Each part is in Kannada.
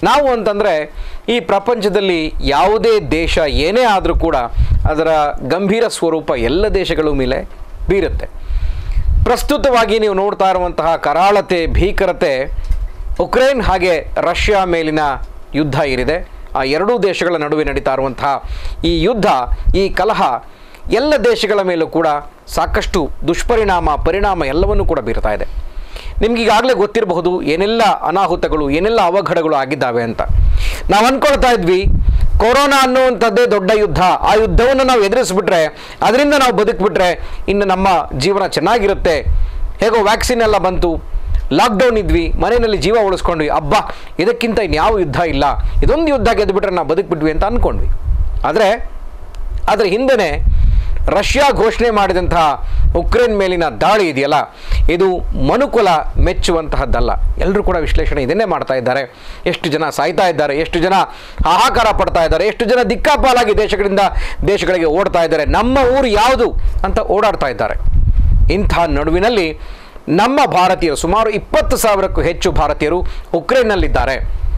ನಾವು ಅಂತಂದರೆ ಈ ಪ್ರಪಂಚದಲ್ಲಿ ಯಾವುದೇ ದೇಶ ಏನೇ ಆದರೂ ಕೂಡ ಅದರ ಗಂಭೀರ ಸ್ವರೂಪ ಎಲ್ಲ ದೇಶಗಳ ಮೇಲೆ ಬೀರುತ್ತೆ ಪ್ರಸ್ತುತವಾಗಿ ನೀವು ನೋಡ್ತಾ ಇರುವಂತಹ ಕರಾಳತೆ ಭೀಕರತೆ ಉಕ್ರೇನ್ ಹಾಗೆ ರಷ್ಯಾ ಮೇಲಿನ ಯುದ್ಧ ಏನಿದೆ ಆ ಎರಡೂ ದೇಶಗಳ ನಡುವೆ ನಡೀತಾ ಇರುವಂತಹ ಈ ಯುದ್ಧ ಈ ಕಲಹ ಎಲ್ಲ ದೇಶಗಳ ಮೇಲೂ ಕೂಡ ಸಾಕಷ್ಟು ದುಷ್ಪರಿಣಾಮ ಪರಿಣಾಮ ಎಲ್ಲವನ್ನೂ ಕೂಡ ಬೀರ್ತಾ ಇದೆ ನಿಮ್ಗೆ ಈಗಾಗಲೇ ಗೊತ್ತಿರಬಹುದು ಏನೆಲ್ಲ ಅನಾಹುತಗಳು ಏನೆಲ್ಲ ಅವಘಡಗಳು ಆಗಿದ್ದಾವೆ ಅಂತ ನಾವು ಅಂದ್ಕೊಳ್ತಾ ಇದ್ವಿ ಕೊರೋನಾ ಅನ್ನುವಂಥದ್ದೇ ದೊಡ್ಡ ಯುದ್ಧ ಆ ಯುದ್ಧವನ್ನು ನಾವು ಎದುರಿಸ್ಬಿಟ್ರೆ ಅದರಿಂದ ನಾವು ಬದುಕ್ಬಿಟ್ರೆ ಇನ್ನು ನಮ್ಮ ಜೀವನ ಚೆನ್ನಾಗಿರುತ್ತೆ ಹೇಗೋ ವ್ಯಾಕ್ಸಿನ್ ಎಲ್ಲ ಬಂತು ಲಾಕ್ಡೌನ್ ಇದ್ವಿ ಮನೆಯಲ್ಲಿ ಜೀವ ಉಳಿಸ್ಕೊಂಡ್ವಿ ಅಬ್ಬಾ ಇದಕ್ಕಿಂತ ಇನ್ಯಾವ ಯುದ್ಧ ಇಲ್ಲ ಇದೊಂದು ಯುದ್ಧ ಗೆದ್ದುಬಿಟ್ರೆ ನಾವು ಬದುಕ್ಬಿಟ್ವಿ ಅಂತ ಅಂದ್ಕೊಂಡ್ವಿ ಆದರೆ ಅದರ ಹಿಂದೆನೇ ರಷ್ಯಾ ಘೋಷಣೆ ಮಾಡಿದಂತಹ ಉಕ್ರೇನ್ ಮೇಲಿನ ದಾಳಿ ಇದೆಯಲ್ಲ ಇದು ಮನುಕುಲ ಮೆಚ್ಚುವಂತಹದ್ದಲ್ಲ ಎಲ್ಲರೂ ಕೂಡ ವಿಶ್ಲೇಷಣೆ ಇದನ್ನೇ ಮಾಡ್ತಾ ಇದ್ದಾರೆ ಎಷ್ಟು ಜನ ಸಾಯ್ತಾ ಇದ್ದಾರೆ ಎಷ್ಟು ಜನ ಹಾಹಾಕಾರ ಪಡ್ತಾ ಇದ್ದಾರೆ ಎಷ್ಟು ಜನ ದಿಕ್ಕಾಪಾಲಾಗಿ ದೇಶಗಳಿಂದ ದೇಶಗಳಿಗೆ ಓಡ್ತಾ ಇದ್ದಾರೆ ನಮ್ಮ ಊರು ಯಾವುದು ಅಂತ ಓಡಾಡ್ತಾ ಇದ್ದಾರೆ ಇಂಥ ನಡುವಿನಲ್ಲಿ ನಮ್ಮ ಭಾರತೀಯರು ಸುಮಾರು ಇಪ್ಪತ್ತು ಸಾವಿರಕ್ಕೂ ಹೆಚ್ಚು ಭಾರತೀಯರು ಉಕ್ರೇನ್ನಲ್ಲಿದ್ದಾರೆ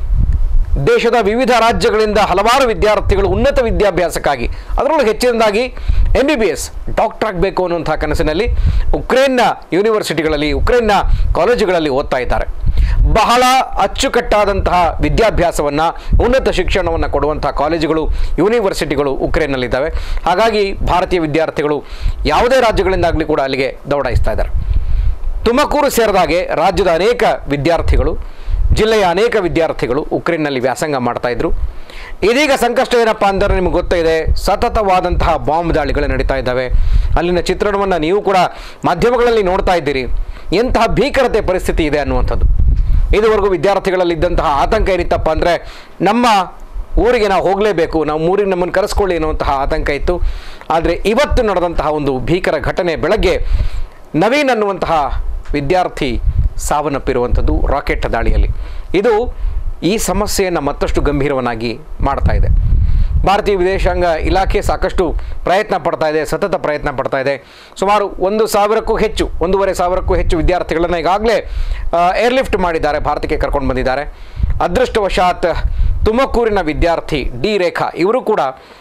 ದೇಶದ ವಿವಿಧ ರಾಜ್ಯಗಳಿಂದ ಹಲವಾರು ವಿದ್ಯಾರ್ಥಿಗಳು ಉನ್ನತ ವಿದ್ಯಾಭ್ಯಾಸಕ್ಕಾಗಿ ಅದರಲ್ಲೂ ಹೆಚ್ಚಿನದಾಗಿ M B B S doctor ಆಗಬೇಕು ಅನ್ನುವಂಥ ಕನಸಿನಲ್ಲಿ ಉಕ್ರೇನ್ನ ಯೂನಿವರ್ಸಿಟಿಗಳಲ್ಲಿ ಉಕ್ರೇನ್ನ ಕಾಲೇಜುಗಳಲ್ಲಿ ಓದ್ತಾ ಇದ್ದಾರೆ ಬಹಳ ಅಚ್ಚುಕಟ್ಟಾದಂತಹ ವಿದ್ಯಾಭ್ಯಾಸವನ್ನು ಉನ್ನತ ಶಿಕ್ಷಣವನ್ನು ಕೊಡುವಂತಹ ಕಾಲೇಜುಗಳು ಯೂನಿವರ್ಸಿಟಿಗಳು ಉಕ್ರೇನ್ನಲ್ಲಿದ್ದಾವೆ ಹಾಗಾಗಿ ಭಾರತೀಯ ವಿದ್ಯಾರ್ಥಿಗಳು ಯಾವುದೇ ರಾಜ್ಯಗಳಿಂದಾಗಲಿ ಕೂಡ ಅಲ್ಲಿಗೆ ದೌಡಾಯಿಸ್ತಾ ಇದ್ದಾರೆ ತುಮಕೂರು ಸೇರಿದಾಗೆ ರಾಜ್ಯದ ಅನೇಕ ವಿದ್ಯಾರ್ಥಿಗಳು ಜಿಲ್ಲೆಯ ಅನೇಕ ವಿದ್ಯಾರ್ಥಿಗಳು ಉಕ್ರೇನ್ನಲ್ಲಿ ವ್ಯಾಸಂಗ ಮಾಡ್ತಾ ಇದ್ರು ಇದೀಗ ಸಂಕಷ್ಟ ಏನಪ್ಪ ಅಂದರೆ ನಿಮಗೆ ಗೊತ್ತಿದೆ ಸತತವಾದಂತಹ ಬಾಂಬ್ ದಾಳಿಗಳು ನಡೀತಾ ಇದ್ದಾವೆ ಅಲ್ಲಿನ ಚಿತ್ರಣವನ್ನು ನೀವು ಕೂಡ ಮಾಧ್ಯಮಗಳಲ್ಲಿ ನೋಡ್ತಾ ಇದ್ದೀರಿ ಎಂತಹ ಭೀಕರತೆ ಪರಿಸ್ಥಿತಿ ಇದೆ ಅನ್ನುವಂಥದ್ದು ಇದುವರೆಗೂ ವಿದ್ಯಾರ್ಥಿಗಳಲ್ಲಿದ್ದಂತಹ ಆತಂಕ ಏನಿತ್ತಪ್ಪ ಅಂದರೆ ನಮ್ಮ ಊರಿಗೆ ನಾವು ಹೋಗಲೇಬೇಕು ನಾವು ಊರಿಗೆ ನಮ್ಮನ್ನು ಕರೆಸ್ಕೊಳ್ಳಿ ಅನ್ನುವಂತಹ ಆತಂಕ ಇತ್ತು ಆದರೆ ಇವತ್ತು ನಡೆದಂತಹ ಒಂದು ಭೀಕರ ಘಟನೆ ಬೆಳಗ್ಗೆ ನವೀನ್ ಅನ್ನುವಂತಹ ವಿದ್ಯಾರ್ಥಿ ಸಾವನ್ನಪ್ಪಿರುವಂಥದ್ದು ರಾಕೆಟ್ ದಾಳಿಯಲ್ಲಿ ಇದು ಈ ಸಮಸ್ಯೆಯನ್ನು ಮತ್ತಷ್ಟು ಗಂಭೀರವನ್ನಾಗಿ ಮಾಡ್ತಾ ಇದೆ ಭಾರತೀಯ ವಿದೇಶಾಂಗ ಇಲಾಖೆ ಸಾಕಷ್ಟು ಪ್ರಯತ್ನ ಪಡ್ತಾ ಇದೆ ಸತತ ಪ್ರಯತ್ನ ಪಡ್ತಾ ಇದೆ ಸುಮಾರು ಒಂದು ಸಾವಿರಕ್ಕೂ ಹೆಚ್ಚು ಒಂದೂವರೆ ಸಾವಿರಕ್ಕೂ ಹೆಚ್ಚು ವಿದ್ಯಾರ್ಥಿಗಳನ್ನು ಈಗಾಗಲೇ ಏರ್ಲಿಫ್ಟ್ ಮಾಡಿದ್ದಾರೆ ಭಾರತಕ್ಕೆ ಕರ್ಕೊಂಡು ಬಂದಿದ್ದಾರೆ ಅದೃಷ್ಟವಶಾತ್ ತುಮಕೂರಿನ ವಿದ್ಯಾರ್ಥಿ ಡಿ ರೇಖಾ ಇವರು ಕೂಡ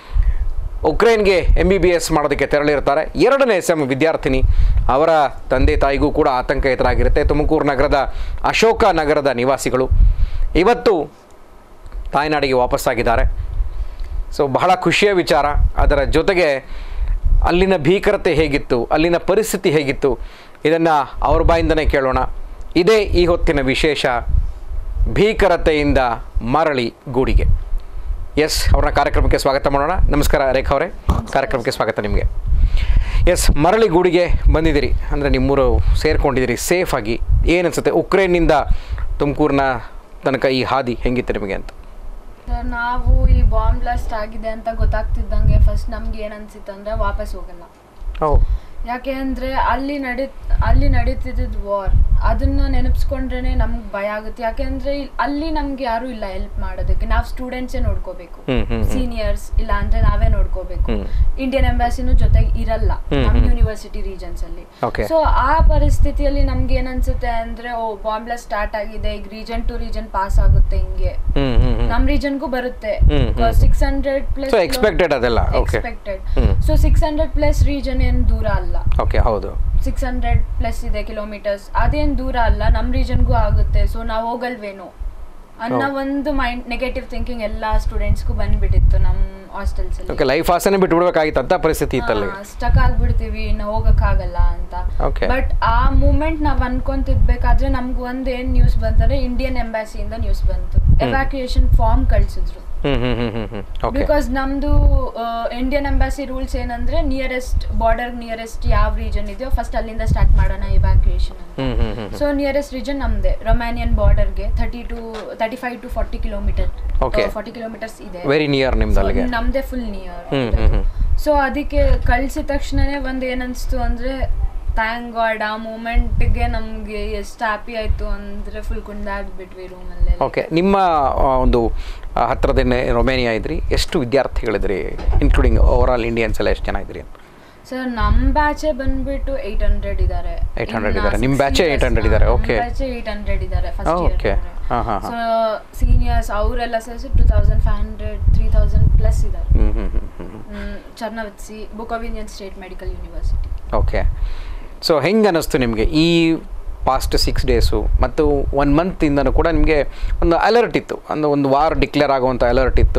ಉಕ್ರೇನ್ಗೆ ಎಮ್ ಬಿ ಬಿ ಎಸ್ ಮಾಡೋದಕ್ಕೆ ತೆರಳಿರ್ತಾರೆ ಎರಡನೇ ಎಸ್ ಎಮ್ ವಿದ್ಯಾರ್ಥಿನಿ ಅವರ ತಂದೆ ತಾಯಿಗೂ ಕೂಡ ಆತಂಕ ಎದುರಾಗಿರುತ್ತೆ ತುಮಕೂರು ನಗರದ ಅಶೋಕ ನಗರದ ನಿವಾಸಿಗಳು ಇವತ್ತು ತಾಯ್ನಾಡಿಗೆ ವಾಪಸ್ಸಾಗಿದ್ದಾರೆ ಸೊ ಬಹಳ ಖುಷಿಯ ವಿಚಾರ ಅದರ ಜೊತೆಗೆ ಅಲ್ಲಿನ ಭೀಕರತೆ ಹೇಗಿತ್ತು ಅಲ್ಲಿನ ಪರಿಸ್ಥಿತಿ ಹೇಗಿತ್ತು ಇದನ್ನು ಅವ್ರ ಬಾಯಿಂದನೇ ಕೇಳೋಣ ಇದೇ ಈ ಹೊತ್ತಿನ ವಿಶೇಷ ಭೀಕರತೆಯಿಂದ ಮರಳಿ ಗೂಡಿಗೆ ಎಸ್ ಅವ್ರನ್ನ ಕಾರ್ಯಕ್ರಮಕ್ಕೆ ಸ್ವಾಗತ ಮಾಡೋಣ ನಮಸ್ಕಾರ ರೇಖಾ ಅವರೇ ಕಾರ್ಯಕ್ರಮಕ್ಕೆ ಸ್ವಾಗತ ನಿಮಗೆ ಎಸ್ ಮರಳಿ ಗೂಡಿಗೆ ಬಂದಿದ್ದೀರಿ ಅಂದರೆ ನಿಮ್ಮೂರು ಸೇರ್ಕೊಂಡಿದ್ದೀರಿ ಸೇಫಾಗಿ ಏನನ್ಸುತ್ತೆ ಉಕ್ರೇನ್ನಿಂದ ತುಮಕೂರಿನ ತನಕ ಈ ಹಾದಿ ಹೆಂಗಿತ್ತು ನಿಮಗೆ ಅಂತ ಸರ್ ನಾವು ಈ ಬಾಂಬ್ ಬ್ಲಾಸ್ಟ್ ಆಗಿದೆ ಅಂತ ಗೊತ್ತಾಗ್ತಿದ್ದಂಗೆ ಫಸ್ಟ್ ನಮ್ಗೆ ಏನ್ ಅನ್ಸಿತ್ತು ಅಂದ್ರೆ ವಾಪಸ್ ಹೋಗಲ್ಲ ಓ ಯಾಕೆ ಅಂದ್ರೆ ಅಲ್ಲಿ ನಡಿ ಅಲ್ಲಿ ನಡೀತಿದ್ದ ವಾರ್ ಅದನ್ನ ನೆನಪಿಸ್ಕೊಂಡ್ರೇನೆ ನಮ್ಗೆ ಭಯ ಆಗುತ್ತೆ ಯಾಕೆಂದ್ರೆ ಇಲ್- ಅಲ್ಲಿ ನಮ್ಗೆ ಯಾರು ಇಲ್ಲ ಹೆಲ್ಪ್ ಮಾಡೋದಕ್ಕೆ ನಾವು ಸ್ಟೂಡೆಂಟ್ಸೇ ನೋಡ್ಕೋಬೇಕು ಹ್ಮ್, ಹ್ಮ್, ಹ್ಮ್. ಸೀನಿಯರ್ಸ್ ಇಲ್ಲ ಅಂದ್ರೆ ನಾವೇ ನೋಡ್ಕೋಬೇಕು ಹ್ಮ್. ಇಂಡಿಯನ್ ಎಂಬಾಸಿನೂ ಜೊತೆಗೆ ಇರಲ್ಲ ಹ್ಮ್, ನಮ್ ಹ್ಮ್. ಯೂನಿವರ್ಸಿಟಿ ರೀಜನ್ಸ್ ಅಲ್ಲಿ Okay. ಸೊ ಆ ಪರಿಸ್ಥಿತಿಯಲ್ಲಿ ನಮ್ಗೆ ಏನ್ ಅನ್ಸುತ್ತೆ ಅಂದ್ರೆ ಓ ಬಾಂಬ್ ಬ್ಲಾಸ್ಟ್ ಸ್ಟಾರ್ಟ್ ಆಗಿದೆ ಈಗ ರೀಜನ್ ಟು ರೀಜನ್ ಪಾಸ್ ಆಗುತ್ತೆ ಹಿಂಗೆ ಹ್ಞೂ ಹ್ಞೂ ಹ್ಞೂ ನಮ್ ರೀಜನ್ಗೂ ಬರುತ್ತೆ hmm, hmm. Six hundred plus So, expected ಅದೆಲ್ಲ, okay. Expected hmm. So six hundred plus region ಏನ್ ದೂರ ಅಲ್ಲ ಓಕೆ ಹೌದು ಸಿಕ್ಸ್ ಹಂಡ್ರೆಡ್ ಪ್ಲಸ್ ಇದೆ ಕಿಲೋಮೀಟರ್ಸ್ ಅದೇನ್ ದೂರ ಅಲ್ಲ ನಮ್ ರೀಜನ್ಗೂ ಆಗುತ್ತೆ ಸೊ ನಾವ್ ಹೋಗಲ್ವೇನೋ ಅನ್ನೋ ಹೌದು. ಒಂದು ಮೈಂಡ್ ನೆಗೆಟಿವ್ ಥಿಂಕಿಂಗ್ ಎಲ್ಲಾ ಸ್ಟೂಡೆಂಟ್ಸ್ಗೂ ಬಂದ್ಬಿಟ್ಟಿತ್ತು ನಮ್ ಹಾಸ್ಟೆಲ್ಸ್ ಅಲ್ಲಿ ಓಕೆ ಲೈಫ್ ಆಸೆನೇ ಬಿಟ್ಟು ಬಿಡ್ಬೇಕಾಗಿತ್ತು ಅಂತ ಪರಿಸ್ಥಿತಿ ಇತ್ತಲ್ಲಿ ಸ್ಟಕ್ ಆಗ್ಬಿಡ್ತೀವಿ ಇನ್ನು ಹೋಗಕ್ಕಾಗಲ್ಲ ಅಂತ Okay. ಬಟ್ ಆ ಮೂಮೆಂಟ್ ನಾವ್ ಅನ್ಕೊಂತಿದ್ಬೇಕಾದ್ರೆ ನಮ್ಗೆ ಒಂದ್ ಏನ್ ನ್ಯೂಸ್ ಬಂತಂದ್ರೆ ಇಂಡಿಯನ್ ಎಂಬಾಸಿಯಿಂದ ನ್ಯೂಸ್ ಬಂತು ಎವ್ಯಾಕ್ಯುಯೇಷನ್ ಫಾರ್ಮ್ ಕಳ್ಸಿದ್ರು hmm hmm hmm hmm hmm okay because ನಮ್ದು ಇಂಡಿಯನ್ ಎಂಬಾಸಿ ರೂಲ್ಸ್ ಏನಂದ್ರೆ ನಿಯರೆಸ್ಟ್ ಬಾರ್ಡರ್ ನಿಯರೆಸ್ಟ್ ಯಾವ ರೀಜನ್ ಇದೆಯೋ ಫಸ್ಟ್ ಅಲ್ಲಿಂದ ಸ್ಟಾರ್ಟ್ ಮಾಡೋಣ ಇವ್ಯಾಕ್ಯುಯೇಷನ್ ಅಂತ ಹ್ಮ್ ಹ್ಮ್ ಹ್ಮ್ ಸೊ ನಿಯರೆಸ್ಟ್ ರೀಜನ್ ನಮ್ದೆ ರೊಮ್ಯಾನಿಯನ್ ಬಾರ್ಡರ್ಗೆ thirty to thirty five to forty kilometre Okay. Forty kilometres ಇದೆ ವೆರಿ ನಿಯರ್ ನಿಮ್ದು ಅಲ್ಲಿಗೆ So, ನಮ್ದೇ ಫುಲ್ ನಿಯರ್ ಹ್ಮ್, ಹ್ಮ್, ಹ್ಮ್. ಸೊ ಅದಕ್ಕೆ ಕಳ್ಸಿದ ತಕ್ಷಣನೇ ಒಂದ್ ಏನನ್ಸ್ತು ಅಂದ್ರೆ ಥ್ಯಾಂಕ್ ಗಾಡ್ ಆ ಮೂಮೆಂಟ್ಗೆ ನಮ್ಗೆ ಎಷ್ಟು ಹ್ಯಾಪಿ ಆಯ್ತು ಅಂದ್ರೆ ಫುಲ್ ಕುಂದಾಡ್ಬಿಟ್ವಿ ರೂಮಲ್ಲೇ ಓಕೆ ನಿಮ್ಮ ಆ, ಒಂದು ಆ, ಹತ್ರದನ್ನೇ ರೊಮೇನಿಯಾ ಇದ್ರಿ ಎಷ್ಟು ವಿದ್ಯಾರ್ಥಿಗಳಿದ್ರಿ ಇನ್ಕ್ಲೂಡಿಂಗ್ ಓವರ್ ಆಲ್ ಇಂಡಿಯನ್ಸ್ ಎಲ್ಲ ಎಷ್ಟು ಜನ ಇದ್ರಿ ಅಂತ ಸರ್ ನಮ್ ಬ್ಯಾಚೆ ಬಂದ್ಬಿಟ್ಟು ಏಟ್ ಹಂಡ್ರೆಡ್ ಇದ್ದಾರೆ 800 ಇದ್ದಾರೆ. ನಿಮ್ batch ಏ 800 ಇದ್ದಾರೆ, okay. ಏಟ್ ಹಂಡ್ರೆಡ್ ಇದ್ದಾರೆ ಫಸ್ಟ್ Okay. ಇಯರ್ ಹಾ, ಹಾ, ಹಾ. ಸೊ ಸೀನಿಯರ್ಸ್ ಅವರೆಲ್ಲ ಸೇರಿಸಿ two thousand five hundred three thousand plus ಇದ್ದಾರೆ ಹ್ಞೂ ಹ್ಞೂ ಹ್ಞೂ ಹ್ಞೂ hmm, Chernivtsi book of Indian state medical university okay so ಹೆಂಗೆ ಅನ್ನಿಸ್ತು ನಿಮಗೆ ಈ ಪಾಸ್ಟ್ ಸಿಕ್ಸ್ ಡೇಸು ಮತ್ತು ಒನ್ ಮಂತಿಂದನೂ ಕೂಡ ನಿಮಗೆ ಒಂದು ಅಲರ್ಟ್ ಇತ್ತು ಒಂದು ಒಂದು ವಾರ ಡಿಕ್ಲೇರ್ ಆಗುವಂಥ ಅಲರ್ಟ್ ಇತ್ತು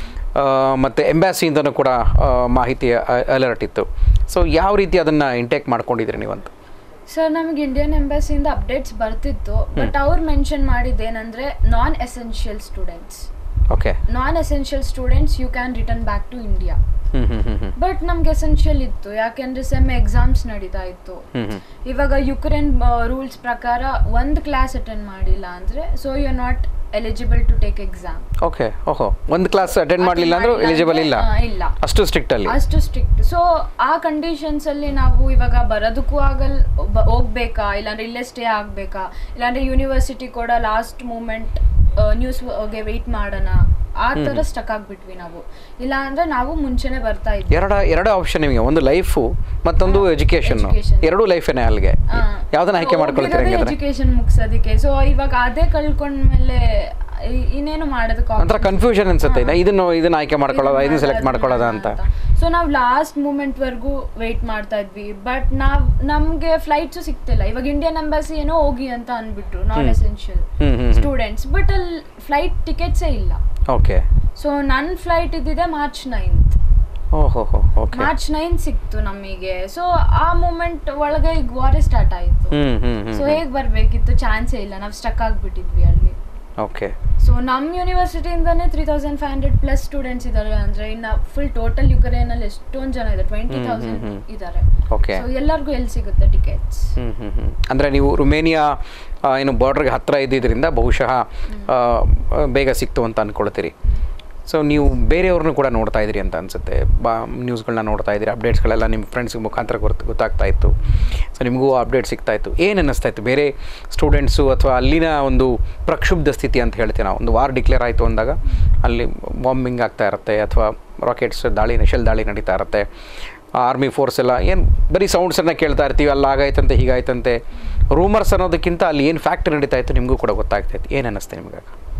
ಮತ್ತು ಎಂಬ್ಯಾಸಿಯಿಂದನೂ ಕೂಡ ಆ, ಮಾಹಿತಿಯ ಅಲರ್ಟ್ ಇತ್ತು ಸೊ ಯಾವ ರೀತಿ ಅದನ್ನು ಇಂಟೇಕ್ ಮಾಡ್ಕೊಂಡಿದ್ರಿ ನೀವಂತ ಸರ್ ನಮಗೆ ಇಂಡಿಯನ್ ಎಂಬಸಿಯಿಂದ ಅಪ್ಡೇಟ್ಸ್ ಬರ್ತಿತ್ತು ಬಟ್ ಅವ್ರು ಮೆನ್ಷನ್ ಮಾಡಿದ್ದೇನಂದ್ರೆ non essential students okay non essential students you can return back to India ಹ್ಞೂ ಹ್ಞೂ ಹ್ಞೂ ಹ್ಞೂ ಬಟ್ ನಮ್ಗೆ ಎಸೆನ್ಷಿಯಲ್ ಇತ್ತು ಯಾಕೆಂದ್ರೆ ಸೆಮ್ ಎಕ್ಸಾಮ್ಸ್ ನಡೀತಾ ಇತ್ತು ಹ್ಞೂ ಹ್ಞೂ ಇವಾಗ ಯುಕ್ರೇನ್ ರೂಲ್ಸ್ ಪ್ರಕಾರ ಒಂದು ಕ್ಲಾಸ್ ಅಟೆಂಡ್ ಮಾಡಿಲ್ಲ ಅಂದ್ರೆ so you are not eligible to take exam okay ಓಹೋ ಒಂದು ಕ್ಲಾಸ್ ಅಟೆಂಡ್ ಮಾಡಲಿಲ್ಲ ಅಂದರೂ ಎಲಿಜಿಬಲ್ ಇಲ್ಲ ಇಲ್ಲ ಅಷ್ಟು ಸ್ಟ್ರಿಕ್ಟಲ್ಲಿ ಅಷ್ಟು ಸ್ಟ್ರಿಕ್ಟ್ ಸೊ ಆ ಕಂಡೀಷನ್ಸ್ ಅಲ್ಲಿ ನಾವು ಇವಾಗ ಬರೋದಕ್ಕೂ ಆಗಲ್ ಬ- ಹೋಗ್ಬೇಕಾ ಇಲ್ಲಾಂದ್ರೆ ಇಲ್ಲೇ ಸ್ಟೇ ಆಗ್ಬೇಕಾ ಇಲ್ಲಾಂದ್ರೆ ಯೂನಿವರ್ಸಿಟಿ ಕೂಡ ಲಾಸ್ಟ್ ಮೂಮೆಂಟ್ ನ್ಯೂಸ್ಗೆ ವೆಯ್ಟ್ ಮಾಡೋಣ ಆ ತರ ಸ್ಟಕ್ ಆಗ್ಬಿಟ್ವಿ ನಾವು ಇಲ್ಲ ಅಂದ್ರೆ ನಾವು ಮುಂಚೆನೆ ಬರ್ತಾ ಇದ್ವಿ ಎರಡ ಎರಡು ಆಪ್ಷನ್ ನಿಮಗೆ ಒಂದು ಲೈಫು ಮತ್ತೊಂದು ಎಜುಕೇಷನ್ education. ಎರಡೂ ಲೈಫೇನೆ ಅಲ್ಲಿಗೆ ಯಾವ್ದನ್ನ ಆಯ್ಕೆ ಮಾಡ್ಕೊಳ್ತೀರಿ ಹಂಗಾದ್ರೆ ಎಜುಕೇಶನ್ ಮುಗ್ಸೋದಕ್ಕೆ ಸೊ ಇವಾಗ ಅದೇ ಕಳ್ಕೊಂಡ್ಮೇಲೆ ಇ- ಇನ್ನೇನು ಮಾಡೋದಕ್ಕೆ ಒಂಥರ ಕನ್ಫ್ಯೂಷನ್ ಅನ್ಸುತ್ತೆ ಇನ್ನು ಇದನ್ನು ಇದನ್ನ ಆಯ್ಕೆ ಮಾಡ್ಕೊಳ್ಳೋದ ಇದನ್ನ ಸೆಲೆಕ್ಟ್ ಮಾಡ್ಕೊಳ್ಳೋದ ಅಂತ ಸೊ ನಾವು ಲಾಸ್ಟ್ ಮೂಮೆಂಟ್ ವರ್ಗೂ ವೆಯ್ಟ್ ಮಾಡ್ತಾ ಇದ್ವಿ ಬಟ್ ನಾವ್ ನಮ್ಗೆ ಫ್ಲೈಟ್ಸು ಸಿಗ್ತಿಲ್ಲ ಇವಾಗ ಇಂಡಿಯನ್ ಎಂಬಸಿ ಏನೋ ಹೋಗಿ ಅಂತ ಅಂದ್ಬಿಟ್ರು non essential hmm hmm students but ಅಲ್ಲಿ ಫ್ಲೈಟ್ ಟಿಕೆಟ್ಸೇ ಇಲ್ಲ ಓಕೆ ಸೊ ನನ್ನ ಫ್ಲೈಟ್ ಇದ್ದಿದೆ ಮಾರ್ಚ್ ನೈನ್ತ್ ಓಹೋ ಹೋ ಓಕೆ ಮಾರ್ಚ್ ನೈನ್ ಸಿಕ್ತು ನಮಗೆ ಸೊ ಆ ಮೂಮೆಂಟ್ ಒಳಗೆ ಈಗ ವಾರೇ ಸ್ಟಾರ್ಟ್ ಆಯ್ತು ಹ್ಮ್ ಹ್ಮ್ ಹ್ಮ್ ಸೊ ಹೇಗ್ ಬರ್ಬೇಕಿತ್ತು ಚಾನ್ಸೇ ಇಲ್ಲ ನಾವು ಸ್ಟಕ್ ಆಗ್ಬಿಟ್ಟಿದ್ವಿ ಅಲ್ಲಿ ಓಕೆ ಸೊ ನಮ್ಮ ಯೂನಿವರ್ಸಿಟಿಯಿಂದನೇ three thousand five hundred plus students ಇದ್ದಾರೆ ಅಂದ್ರೆ ಇನ್ನ ಫುಲ್ ಟೋಟಲ್ ಯುಕ್ರೇನಲ್ಲಿ ಎಷ್ಟೊಂದು ಜನ ಇದೆ ಟ್ವೆಂಟಿ ಹ್ಮ್, ತೌಸಂಡ್ ಹ್ಮ್, ಹ್ಮ್. ಇದ್ದಾರೆ ಓಕೆ ಸೊ ಎಲ್ಲರಿಗೂ ಎಲ್ಲಿ ಸಿಗುತ್ತೆ ಟಿಕೆಟ್ಸ್ ಹ್ಮ್ ಹ್ಮ್ ಹ್ಮ್ ಅಂದರೆ ನೀವು ರುಮೇನಿಯಾ ಆ, ಏನು ಬಾರ್ಡ್ರಿಗೆ ಹತ್ತಿರ ಇದ್ದಿದ್ದರಿಂದ ಬಹುಶಃ ಆ, ಬೇಗ ಸಿಕ್ತು ಅಂತ ಅಂದ್ಕೊಳ್ತೀರಿ ಸೊ ನೀವು ಬೇರೆಯವ್ರನ್ನೂ ಕೂಡ ನೋಡ್ತಾ ಇದ್ದೀರಿ ಅಂತ ಅನಿಸುತ್ತೆ ಬಾ ನ್ಯೂಸ್ಗಳನ್ನ ನೋಡ್ತಾ ಇದ್ದೀರಿ ಅಪ್ಡೇಟ್ಸ್ಗಳೆಲ್ಲ ನಿಮ್ಮ ಫ್ರೆಂಡ್ಸ್ ಮುಖಾಂತರ ಗೊತ್ತು ಗೊತ್ತಾಗ್ತಾ ಇತ್ತು ಸೊ ನಿಮಗೂ ಅಪ್ಡೇಟ್ ಸಿಗ್ತಾ ಇತ್ತು ಏನು ಅನ್ನಿಸ್ತಾ ಇತ್ತು ಬೇರೆ ಸ್ಟೂಡೆಂಟ್ಸು ಅಥವಾ ಅಲ್ಲಿನ ಒಂದು ಪ್ರಕ್ಷುಬ್ಧ ಸ್ಥಿತಿ ಅಂತ ಹೇಳ್ತೀವಿ ನಾವು ಒಂದು ವಾರ್ ಡಿಕ್ಲೇರ್ ಆಯಿತು ಅಂದಾಗ ಅಲ್ಲಿ ಬಾಂಬಿಂಗ್ ಆಗ್ತಾ ಇರುತ್ತೆ ಅಥವಾ ರಾಕೆಟ್ಸ್ ದಾಳಿ ಶೆಲ್ ದಾಳಿ ನಡೀತಾ ಇರುತ್ತೆ ಆರ್ಮಿ ಫೋರ್ಸ್ ಎಲ್ಲ ಏನು ಬರೀ ಸೌಂಡ್ಸನ್ನು ಕೇಳ್ತಾ ಇರ್ತೀವಿ ಅಲ್ಲಿ ಆಗಾಯ್ತಂತೆ ಹೀಗಾಯ್ತಂತೆ ರೂಮರ್ಸ್ ಅನ್ನೋದಕ್ಕಿಂತ ಅಲ್ಲಿ ಏನು ಫ್ಯಾಕ್ಟ್ ನಡೀತಾ ಇತ್ತು ನಿಮಗೂ ಕೂಡ ಗೊತ್ತಾಗ್ತಾ ಇತ್ತು ಏನು ಅನ್ನಿಸ್ತೆ ನಿಮ್ಗೆ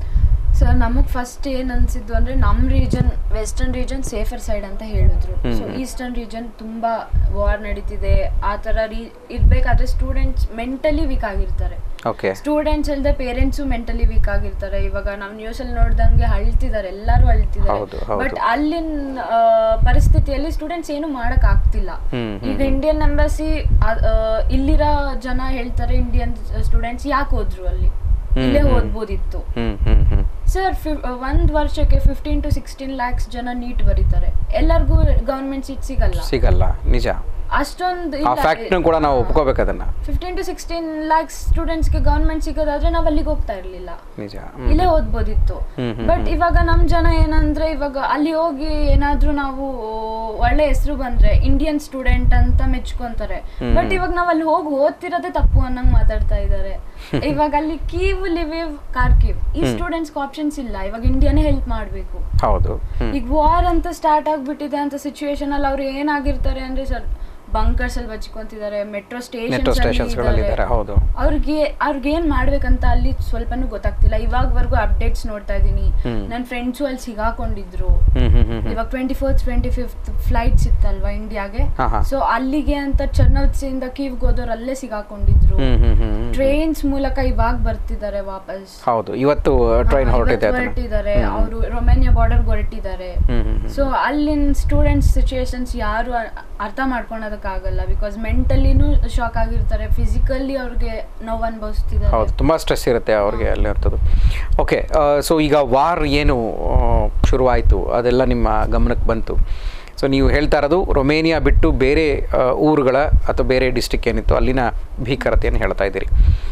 ಸರ್ ನಮಗೆ ಫಸ್ಟ್ ಏನು ಅನ್ಸಿದ್ದು ಅಂದ್ರೆ ನಮ್ಮ region western region safer side ಅಂತ ಹೇಳಿದ್ರು ಹ್ಮ್. ಸೊ ಈಸ್ಟರ್ನ್ ರೀಜನ್ ತುಂಬಾ ವಾರ್ ನಡೀತಿದೆ ಆ ಥರ ರೀ ಇರ್ಬೇಕಾದ್ರೆ ಸ್ಟೂಡೆಂಟ್ಸ್ ಮೆಂಟಲಿ ವೀಕ್ ಆಗಿರ್ತಾರೆ ಓಕೆ ಸ್ಟೂಡೆಂಟ್ಸ್ ಅಲ್ಲದೆ ಪೇರೆಂಟ್ಸು ಮೆಂಟಲಿ ವೀಕ್ ಆಗಿರ್ತಾರೆ ಇವಾಗ ನಾವು ನ್ಯೂಸ್ ಅಲ್ಲಿ ನೋಡ್ದಂಗೆ ಅಳ್ತಿದ್ದಾರೆ ಎಲ್ಲರೂ ಹೌದು, ಅಳ್ತಿದ್ದಾರೆ ಹೌದು. ಬಟ್ ಅಲ್ಲಿನ ಆ, ಪರಿಸ್ಥಿತಿಯಲ್ಲಿ ಸ್ಟೂಡೆಂಟ್ಸ್ ಏನು ಮಾಡಕ್ ಆಗ್ತಿಲ್ಲ ಹ್ಮ್, ಹ್ಮ್, ಈಗ ಹ್ಮ್. ಇಂಡಿಯನ್ ಎಂಬಸಿ ಇಲ್ಲಿರೋ ಜನ ಹೇಳ್ತಾರೆ ಇಂಡಿಯನ್ ಸ್ಟೂಡೆಂಟ್ಸ್ ಯಾಕೆ ಹೋದ್ರು ಅಲ್ಲಿ ಹ್ಮ್, ಇಲ್ಲೇ ಹ್ಮ್. ಓದ್ಬೋದಿತ್ತು ಹ್ಞೂ ಹ್ಞೂ ಹ್ಞೂ ಸರ್ ಒಂದ್ ವರ್ಷಕ್ಕೆ ಫಿಫ್ಟೀನ್ ಟು ಸಿಕ್ಸ್ಟೀನ್ ಲ್ಯಾಕ್ಸ್ ಜನ ನೀಟ್ ಬರೀತಾರೆ ಎಲ್ಲರಿಗೂ ಗವರ್ಮೆಂಟ್ ಸೀಟ್ ಸಿಗಲ್ಲ ಸಿಗಲ್ಲ ನಿಜ ಅಷ್ಟೊಂದು ಆ ಫ್ಯಾಕ್ಟ್ನು ಕೂಡ ನಾವು ಒಪ್ಕೋಬೇಕು ಅದನ್ನು ಫಿಫ್ಟೀನ್ ಟು ಸಿಕ್ಸ್ಟೀನ್ ಲ್ಯಾಕ್ಸ್ ಸ್ಟೂಡೆಂಟ್ಸ್ಗೆ ಗವರ್ಮೆಂಟ್ ಸಿಗೋದಾದ್ರೆ ನಾವು ಅಲ್ಲಿಗೆ ಹೋಗ್ತಾ ಇರ್ಲಿಲ್ಲ ನಿಜ ಇಲ್ಲೇ ಓದ್ಬೋದಿತ್ತು ಹ್ಮ್, ಹ್ಮ್, ಬಟ್ ಹ್ಮ್. ಇವಾಗ ನಮ್ ಜನ ಏನಂದ್ರೆ ಇವಾಗ ಅಲ್ಲಿ ಹೋಗಿ ಏನಾದ್ರೂ ನಾವು ಒಳ್ಳೆ ಹೆಸರು ಬಂದ್ರೆ ಇಂಡಿಯನ್ ಸ್ಟೂಡೆಂಟ್ ಅಂತ ಮೆಚ್ಕೊಂತಾರೆ ಹ್ಮ್. ಬಟ್ ಇವಾಗ ನಾವ್ ಅಲ್ಲಿ ಹೋಗಿ ಓದ್ತಿರೋದೇ ತಪ್ಪು ಅನ್ನಂಗ್ ಮಾತಾಡ್ತಾ ಇದ್ದಾರೆ ಇವಾಗ ಅಲ್ಲಿ ಕೀವ್ ಲಿವಿವ್ ಕಾರ್ಕಿವ್ ಈ ಹ್ಮ್. ಸ್ಟೂಡೆಂಟ್ಸ್ಗೆ ಆಪ್ಷನ್ಸ್ ಇಲ್ಲ ಇವಾಗ ಇಂಡಿಯಾನೇ ಹೆಲ್ಪ್ ಮಾಡ್ಬೇಕು ಹೌದು ಹ್ಞೂ ಈಗ ವಾರ್ ಅಂತ ಸ್ಟಾರ್ಟ್ ಆಗ್ಬಿಟ್ಟಿದೆ ಅಂತ ಸಿಚುವೇಶನ್ ಅಲ್ಲಿ ಅವ್ರು ಏನಾಗಿರ್ತಾರೆ ಅಂದ್ರೆ ಸರ್ ಬಂಕರ್ಸ್ ಅಲ್ಲಿ ಬಚ್ಕೊಂತಿದ್ದಾರೆ ಮೆಟ್ರೋ ಮೆಟ್ರೋ ಸ್ಟೇಷನ್ಸ್ಗಳಲ್ಲಿದ್ದಾರೆ ಸ್ಟೇಷನ್ಸ್ ಹೌದು ಅವ್ರಿಗೆ ಅವ್ರಿಗೆ ಏನ್ ಮಾಡ್ಬೇಕಂತ ಅಲ್ಲಿ ಸ್ವಲ್ಪನೂ ಗೊತ್ತಾಗ್ತಿಲ್ಲ ಇವಾಗವರೆಗೂ ಅಪ್ಡೇಟ್ಸ್ ನೋಡ್ತಾ ಇದೀನಿ ಹ್ಮ್. ನನ್ನ ಫ್ರೆಂಡ್ಸು ಅಲ್ಲಿ ಸಿಗಾಕೊಂಡಿದ್ರು ಹ್ಞೂ ಹ್ಞೂ ಹ್ಞೂ ಹ್ಞೂ ಇವಾಗ twenty fourth twenty fifth flights ಇತ್ತಲ್ವಾ ಇಂಡಿಯಾಗೆ ಹಾ, ಹಾ. ಸೊ ಅಲ್ಲಿಗೆ ಅಂತ ಚರ್ನೌತ್ಸಿಂದ ಕೀವ್ಗೆ ಹೋದವ್ರು ಅಲ್ಲೇ ಸಿಗಾಕೊಂಡಿದ್ರು ಹ್ಞೂ ಹ್ಞೂ ಹ್ಞೂ ಹ್ಞೂ ಟ್ರೈನ್ಸ್ ಮೂಲಕ ಇವಾಗ ಬರ್ತಿದ್ದಾರೆ ವಾಪಸ್ ಹೌದು ಇವತ್ತು ಟ್ರೈನ್ ಹಾ, ಹೊರಟಿದೆ ಇವತ್ತು ಅದನ್ನು ಹೊರಟಿದ್ದಾರೆ ಹ್ಮ್. ಅವರು ರೊಮೇನಿಯಾ ಬಾರ್ಡರ್ ಹೊರಟಿದ್ದಾರೆ ಹ್ಞೂ ಹ್ಞೂ ಹ್ಞೂ ಸೊ ಅಲ್ಲಿನ ಸ್ಟೂಡೆಂಟ್ಸ್ ಸಿಚುಯೇಷನ್ಸ್ ಯಾರು ಅ- ಅರ್ಥ ಮಾಡ್ಕೊಳೋದಕ್ಕಾಗಲ್ಲ ಬಿಕಾಸ್ ಮೆಂಟಲಿನೂ ಶಾಕ್ ಆಗಿರ್ತಾರೆ ಫಿಸಿಕಲಿ ಅವ್ರಿಗೆ ನೋವು ಅನುಭವಿಸ್ತಿದ್ದಾರೆ ಹೌದು ತುಂಬ ಸ್ಟ್ರೆಸ್ ಇರುತ್ತೆ ಅವ್ರಿಗೆ ಅಲ್ಲಿ ಇರ್ತದ್ದು ಓಕೆ ಸೊ ಈಗ ವಾರ್ ಏನು ಆ, ಶುರುವಾಯಿತು ಅದೆಲ್ಲ ನಿಮ್ಮ ಗಮನಕ್ಕೆ ಬಂತು ಸೊ ನೀವು ಹೇಳ್ತಾ ಇರೋದು ರೊಮೇನಿಯಾ ಬಿಟ್ಟು ಬೇರೆ ಆ, ಊರುಗಳ ಅಥವಾ ಬೇರೆ ಡಿಸ್ಟಿಕ್ ಏನಿತ್ತು ಅಲ್ಲಿನ ಭೀಕರತೆಯನ್ನು ಹೇಳ್ತಾ ಇದ್ದೀರಿ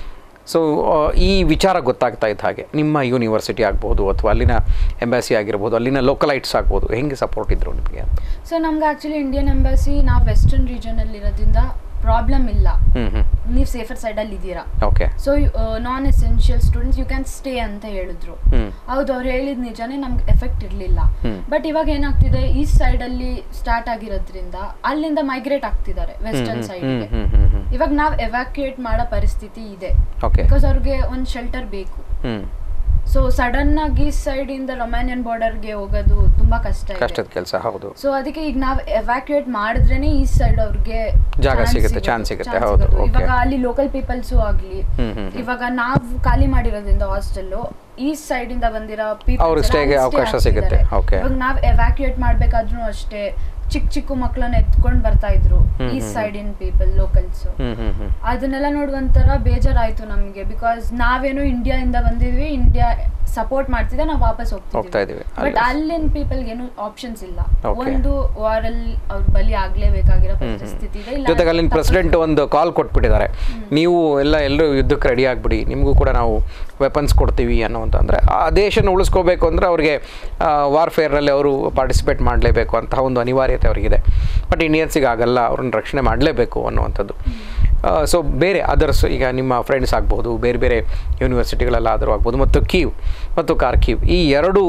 ಸೊ ಈ ವಿಚಾರ ಗೊತ್ತಾಗ್ತಾ ಇದ್ದ ಹಾಗೆ ನಿಮ್ಮ ಯೂನಿವರ್ಸಿಟಿ ಆಗ್ಬೋದು ಅಥವಾ ಅಲ್ಲಿನ ಎಂಬಾಸಿ ಆಗಿರ್ಬೋದು ಅಲ್ಲಿನ ಲೋಕಲೈಟ್ಸ್ ಆಗ್ಬೋದು ಹೆಂಗೆ ಸಪೋರ್ಟ್ ಇದ್ರು ನಿಮಗೆ ಅಂತ ಸೊ ನಮ್ಗೆ ಆಕ್ಚುಲಿ ಇಂಡಿಯನ್ ಎಂಬಸಿ ನಾವು ವೆಸ್ಟರ್ನ್ ರೀಜನ್ ಅಲ್ಲಿ ಇರೋದ್ರಿಂದ ಪ್ರಾಬ್ಲಮ್ ಇಲ್ಲ ಹ್ಞೂ ಹ್ಞೂ ನೀವು ಸೇಫರ್ ಸೈಡಲ್ಲಿ ಇದ್ದೀರಾ okay so non essential students you can stay ಅಂತ ಹೇಳಿದ್ರು ಹ್ಞೂ ಹೌದು ಅವ್ರು ಹೇಳಿದ ನಿಜಾನೇ ನಮ್ಗೆ ಎಫೆಕ್ಟ್ ಇರಲಿಲ್ಲ ಹ್ಮ್. ಬಟ್ ಇವಾಗ ಏನಾಗ್ತಿದೆ ಈಸ್ಟ್ ಸೈಡ್ ಅಲ್ಲಿ ಸ್ಟಾರ್ಟ್ ಆಗಿರೋದ್ರಿಂದ ಅಲ್ಲಿಂದ ಮೈಗ್ರೇಟ್ ಆಗ್ತಿದ್ದಾರೆ ವೆಸ್ಟರ್ನ್ ಸೈಡ್ಗೆ ಹ್ಞೂ ಹ್ಞೂ ಹ್ಞೂ ಇವಾಗ ನಾವ್ ಎವಾಕ್ಯುಯೇಟ್ ಮಾಡೋ ಪರಿಸ್ಥಿತಿ ಇದೆ ಓಕೆ ಬಿಕಾಸ್ ಅವ್ರಿಗೆ ಒಂದು ಶೆಲ್ಟರ್ ಬೇಕು ಹ್ಞೂ ಸೊ ಸಡನ್ ಆಗಿ ಈಸ್ಟ್ ಸೈಡ್ ಇಂದ ರೊಮ್ಯಾನಿಯನ್ ಬಾರ್ಡರ್ಗೆ ಹೋಗೋದು ತುಂಬಾ ಕಷ್ಟ ಇದೆ ಕಷ್ಟದ ಕೆಲಸ ಹೌದು ಸೊ ಅದಕ್ಕೆ ಈಗ ನಾವ್ ಎವಾಕ್ಯುಯೇಟ್ ಮಾಡಿದ್ರೇನೆ ಈಸ್ಟ್ ಸೈಡ್ ಅವ್ರಿಗೆ ಜಾಗ chance ಸಿಗುತ್ತೆ, ಸಿಗೋದು, chance ಸಿಗುತ್ತೆ, chance ಹೌದು, ಸಿಗೋದು. okay. ಇವಾಗ ಅಲ್ಲಿ ಲೋಕಲ್ ಪೀಪಲ್ಸು ಆಗ್ಲಿ ಹ್ಮ್, ಹ್ಮ್, ಹ್ಮ್. ಇವಾಗ ನಾವು ಖಾಲಿ ಮಾಡಿರೋದ್ರಿಂದ ಹಾಸ್ಟೆಲ್ ಈಸ್ಟ್ ಸೈಡ್ ಇಂದ ಬಂದಿರೋ people ಅವ್ರಿಗೆ ಎಲ್ಲ stay ಗೆ ಅಲ್ಲಿ stay ಅವಕಾಶ ಆಗ್ತಿದ್ದಾರೆ. ಸಿಗುತ್ತೆ, okay. ಇವಾಗ ನಾವ್ ಎವಾಕ್ಯುಯೇಟ್ ಮಾಡ್ಬೇಕಾದ್ರೂ ಅಷ್ಟೇ ಚಿಕ್ಕ ಚಿಕ್ಕ ಮಕ್ಕಳನ್ನ ಎತ್ಕೊಂಡ್ ಬರ್ತಾ ಇದ್ರು hmm, east hmm, side in people locals ಹ್ಞೂ ಹ್ಞೂ ಹ್ಞೂ ಅದನ್ನೆಲ್ಲ ನೋಡುವಂತರ ಬೇಜಾರಾಯ್ತು ನಮ್ಗೆ ಬಿಕಾಸ್ ನಾವೇನೋ ಇಂಡಿಯಾ ಇಂದ ಬಂದಿದ್ವಿ ಇಂಡಿಯಾ ಸಪೋರ್ಟ್ ಮಾಡ್ತಿದ್ದೆ ನಾವು ವಾಪಸ್ ಹೋಗ್ತಾ ಹೋಗ್ತಾ ಇದೀವಿ. ಬಟ್ ಅಲ್ಲಿ- ಅಲ್ಲಿನ ಪೀಪಲ್ಗೆ ಏನು ಆಪ್ಷನ್ಸ್ ಇಲ್ಲ Okay. ಒಂದು ವಾರಲ್ಲಿ ಅವ್ರ ಬಲಿ ಆಗ್ಲೇಬೇಕಾಗಿರೋ ಪರಿಸ್ಥಿತಿ ಇದೆ ಇಲ್ಲ ಜೊತೆಗೆ ಅಲ್ಲಿನ ಪ್ರೆಸಿಡೆಂಟ್ ಒಂದು ಕಾಲ್ ಕೊಟ್ಬಿಟ್ಟಿದ್ದಾರೆ ನೀವು ಎಲ್ಲ ಎಲ್ಲರೂ ಯುದ್ಧಕ್ಕೆ ರೆಡಿ ಆಗಿಬಿಡಿ ನಿಮಗೂ ಕೂಡ ನಾವು ವೆಪನ್ಸ್ ಕೊಡ್ತೀವಿ ಅನ್ನೋವಂಥ ಅಂದರೆ ಆ ದೇಶನ ಉಳಿಸ್ಕೋಬೇಕು ಅಂದರೆ ಅವ್ರಿಗೆ ವಾರ್ಫೇರ್ನಲ್ಲಿ ಅವರು ಪಾರ್ಟಿಸಿಪೇಟ್ ಮಾಡಲೇಬೇಕು ಅಂತಹ ಒಂದು ಅನಿವಾರ್ಯತೆ ಅವರಿಗಿದೆ ಬಟ್ ಇಂಡಿಯನ್ಸಿಗೆ ಆಗಲ್ಲ ಅವ್ರನ್ನ ರಕ್ಷಣೆ ಮಾಡಲೇಬೇಕು ಅನ್ನುವಂಥದ್ದು ಸೊ ಬೇರೆ ಅದರ್ಸ್ ಈಗ ನಿಮ್ಮ ಫ್ರೆಂಡ್ಸ್ ಆಗ್ಬೋದು ಬೇರೆ ಬೇರೆ ಯೂನಿವರ್ಸಿಟಿಗಳಲ್ಲಾದರೂ ಆಗ್ಬೋದು ಮತ್ತು ಕೀವ್ ಮತ್ತು ಕಾರ್ಕೀವ್ ಈ ಎರಡು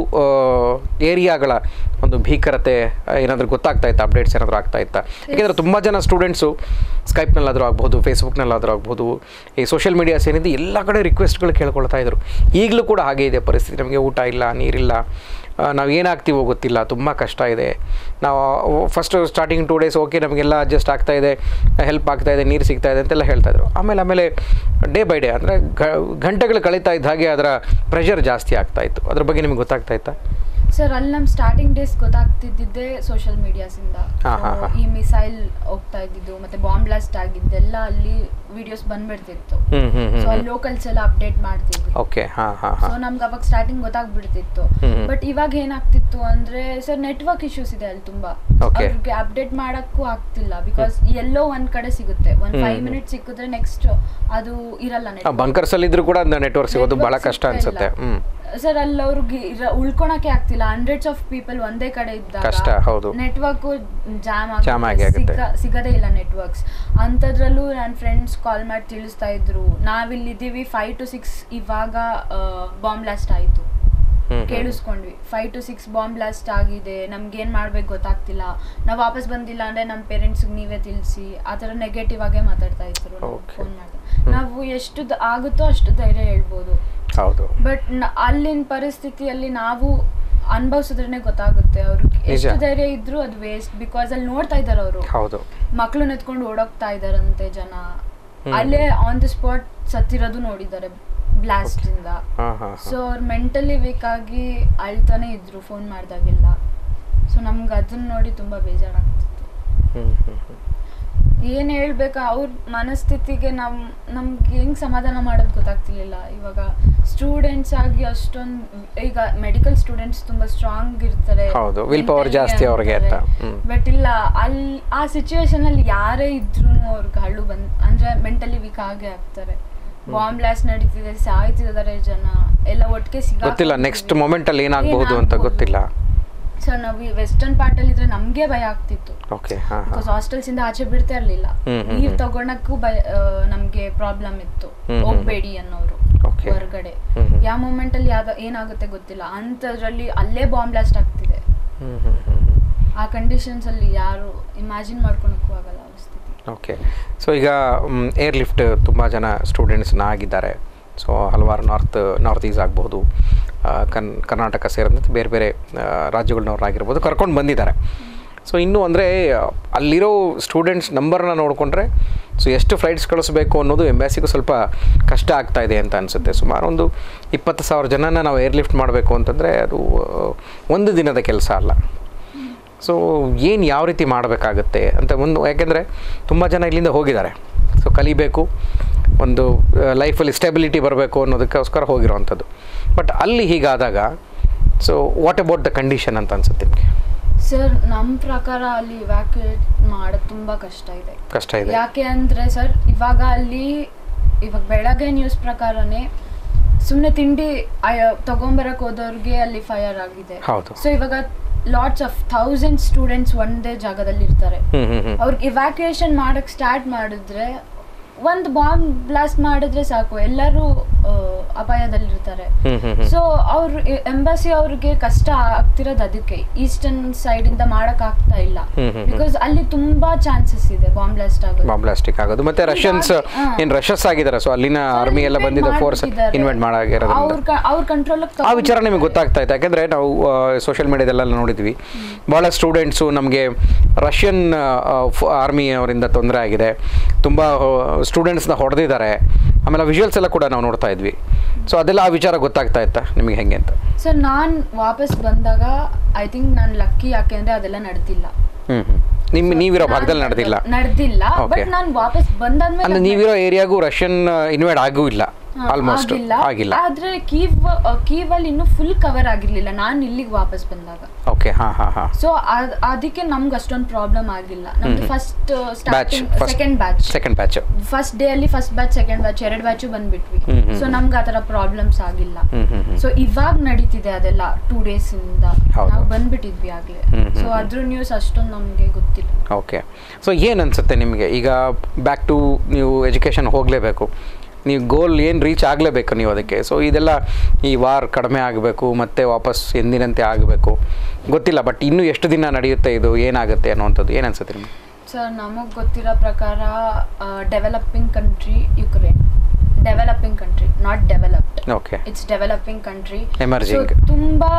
ಏರಿಯಾಗಳ ಒಂದು ಭೀಕರತೆ ಏನಾದರೂ ಗೊತ್ತಾಗ್ತಾ ಇತ್ತಾ ಅಪ್ಡೇಟ್ಸ್ ಏನಾದರೂ ಆಗ್ತಾ ಇತ್ತಾ ಯಾಕೆಂದರೆ ತುಂಬ ಜನ ಸ್ಟೂಡೆಂಟ್ಸು ಸ್ಕೈಪ್ನಲ್ಲಾದರೂ ಆಗ್ಬೋದು ಫೇಸ್ಬುಕ್ನಲ್ಲಾದರೂ ಆಗ್ಬೋದು ಈ ಸೋಷಿಯಲ್ ಮೀಡಿಯಾಸ್ ಏನಿದೆ ಎಲ್ಲ ಕಡೆ ರಿಕ್ವೆಸ್ಟ್ಗಳು ಕೇಳ್ಕೊಳ್ತಾ ಇದ್ರು ಈಗಲೂ ಕೂಡ ಹಾಗೆ ಇದೆ ಪರಿಸ್ಥಿತಿ ನಮಗೆ ಊಟ ಇಲ್ಲ ನೀರಿಲ್ಲ ಆ, ನಾವು ಏನಾಗ್ತೀವೋ ಗೊತ್ತಿಲ್ಲ ತುಂಬ ಕಷ್ಟ ಇದೆ ನಾವು first starting two days okay ನಮಗೆಲ್ಲ ಅಡ್ಜಸ್ಟ್ ಆಗ್ತಾ ಇದೆ ಹೆಲ್ಪ್ ಆಗ್ತಾ ಇದೆ ನೀರು ಸಿಗ್ತಾ ಇದೆ ಅಂತೆಲ್ಲ ಹೇಳ್ತಾ ಇದ್ರು ಆಮೇಲೆ ಆಮೇಲೆ ಡೇ ಬೈ ಡೇ ಅಂದರೆ ಗಂಟೆಗಳು ಕಳೀತಾ ಇದ್ದ ಹಾಗೆ ಅದರ ಪ್ರೆಷರ್ ಜಾಸ್ತಿ ಆಗ್ತಾ ಇತ್ತು ಅದ್ರ ಬಗ್ಗೆ ನಿಮಗೆ ಗೊತ್ತಾಗ್ತಾ ಇತ್ತಾ ಸರ್ ಅಲ್ಲಿ ನಮ್ ಸ್ಟಾರ್ಟಿಂಗ್ ಡೇಸ್ ಗೊತ್ತಾಗ್ತಿದ್ದಿದ್ದೆ ಸೋಷಿಯಲ್ ಮೀಡಿಯಾಸ್ ಇಂದ ಹಾ, ಹಾ, ಹಾ. So, ಈ ಮಿಸೈಲ್ ಹೋಗ್ತಾ ಇದ್ದಿದ್ದು ಮತ್ತೆ ಬಾಂಬ್ ಬ್ಲಾಸ್ಟ್ ಆಗಿದ್ದೆಲ್ಲ ಅಲ್ಲಿ ವಿಡಿಯೋಸ್ ಬಂದ್ಬಿಡ್ತಿತ್ತು ಹ್ಞೂ ಹ್ಞೂ ಸೊ ಹ್ಞೂ ಅಲ್ಲಿ ಲೋಕಲ್ಸ್ ಎಲ್ಲ ಅಪ್ಡೇಟ್ ಮಾಡ್ತಿದ್ರು ಓಕೆ ಹಾಂ ಹಾಂ ಸೊ ಹಾಂ ನಮ್ಗೆ ಅವಾಗ ಸ್ಟಾರ್ಟಿಂಗ್ ಗೊತ್ತಾಗ್ಬಿಡ್ತಿತ್ತು ಹ್ಮ್ ಹ್ಮ್. ಬಟ್ ಇವಾಗ ಏನಾಗ್ತಿತ್ತು ಅಂದ್ರೆ ಸರ್ ನೆಟ್ವರ್ಕ್ ಇಶ್ಯೂಸ್ ಇದೆ ಅಲ್ಲಿ ತುಂಬಾ Okay. ಅವ್ರಿಗೆ ಅಪ್ಡೇಟ್ ಮಾಡಕ್ಕೂ ಆಗ್ತಿಲ್ಲ ಬಿಕಾಸ್ ಎಲ್ಲೋ ಒಂದ್ ಕಡೆ ಸಿಗುತ್ತೆ ಒಂದ್ ಹ್ಮ್ ಫೈವ್ ಹ್ಮ್. ಮಿನಿಟ್ ಸಿಕ್ಕಿದ್ರೆ ನೆಕ್ಸ್ಟ್ ಅದು ಇರಲ್ಲ network. ಬಂಕರ್ಸಲ್ಲಿ ಇದ್ರೂ ಕೂಡ ನೆಟ್ವರ್ಕ್ ಸಿಗೋದು ಭಾಳ Network ಕಷ್ಟ ಸಿಗ್ತಾ ಅನಿಸುತ್ತೆ ಇಲ್ಲ. ಹ್ಞೂ ಸರ್ ಅಲ್ಲಿ ಅವ್ರಿಗೆ ಇರ- ಉಳ್ಕೊಳಕ್ಕೆ ಆಗ್ತಿಲ್ಲ ಹಂಡ್ರೆಡ್ಸ್ ಆಫ್ ಪೀಪಲ್ ಒಂದೇ ಕಡೆ ಇದ್ದಾಗ ಕಷ್ಟ, ಹೌದು. ನೆಟ್ವರ್ಕ್ ಜಾಮ್ Jam ಆಗಿ ಆಗುತ್ತೆ. ಸಿಗದೇ ಇಲ್ಲ ನೆಟ್ವರ್ಕ್ಸ್ ಅಂಥದ್ರಲ್ಲೂ ನನ್ನ ಫ್ರೆಂಡ್ಸ್ ಕಾಲ್ ಮಾಡಿ ತಿಳಿಸ್ತಾ ಇದ್ರು ನಾವಿಲ್ಲಿದ್ದೀವಿ ಫೈವ್ ಟು ಸಿಕ್ಸ್ ಇವಾಗ ಬಾಂಬ್ ಬ್ಲಾಸ್ಟ್ ಆಯಿತು ಕೇಳಿಸ್ಕೊಂಡ್ವಿ five to six bomb blast ಆಗಿದೆ ನಮ್ಗೆ ಏನ್ ಮಾಡ್ಬೇಕು ಗೊತ್ತಾಗ್ತಿಲ್ಲ ನಾವು ವಾಪಸ್ ಬಂದಿಲ್ಲ ಅಂದ್ರೆ ನಮ್ಮ ಪೇರೆಂಟ್ಸ್ ನೀವೇ ತಿಳಿಸಿ ಆ ಥರ ನೆಗೆಟಿವ್ ಆಗೇ ಮಾತಾಡ್ತಾ ಇದ್ರು Okay. ಫೋನ್ ಮಾಡಿ ನಾವು ಎಷ್ಟು ದ- ಆಗುತ್ತೋ ಅಷ್ಟು ಧೈರ್ಯ ಹೇಳ್ಬೋದು ಹೌದು ಬಟ್ ಅಲ್ಲಿನ ಪರಿಸ್ಥಿತಿಯಲ್ಲಿ ನಾವು ಅನುಭವಿಸಿದ್ರೇನೆ ಗೊತ್ತಾಗುತ್ತೆ ಅವ್ರಿಗೆ ನಿಜ. ಎಷ್ಟು ಧೈರ್ಯ ಇದ್ರು ಅದು ವೇಸ್ಟ್ ಬಿಕಾಸ್ ಅಲ್ಲಿ ನೋಡ್ತಾ ಇದಾರೆ ಅವರು ಹೌದು ಮಕ್ಳು ಎತ್ಕೊಂಡು ಓಡೋಗ್ತಾ ಇದಾರಂತೆ ಜನ ಹ್ಮ್. ಅಲ್ಲೇ ಆನ್ ದಿ ಸ್ಪಾಟ್ ಸತ್ತಿರೋದು ನೋಡಿದ್ದಾರೆ ಬ್ಲಾಸ್ಟ್ ಇಂದ ಹಾಂ ಹಾಂ ಸೊ ಅವ್ರು ಮೆಂಟಲಿ ವೀಕ್ ಆಗಿ ಅಳ್ತಾನೆ ಇದ್ರು ಫೋನ್ ಮಾಡಿದಾಗೆಲ್ಲ ಸೊ ನಮ್ಗೆ ಅದನ್ನ ನೋಡಿ ತುಂಬಾ ಬೇಜಾರಾಗ್ತಿತ್ತು ಹ್ಞೂ ಹ್ಞೂ ಹ್ಞೂ ಏನ್ ಹೇಳ್ಬೇಕಾ ಅವ್ರ ಮನಸ್ಥಿತಿಗೆ ನಮ್ ನಮ್ಗೆ ಹೆಂಗ್ ಸಮಾಧಾನ ಮಾಡೋದು ಗೊತ್ತಾಗ್ತಿರ್ಲಿಲ್ಲ ಇವಾಗ ಸ್ಟೂಡೆಂಟ್ಸ್ ಆಗಿ ಅಷ್ಟೊಂದು ಈಗ ಮೆಡಿಕಲ್ ಸ್ಟೂಡೆಂಟ್ಸ್ ತುಂಬಾ ಸ್ಟ್ರಾಂಗ್ ಇರ್ತಾರೆ ಹೌದು, will power ಜಾಸ್ತಿ ಅವ್ರಿಗೆ ಅಂತ. ಹ್ಮ್. ಬಟ್ ಇಲ್ಲ ಅಲ್ಲಿ ಆ ಸಿಚುವೇಶನ್ ಅಲ್ಲಿ ಯಾರೇ ಇದ್ರು ಅವ್ರಿಗೆ ಹಳ್ಳು ಬಂದ್ ಅಂದ್ರೆ ಮೆಂಟಲಿ ವೀಕ್ ಆಗೇ ಆಗ್ತಾರೆ ಬಾಂಬ್ ಬ್ಲಾಸ್ಟ್ ನಡೀತಿದೆ ಸಾಯ್ತಿದ್ದಾರೆ ಜನ ಎಲ್ಲ ಒಟ್ಟಿಗೆ ಸಿಗ ಗೊತ್ತಿಲ್ಲ ನೆಕ್ಸ್ಟ್ ಮೊಮೆಂಟಲ್ಲಿ ಏನಾಗಬಹುದು ಅಂತ ಗೊತ್ತಿಲ್ಲ ಸೊ ನಾವು ವೆಸ್ಟರ್ನ್ ಪಾರ್ಟ್ ಅಲ್ಲಿ ಇದ್ರೆ ನಮ್ಗೆ ಭಯ ಆಗ್ತಿತ್ತು ಓಕೆ ಹಾಂ ಬಿಕಾಸ್ ಹಾಂ ಹಾಸ್ಟೆಲ್ಸ್ ಇಂದ ಆಚೆ ಬಿಡ್ತಾ ಇರ್ಲಿಲ್ಲ ಹ್ಮ್, ಹ್ಮ್, ನೀರ್ ಹ್ಮ್. ತಗೊಳಕ್ಕೂ ಭಯ ಆ, ನಮ್ಗೆ ಪ್ರಾಬ್ಲಮ್ ಇತ್ತು ಹ್ಮ್, ಹ್ಮ್, ಹೋಗ್ಬೇಡಿ ಅನ್ನೋರು Okay. ಹೊರಗಡೆ ಹ್ಮ್, ಹ್ಮ್. ಯಾವ ಮೂಮೆಂಟ್ ಅಲ್ಲಿ ಯಾವ್ದು ಏನಾಗುತ್ತೆ ಗೊತ್ತಿಲ್ಲ ಅಂತದ್ರಲ್ಲಿ ಅಲ್ಲೇ ಬಾಂಬ್ ಬ್ಲಾಸ್ಟ್ ಆಗ್ತಿದೆ ಹ್ಞೂ ಹ್ಞೂ ಹ್ಞೂ ಆ ಕಂಡೀಷನ್ಸ್ ಅಲ್ಲಿ ಯಾರು ಇಮ್ಯಾಜಿನ್ ಮಾಡ್ಕೊಳಕ್ಕೂ ಆಗಲ್ಲ ಅವ್ರ ಸ್ಥಿತಿ ಓಕೆ ಸೊ ಈಗ ಏರ್ ಲಿಫ್ಟ್ ತುಂಬ ಜನ ಸ್ಟೂಡೆಂಟ್ಸ್ನ ಆಗಿದ್ದಾರೆ ಸೊ ಹಲವಾರು ನಾರ್ತ್ ನಾರ್ತ್ ಈಸ್ಟ್ ಆಗ್ಬೋದು ಆ, ಕನ್ ಕರ್ನಾಟಕ ಸೇರಿದಂತೆ ಬೇರೆ ಬೇರೆ ಆ, ರಾಜ್ಯಗಳನ್ನವ್ರಾಗಿರ್ಬೋದು ಕರ್ಕೊಂಡು ಬಂದಿದ್ದಾರೆ ಸೊ ಇನ್ನೂ ಅಂದರೆ ಅಲ್ಲಿರೋ ಸ್ಟೂಡೆಂಟ್ಸ್ ನಂಬರ್ನ ನೋಡಿಕೊಂಡ್ರೆ ಸೊ ಎಷ್ಟು ಫ್ಲೈಟ್ಸ್ ಕಳಿಸ್ಬೇಕು ಅನ್ನೋದು ಎಂಬ್ಯಾಸಿಗೂ ಸ್ವಲ್ಪ ಕಷ್ಟ ಆಗ್ತಾ ಇದೆ ಅಂತ ಅನಿಸುತ್ತೆ ಸುಮಾರು ಒಂದು ಇಪ್ಪತ್ತು ಸಾವಿರ ಜನನ ನಾವು ಏರ್ ಲಿಫ್ಟ್ ಮಾಡಬೇಕು ಅಂತಂದರೆ ಅದು ಆ, ಒಂದು ದಿನದ ಕೆಲಸ ಅಲ್ಲ ಸೊ ಏನು ಯಾವ ರೀತಿ ಮಾಡಬೇಕಾಗತ್ತೆ ಅಂತ ಒಂದು ಯಾಕೆಂದರೆ ತುಂಬ ಜನ ಇಲ್ಲಿಂದ ಹೋಗಿದ್ದಾರೆ ಸೊ ಕಲಿಬೇಕು ಒಂದು ಲೈಫಲ್ಲಿ ಸ್ಟೆಬಿಲಿಟಿ ಬರಬೇಕು ಅನ್ನೋದಕ್ಕೋಸ್ಕರ ಹೋಗಿರೋವಂಥದ್ದು ಬಟ್ ಅಲ್ಲಿ ಹೀಗಾದಾಗ so what about the condition ಅಂತ ಅನ್ಸುತ್ತೆ ನಿಮಗೆ ಸರ್ ನಮ್ಮ ಪ್ರಕಾರ ಅಲ್ಲಿ ಇವ್ಯಾಕ್ಯುಯೇಟ್ ಮಾಡೋದು ತುಂಬಾ ಕಷ್ಟ ಇದೆ ಕಷ್ಟ ಇದೆ ಯಾಕೆ ಅಂದ್ರೆ ಸರ್ ಇವಾಗ ಅಲ್ಲಿ ಇವಾಗ ಬೆಳಗ್ಗೆ ನ್ಯೂಸ್ ಪ್ರಕಾರನೇ ಸುಮ್ಮನೆ ತಿಂಡಿ ಆಯ- ತಗೊಂಬರಕ್ ಹೋದವ್ರಿಗೆ ಅಲ್ಲಿ ಫೈರ್ ಆಗಿದೆ ಹೌದು ಸೊ ಇವಾಗ ಲಾಟ್ಸ್ ಆಫ್ ಥೌಸಂಡ್ ಸ್ಟೂಡೆಂಟ್ಸ್ ಒಂದೇ ಜಾಗದಲ್ಲಿ ಇರ್ತಾರೆ ಹ್ಮ್ ಹ್ಮ್ ಹ್ಮ್ ಅವ್ರಿಗೆ ಇವ್ಯಾಕ್ಯುಯೇಷನ್ ಮಾಡಕ್ ಸ್ಟಾರ್ಟ್ ಮಾಡಿದ್ರೆ ಒಂದು ಬಾಂಬ್ ಬ್ಲಾಸ್ಟ್ ಮಾಡಿದ್ರೆ ಸಾಕು ಎಲ್ಲರೂ ಆ, ಅಪಾಯದಲ್ಲಿರ್ತಾರೆ ಹ್ಮ್ ಹ್ಮ್ ಹ್ಮ್ ಸೊ ಅವ್ರ ಎಂಬಸಿ ಅವ್ರಿಗೆ ಕಷ್ಟ ಆಗ್ತಿರೋದು ಅದಕ್ಕೆ ಈಸ್ಟರ್ನ್ ಸೈಡ್ ಇಂದ ಮಾಡಕ್ ಆಗ್ತಾ ಇಲ್ಲ ಹ್ಮ್ ಹ್ಮ್ ಹ್ಮ್. ಬಿಕಾಸ್ ಅಲ್ಲಿ ತುಂಬಾ ಚಾನ್ಸಸ್ ಇದೆ ಬಾಂಬ್ ಬ್ಲಾಸ್ಟ್ ಆಗೋದು ಬಾಂಬ್ ಬ್ಲಾಸ್ಟಿಕ್ ಆಗೋದು ಮತ್ತೆ ರಷ್ಯನ್ಸ್ ಹಾ. ಏನ್ ರಷಸ್ ಆಗಿದ್ದಾರೆ ಸೊ ಅಲ್ಲಿನ ಆರ್ಮಿ ಎಲ್ಲ ಬಂದಿದೆ ಫೋರ್ಸ್ ಇನ್ವೆಂಟ್ ಮಾಡಾಗಿರೋದ್ರಿಂದ ಅವ್ರ ಅವ್ರ ಕಂಟ್ರೋಲ್ ಆ ವಿಚಾರ ನಿಮಗೆ ಗೊತ್ತಾಗ್ತಾ ಇತ್ತು ಯಾಕೆಂದರೆ ನಾವು ಸೋಷಿಯಲ್ ಮೀಡಿಯಾದಲ್ಲೆಲ್ಲ ನೋಡಿದ್ವಿ ಭಾಳ ಸ್ಟೂಡೆಂಟ್ಸು ನಮಗೆ ರಷ್ಯನ್ ಆರ್ಮಿ ಅವರಿಂದ ತೊಂದರೆ ಆಗಿದೆ ತುಂಬ ಸ್ಟೂಡೆಂಟ್ಸ್ನ ಹೊಡೆದಿದ್ದಾರೆ ಆಮೇಲೆ ವಿಜುವಲ್ಸ್ ಎಲ್ಲ ಕೂಡ ನಾವು ನೋಡ್ತಾ ಇದ್ವಿ ಸೊ ಅದೆಲ್ಲ ಆ ವಿಚಾರ ಗೊತ್ತಾಗ್ತಾ ಇತ್ತಾ ನಿಮಗೆ ಹೆಂಗೆ ಅಂತ ಸೊ ನಾನ್ ವಾಪಸ್ ಬಂದಾಗ ಐ ಥಿಂಕ್ ನಾನು ಲಕ್ಕಿ ಯಾಕೆಂದ್ರೆ ಅದೆಲ್ಲ ನಡೆದಿಲ್ಲ ಹ್ಞೂ ಹ್ಞೂ ನಿಮ್ಮ ನೀವಿರೋ ಭಾಗದಲ್ಲಿ ನಡೆದಿಲ್ಲ ನಡೆದಿಲ್ಲ Okay. ಬಟ್ ನಾನು ವಾಪಸ್ ಬಂದಾದ್ಮೇಲೆ ಅಂದರೆ ಅದ್ ನೀವಿರೋ ಏರಿಯಾಗೂ ರಷ್ಯನ್ ಇನ್ವೈಡ್ ಆಗೂ ಇಲ್ಲ ಹಾ, ಆಲ್ಮೋಸ್ಟ್ ಆಗಿಲ್ಲ ಆಗಿಲ್ಲ ಆದ್ರೆ ಕೀವ್ ಕೀವ್ ಅಲ್ಲಿ ಇನ್ನೂ ಫುಲ್ ಕವರ್ ಆಗಿರ್ಲಿಲ್ಲ ನಾನು ಇಲ್ಲಿಗೆ ವಾಪಸ್ ಬಂದಾಗ ಓಕೆ ಹಾಂ ಹಾಂ ಹಾಂ ಸೊ ಅದಕ್ಕೆ ನಮ್ಗೆ ಅಷ್ಟೊಂದು ಪ್ರಾಬ್ಲಮ್ ಆಗಿಲ್ಲ ನಮ್ದು first batch starting second batch second batch first day ಅಲ್ಲಿ ಫಸ್ಟ್ ಬ್ಯಾಚ್ ಸೆಕೆಂಡ್ ಬ್ಯಾಚ್ ಎರಡು ಬ್ಯಾಚು ಬಂದ್ಬಿಟ್ವಿ ಹ್ಮ್, ಹ್ಮ್, ಸೊ ನಮ್ಗೆ ಆ ಥರ ಪ್ರಾಬ್ಲಮ್ಸ್ ಆಗಿಲ್ಲ ಹ್ಞೂ ಹ್ಞೂ ಹ್ಞೂ ಸೊ ಇವಾಗ ನಡೀತಿದೆ ಅದೆಲ್ಲ ಟೂ ಡೇಸ್ ಇಂದ ಹೌದು. ನಾವು ಬಂದ್ಬಿಟ್ಟಿದ್ವಿ ಆಗ್ಲೇ ಹ್ಮ್, ಹ್ಮ್, ಸೊ ಅದ್ರ ನ್ಯೂಸ್ ಅಷ್ಟೊಂದು ನಮ್ಗೆ ಗೊತ್ತಿಲ್ಲ ಓಕೆ ಸೊ ಏನು ಅನಿಸುತ್ತೆ ನಿಮಗೆ ಈಗ ಬ್ಯಾಕ್ ಟು ನೀವು ಎಜುಕೇಷನ್ ಹೋಗಲೇಬೇಕು ನೀವು ಗೋಲ್ ಏನು ರೀಚ್ ಆಗಲೇಬೇಕು ನೀವು ಅದಕ್ಕೆ ಸೊ ಇದೆಲ್ಲ ಈ ವಾರ್ ಕಡಿಮೆ ಆಗಬೇಕು ಮತ್ತೆ ವಾಪಸ್ ಎಂದಿನಂತೆ ಆಗಬೇಕು ಗೊತ್ತಿಲ್ಲ ಬಟ್ ಇನ್ನೂ ಎಷ್ಟು ದಿನ ನಡೆಯುತ್ತೆ ಇದು ಏನಾಗುತ್ತೆ ಅನ್ನುವಂಥದ್ದು ಏನು ಅನ್ಸುತ್ತೆ ನಿಮಗೆ ಸರ್ ನಮಗೆ ಗೊತ್ತಿರೋ ಪ್ರಕಾರ developing country Ukraine developing country not developed okay it's developing country Emerging. ತುಂಬಾ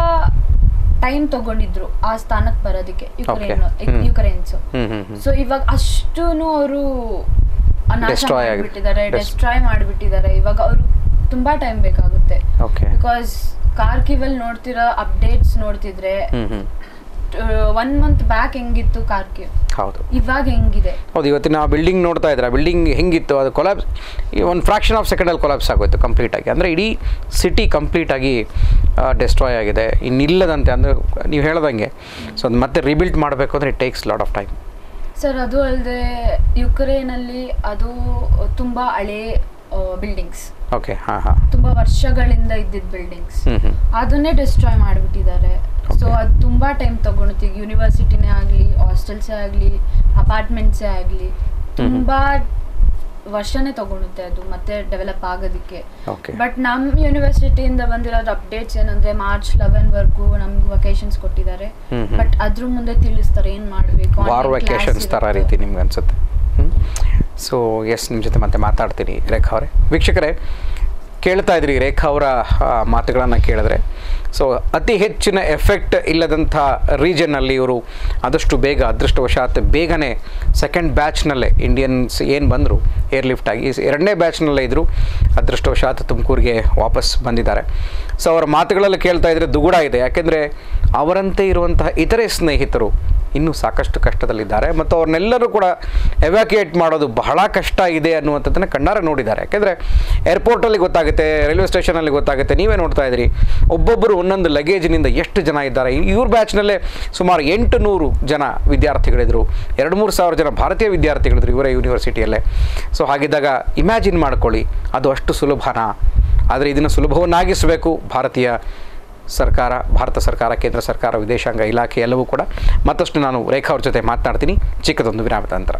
ಟೈಮ್ ತಗೊಂಡಿದ್ರು ಆ ಸ್ಥಾನಕ್ಕೆ ಬರೋದಕ್ಕೆ ಯುಕ್ರೇನ್ Okay. ಹ್ಮ್. ಯುಕ್ರೇನ್ಸ್ ಹ್ಞೂ ಹ್ಞೂ ಹ್ಞೂ ಸೊ ಇವಾಗ ಅಷ್ಟೂನು ಅವರು ನಾಶ Destroy ಆಗಿದೆ. ಮಾಡಿಬಿಟ್ಟಿದ್ದಾರೆ Des- ಡೆಸ್ಟ್ರಾಯ್ ಮಾಡಿಬಿಟ್ಟಿದ್ದಾರೆ ಇವಾಗ ಅವರು ತುಂಬಾ ಟೈಮ್ ಬೇಕಾಗುತ್ತೆ ಓಕೆ ಬಿಕಾಸ್ ಕಾರ್ಕಿವಲ್ ನೋಡ್ತಿರೋ ಅಪ್ಡೇಟ್ಸ್ ನೋಡ್ತಿದ್ರೆ ಹ್ಞೂ ಹ್ಞೂ ಒನ್ ಮಂತ್ ಬ್ಯಾಕ್ ಹೆಂಗಿತ್ತು ಕಾರ್ಕಿವ್ ಹೌದು ಇವಾಗ ಹೆಂಗಿದೆ ಹೌದು ಇವತ್ತಿನ ಆ ಬಿಲ್ಡಿಂಗ್ ನೋಡ್ತಾ ಇದ್ರೆ ಆ ಬಿಲ್ಡಿಂಗ್ ಹೆಂಗಿತ್ತು ಅದು ಕೊಲಾಬ್ಸ್ ಒಂದು ಫ್ರಾಕ್ಷನ್ ಆಫ್ ಸೆಕೆಂಡಲ್ಲಿ ಕೊಲಾಬ್ಸ್ ಆಗೋಯ್ತು ಕಂಪ್ಲೀಟಾಗಿ ಅಂದರೆ ಇಡೀ ಸಿಟಿ ಕಂಪ್ಲೀಟಾಗಿ ಡೆಸ್ಟ್ರಾಯ್ ಆಗಿದೆ ಇನ್ನಿಲ್ಲದಂತೆ ಅಂದರೆ ನೀವು ಹೇಳ್ದಂಗೆ ಸೊ ಅದು ಮತ್ತೆ ರಿಬಿಲ್ಟ್ ಮಾಡಬೇಕು ಅಂದರೆ it takes lot of time sir ಅದು ಅಲ್ಲದೆ ಯುಕ್ರೇನಲ್ಲಿ ಅದು ತುಂಬಾ ಹಳೆ ಬಿಲ್ಡಿಂಗ್ಸ್ ಓಕೆ ಹಾಂ ಹಾಂ ತುಂಬಾ ವರ್ಷಗಳಿಂದ ಇದ್ದಿದ್ದ ಬಿಲ್ಡಿಂಗ್ಸ್ ಹ್ಞೂ ಹ್ಞೂ ಅದನ್ನೇ ಡಿಸ್ಟ್ರಾಯ್ ಮಾಡಿಬಿಟ್ಟಿದ್ದಾರೆ ಸೊ Okay. ಅದು ತುಂಬಾ ಟೈಮ್ ತಗೊಳುತ್ತೆ ಈಗ ಯೂನಿವರ್ಸಿಟಿನೇ ಆಗಲಿ ಹಾಸ್ಟೆಲ್ಸೇ ಆಗಲಿ ಅಪಾರ್ಟ್ಮೆಂಟ್ಸೇ ಆಗಲಿ ತುಂಬಾ ವರ್ಷನೇ ತಗೊಳುತ್ತೆ ಅದು ಮತ್ತೆ ಡೆವಲಪ್ ಆಗೋದಕ್ಕೆ ಓಕೆ ಬಟ್ ನಮ್ಮ ಯೂನಿವರ್ಸಿಟಿಯಿಂದ ಬಂದಿರೋದು ಅಪ್ಡೇಟ್ಸ್ ಏನಂದ್ರೆ ಮಾರ್ಚ್ ಲೆವೆನ್ ವರ್ಗೂ ನಮ್ಗೆ ವೊಕೇಶನ್ಸ್ ಕೊಟ್ಟಿದ್ದಾರೆ ಹ್ಮ್ ಹ್ಮ್. ಬಟ್ ಅದ್ರ ಮುಂದೆ ತಿಳಿಸ್ತಾರೆ ಏನ್ ಮಾಡ್ಬೇಕು ವಾರ್ online class ವೆಕೇಶನ್ಸ್ ಥರ ಇರುತ್ತೆ. ರೀತಿ ನಿಮ್ಗೆ ಅನ್ಸುತ್ತೆ ಸೊ ಎಸ್ ನಿಮ್ಮ ಜೊತೆ ಮತ್ತೆ ಮಾತಾಡ್ತೀನಿ ರೇಖಾ ಅವರೇ ವೀಕ್ಷಕರೇ ಕೇಳ್ತಾ ಇದ್ರಿ ರೇಖಾ ಅವರ ಮಾತುಗಳನ್ನು ಕೇಳಿದ್ರೆ ಸೊ ಅತಿ ಹೆಚ್ಚಿನ ಎಫೆಕ್ಟ್ ಇಲ್ಲದಂಥ ರೀಜನ್ನಲ್ಲಿ ಇವರು ಆದಷ್ಟು ಬೇಗ ಅದೃಷ್ಟವಶಾತ್ ಬೇಗನೆ ಸೆಕೆಂಡ್ ಬ್ಯಾಚ್ನಲ್ಲೇ ಇಂಡಿಯನ್ಸ್ ಏನು ಬಂದರು ಏರ್ ಲಿಫ್ಟ್ ಆಗಿ ಎರಡನೇ ಬ್ಯಾಚ್ನಲ್ಲೇ ಇದ್ದರು ಅದೃಷ್ಟವಶಾತ್ ತುಮಕೂರಿಗೆ ವಾಪಸ್ ಬಂದಿದ್ದಾರೆ ಸೊ ಅವರ ಮಾತುಗಳಲ್ಲಿ ಕೇಳ್ತಾ ಇದ್ರೆ ದುಗುಡ ಇದೆ ಯಾಕೆಂದರೆ ಅವರಂತೆ ಇರುವಂತಹ ಇತರೆ ಸ್ನೇಹಿತರು ಇನ್ನೂ ಸಾಕಷ್ಟು ಕಷ್ಟದಲ್ಲಿದ್ದಾರೆ ಮತ್ತು ಅವ್ರನ್ನೆಲ್ಲರೂ ಕೂಡ ಎವ್ಯಾಕ್ಯುಯೇಟ್ ಮಾಡೋದು ಬಹಳ ಕಷ್ಟ ಇದೆ ಅನ್ನುವಂಥದ್ದನ್ನು ಕಣ್ಣಾರೆ ನೋಡಿದ್ದಾರೆ ಯಾಕೆಂದರೆ ಏರ್ಪೋರ್ಟಲ್ಲಿ ಗೊತ್ತಾಗುತ್ತೆ ರೈಲ್ವೆ ಸ್ಟೇಷನಲ್ಲಿ ಗೊತ್ತಾಗುತ್ತೆ ನೀವೇ ನೋಡ್ತಾ ಇದ್ದೀರಿ ಒಬ್ಬೊಬ್ಬರು ಒಂದೊಂದು ಲಗೇಜಿನಿಂದ ಎಷ್ಟು ಜನ ಇದ್ದಾರೆ ಇವ್ರ ಬ್ಯಾಚ್ನಲ್ಲೇ ಸುಮಾರು ಎಂಟು ನೂರು ಜನ ವಿದ್ಯಾರ್ಥಿಗಳಿದ್ರು ಎರಡು ಮೂರು ಸಾವಿರ ಜನ ಭಾರತೀಯ ವಿದ್ಯಾರ್ಥಿಗಳಿದ್ರು ಇವರೇ ಯೂನಿವರ್ಸಿಟಿಯಲ್ಲೇ ಸೊ ಹಾಗಿದ್ದಾಗ ಇಮ್ಯಾಜಿನ್ ಮಾಡ್ಕೊಳ್ಳಿ ಅದು ಅಷ್ಟು ಸುಲಭನಾ ಆದರೆ ಇದನ್ನು ಸುಲಭವನ್ನಾಗಿಸಬೇಕು ಭಾರತೀಯ ಸರ್ಕಾರ ಭಾರತ ಸರ್ಕಾರ ಕೇಂದ್ರ ಸರ್ಕಾರ ವಿದೇಶಾಂಗ ಇಲಾಖೆ ಎಲ್ಲವೂ ಕೂಡ ಮತ್ತಷ್ಟು ನಾನು ರೇಖಾ ಅವ್ರ ಜೊತೆ ಮಾತನಾಡ್ತೀನಿ ಚಿಕ್ಕದೊಂದು ವಿರಾಮದ ನಂತರ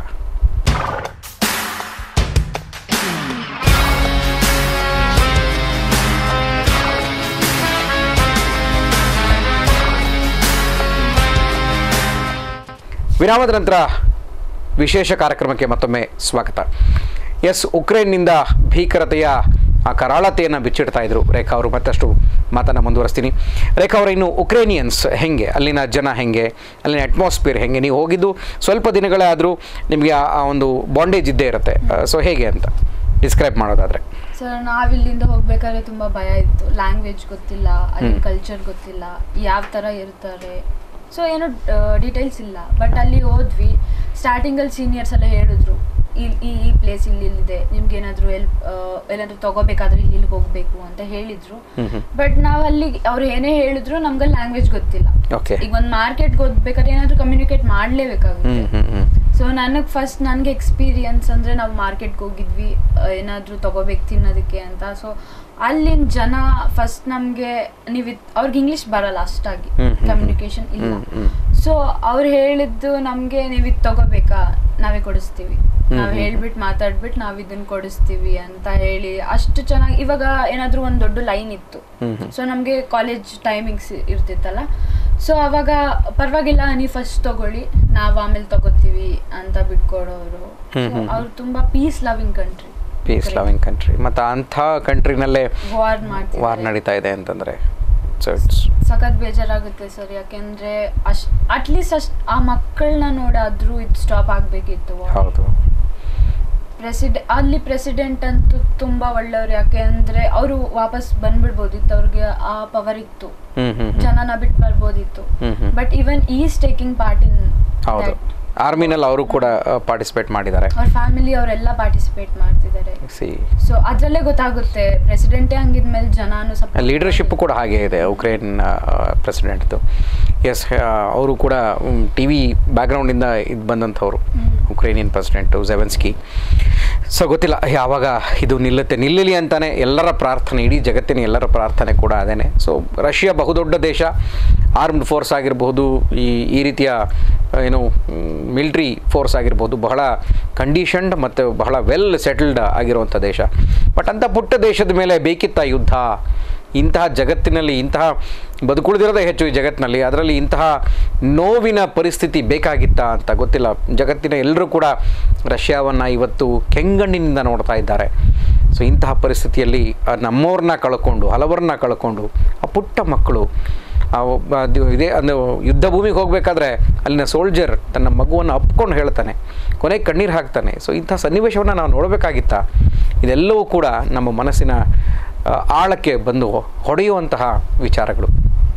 ವಿರಾಮದ ನಂತರ ವಿಶೇಷ ಕಾರ್ಯಕ್ರಮಕ್ಕೆ ಮತ್ತೊಮ್ಮೆ ಸ್ವಾಗತ ಎಸ್ ಉಕ್ರೇನ್ನಿಂದ ಭೀಕರತೆಯ ಆ ಕರಾಳತೆಯನ್ನು ಬಿಚ್ಚಿಡ್ತಾ ಇದ್ರು ರೇಖಾ ಅವರು ಮತ್ತಷ್ಟು ಮಾತನ್ನು ಮುಂದುವರಿಸ್ತೀನಿ ರೇಖಾ ಅವರು ಇನ್ನು ಉಕ್ರೇನಿಯನ್ಸ್ ಹೆಂಗೆ ಅಲ್ಲಿನ ಜನ ಹೆಂಗೆ ಅಲ್ಲಿನ ಅಟ್ಮಾಸ್ಫಿಯರ್ ಹೆಂಗೆ ನೀವು ಹೋಗಿದ್ದು ಸ್ವಲ್ಪ ದಿನಗಳೇ ಆದರೂ ನಿಮಗೆ ಆ ಆ ಒಂದು ಬಾಂಡೇಜ್ ಇದ್ದೇ ಇರುತ್ತೆ ಸೊ ಹೇಗೆ ಅಂತ ಡಿಸ್ಕ್ರೈಬ್ ಮಾಡೋದಾದರೆ ಸರ್ ನಾವಿಲ್ಲಿಂದ ಹೋಗ್ಬೇಕಾದ್ರೆ ತುಂಬಾ ಭಯ ಇತ್ತು ಲ್ಯಾಂಗ್ವೇಜ್ ಗೊತ್ತಿಲ್ಲ ಅಲ್ಲಿ ಕಲ್ಚರ್ ಗೊತ್ತಿಲ್ಲ ಯಾವ ತರ ಇರ್ತಾರೆ ಸೊ ಏನು ಡೀಟೇಲ್ಸ್ ಇಲ್ಲ ಬಟ್ ಅಲ್ಲಿ ಹೋದ್ವಿ ಸ್ಟಾರ್ಟಿಂಗ್ ಅಲ್ಲಿ ಸೀನಿಯರ್ಸ್ ಎಲ್ಲ ಹೇಳಿದ್ರು ಇಲ್ಲಿ ಈ ಈ ಪ್ಲೇಸ್ ಇಲ್ಲಿ ಇಲ್ಲಿದೆ ನಿಮ್ಗೆ ಏನಾದ್ರು ಎಲ್ಪ್ ಏನಾದ್ರು ತಗೋಬೇಕಾದ್ರೆ ಇಲ್ಲಿ ಇಲ್ಲಿಗೆ ಹೋಗ್ಬೇಕು ಅಂತ ಹೇಳಿದ್ರು ಹ್ಮ್ ಹ್ಮ್. ಬಟ್ ನಾವ್ ಅಲ್ಲಿ ಅವ್ರು ಏನೇ ಹೇಳಿದ್ರು ನಮ್ಗೆ ಲ್ಯಾಂಗ್ವೇಜ್ ಗೊತ್ತಿಲ್ಲ ಓಕೆ ಈಗ ಒಂದು ಮಾರ್ಕೆಟ್ ಹೋಗ್ಬೇಕಾದ್ರೆ ಏನಾದ್ರು ಕಮ್ಯುನಿಕೇಟ್ ಮಾಡ್ಲೇಬೇಕಾಗುತ್ತೆ ಹ್ಞೂ ಹ್ಞೂ ಹ್ಞೂ ಸೊ ನನಗೆ ಫಸ್ಟ್ ನನಗೆ ಎಕ್ಸ್ಪೀರಿಯನ್ಸ್ ಅಂದರೆ ನಾವು ಮಾರ್ಕೆಟ್ಗೆ ಹೋಗಿದ್ವಿ ಆ, ಏನಾದರೂ ತಗೋಬೇಕು ತಿನ್ನೋದಕ್ಕೆ ಅಂತ ಸೊ ಅಲ್ಲಿನ ಜನ ಫಸ್ಟ್ ನಮಗೆ ನೀವು ಅವ್ರಿಗೆ ಇಂಗ್ಲಿಷ್ ಬರಲ್ಲ ಅಷ್ಟಾಗಿ ಹ್ಮ್, ಹ್ಮ್, ಹ್ಮ್. ಕಮ್ಯುನಿಕೇಶನ್ ಇಲ್ಲ ಹ್ಮ್, ಹ್ಮ್. ಸೊ ಅವ್ರು ಹೇಳಿದ್ದು ನಮಗೆ ನೀವು ಇದು ತಗೋಬೇಕಾ ನಾವೇ ಕೊಡಿಸ್ತೀವಿ ಹ್ಮ್, ನಾವು ಹ್ಮ್. ಹೇಳ್ಬಿಟ್ಟು ಮಾತಾಡ್ಬಿಟ್ಟು ನಾವು ಇದನ್ನ ಕೊಡಿಸ್ತೀವಿ ಅಂತ ಹೇಳಿ ಅಷ್ಟು ಚೆನ್ನಾಗಿ ಇವಾಗ ಏನಾದರೂ ಒಂದು ದೊಡ್ಡ ಲೈನ್ ಇತ್ತು ಹ್ಮ್ ಹ್ಮ್ ಸೊ ನಮಗೆ ಕಾಲೇಜ್ ಟೈಮಿಂಗ್ಸ್ ಇರ್ತಿತ್ತಲ್ಲ ಸೊ ಅವಾಗ ಪರವಾಗಿಲ್ಲ ನೀವು ಫಸ್ಟ್ ತಗೊಳ್ಳಿ ನಾವು ಆಮೇಲೆ ತಗೋತೀವಿ ಅಂತ ಬಿಟ್ಕೊಡೋರು ಹ್ಮ್, ಹ್ಮ್, ಅವ್ರು ತುಂಬಾ peace loving country peace loving country ಮತ್ತು ಅಂಥ ಕಂಟ್ರಿನಲ್ಲೇ ವಾರ್ ವಾರ್ ಮಾಡ್ತಿದ್ದಾರೆ ನಡೀತಾ ಇದೆ ಅಂತಂದರೆ ಸೊ ಇಟ್ಸ್ ಸಖತ್ ಬೇಜಾರಾಗುತ್ತೆ ಸರ್ ಯಾಕೆಂದ್ರೆ ಅಷ್ಟ್ ಅಟ್ಲೀಸ್ಟ್ ಅಷ್ಟ್ ಆ ಮಕ್ಕಳನ್ನ ನೋಡಾದ್ರೂ ಇದು ಸ್ಟಾಪ್ ಆಗ್ಬೇಕಿತ್ತು ಹೌದು ಪ್ರೆಸಿಡೆ ಅಲ್ಲಿ ಪ್ರೆಸಿಡೆಂಟ್ ಅಂತೂ ತುಂಬಾ ಒಳ್ಳೆಯವ್ರು ಯಾಕೆಂದ್ರೆ ಅವರು ವಾಪಸ್ ಬಂದ್ಬಿಡ್ಬೋದಿತ್ತು ಅವ್ರಿಗೆ ಆ ಪವರ್ ಇತ್ತು ಹ್ಞೂ ಹ್ಞೂ ಜನನ ಬಿಟ್ಟು ಬರ್ಬೋದಿತ್ತು ಹ್ಮ್, ಹ್ಮ್. But even is taking part in ಹೌದು ಆರ್ಮಿನಲ್ಲಿ ಅವರು ಕೂಡ ಪಾರ್ಟಿಸಿಪೇಟ್ ಮಾಡಿದ್ದಾರೆ ಅವ್ರ ಫ್ಯಾಮಿಲಿ ಅವರೆಲ್ಲ ಪಾರ್ಟಿಸಿಪೇಟ್ ಮಾಡ್ತಿದ್ದಾರೆ ಸಿ ಸೊ ಅದ್ರಲ್ಲೇ ಗೊತ್ತಾಗುತ್ತೆ ಪ್ರೆಸಿಡೆಂಟೇ ಹಂಗಿದ್ಮೇಲೆ ಜನನು ಸ್ವಲ್ಪ ಲೀಡರ್ಶಿಪ್ ಕೂಡ ಹಾಗೆ ಇದೆ ಉಕ್ರೇನ್ ಪ್ರೆಸಿಡೆಂಟ್ದು ಎಸ್ ಅವರು ಕೂಡ ಟಿ ವಿ ಬ್ಯಾಕ್ಗ್ರೌಂಡಿಂದ ಇದು ಬಂದಂಥವ್ರು ಉಕ್ರೇನಿಯನ್ ಪ್ರೆಸಿಡೆಂಟು ಜೆವೆನ್ಸ್ಕಿ ಸೊ ಗೊತ್ತಿಲ್ಲ ಯಾವಾಗ ಇದು ನಿಲ್ಲುತ್ತೆ ನಿಲ್ಲಲಿ ಅಂತಾನೆ ಎಲ್ಲರ ಪ್ರಾರ್ಥನೆ ಇಡೀ ಜಗತ್ತಿನ ಎಲ್ಲರ ಪ್ರಾರ್ಥನೆ ಕೂಡ ಅದೇನೆ ಸೊ ರಷ್ಯಾ ಬಹುದೊಡ್ಡ ದೇಶ ಆರ್ಮ್ಡ್ ಫೋರ್ಸ್ ಆಗಿರಬಹುದು ಈ ಈ ರೀತಿಯ ಏನು ಮಿಲ್ಟ್ರಿ ಫೋರ್ಸ್ ಆಗಿರ್ಬೋದು ಬಹಳ ಕಂಡೀಷನ್ಡ್ ಮತ್ತು ಬಹಳ ವೆಲ್ ಸೆಟಲ್ಡ್ ಆಗಿರುವಂಥ ದೇಶ ಬಟ್ ಅಂಥ ಪುಟ್ಟ ದೇಶದ ಮೇಲೆ ಬೇಕಿತ್ತ ಯುದ್ಧ ಇಂತಹ ಜಗತ್ತಿನಲ್ಲಿ ಇಂತಹ ಬದುಕುಳಿದಿರೋದೇ ಹೆಚ್ಚು ಈ ಜಗತ್ತಿನಲ್ಲಿ ಅದರಲ್ಲಿ ಇಂತಹ ನೋವಿನ ಪರಿಸ್ಥಿತಿ ಬೇಕಾಗಿತ್ತಾ ಅಂತ ಗೊತ್ತಿಲ್ಲ ಜಗತ್ತಿನ ಎಲ್ಲರೂ ಕೂಡ ರಷ್ಯಾವನ್ನು ಇವತ್ತು ಕೆಂಗಣ್ಣಿನಿಂದ ನೋಡ್ತಾ ಇದ್ದಾರೆ ಸೊ ಇಂತಹ ಪರಿಸ್ಥಿತಿಯಲ್ಲಿ ಆ ನಮ್ಮವ್ರನ್ನ ಕಳ್ಕೊಂಡು ಹಲವರನ್ನ ಕಳ್ಕೊಂಡು ಆ ಪುಟ್ಟ ಮಕ್ಕಳು ಆ ಒಬ್ಬ ಅದು ಇದೇ ಒಂದು ಯುದ್ಧ ಭೂಮಿಗೆ ಹೋಗಬೇಕಾದ್ರೆ ಅಲ್ಲಿನ ಸೋಲ್ಜರ್ ತನ್ನ ಮಗುವನ್ನು ಅಪ್ಕೊಂಡು ಹೇಳ್ತಾನೆ ಕೊನೆಗೆ ಕಣ್ಣೀರು ಹಾಕ್ತಾನೆ ಸೊ ಇಂಥ ಸನ್ನಿವೇಶವನ್ನು ನಾವು ನೋಡಬೇಕಾಗಿತ್ತಾ ಇದೆಲ್ಲವೂ ಕೂಡ ನಮ್ಮ ಮನಸ್ಸಿನ ಆ, ಆಳಕ್ಕೆ ಬಂದು ಹೊಡೆಯುವಂತಹ ವಿಚಾರಗಳು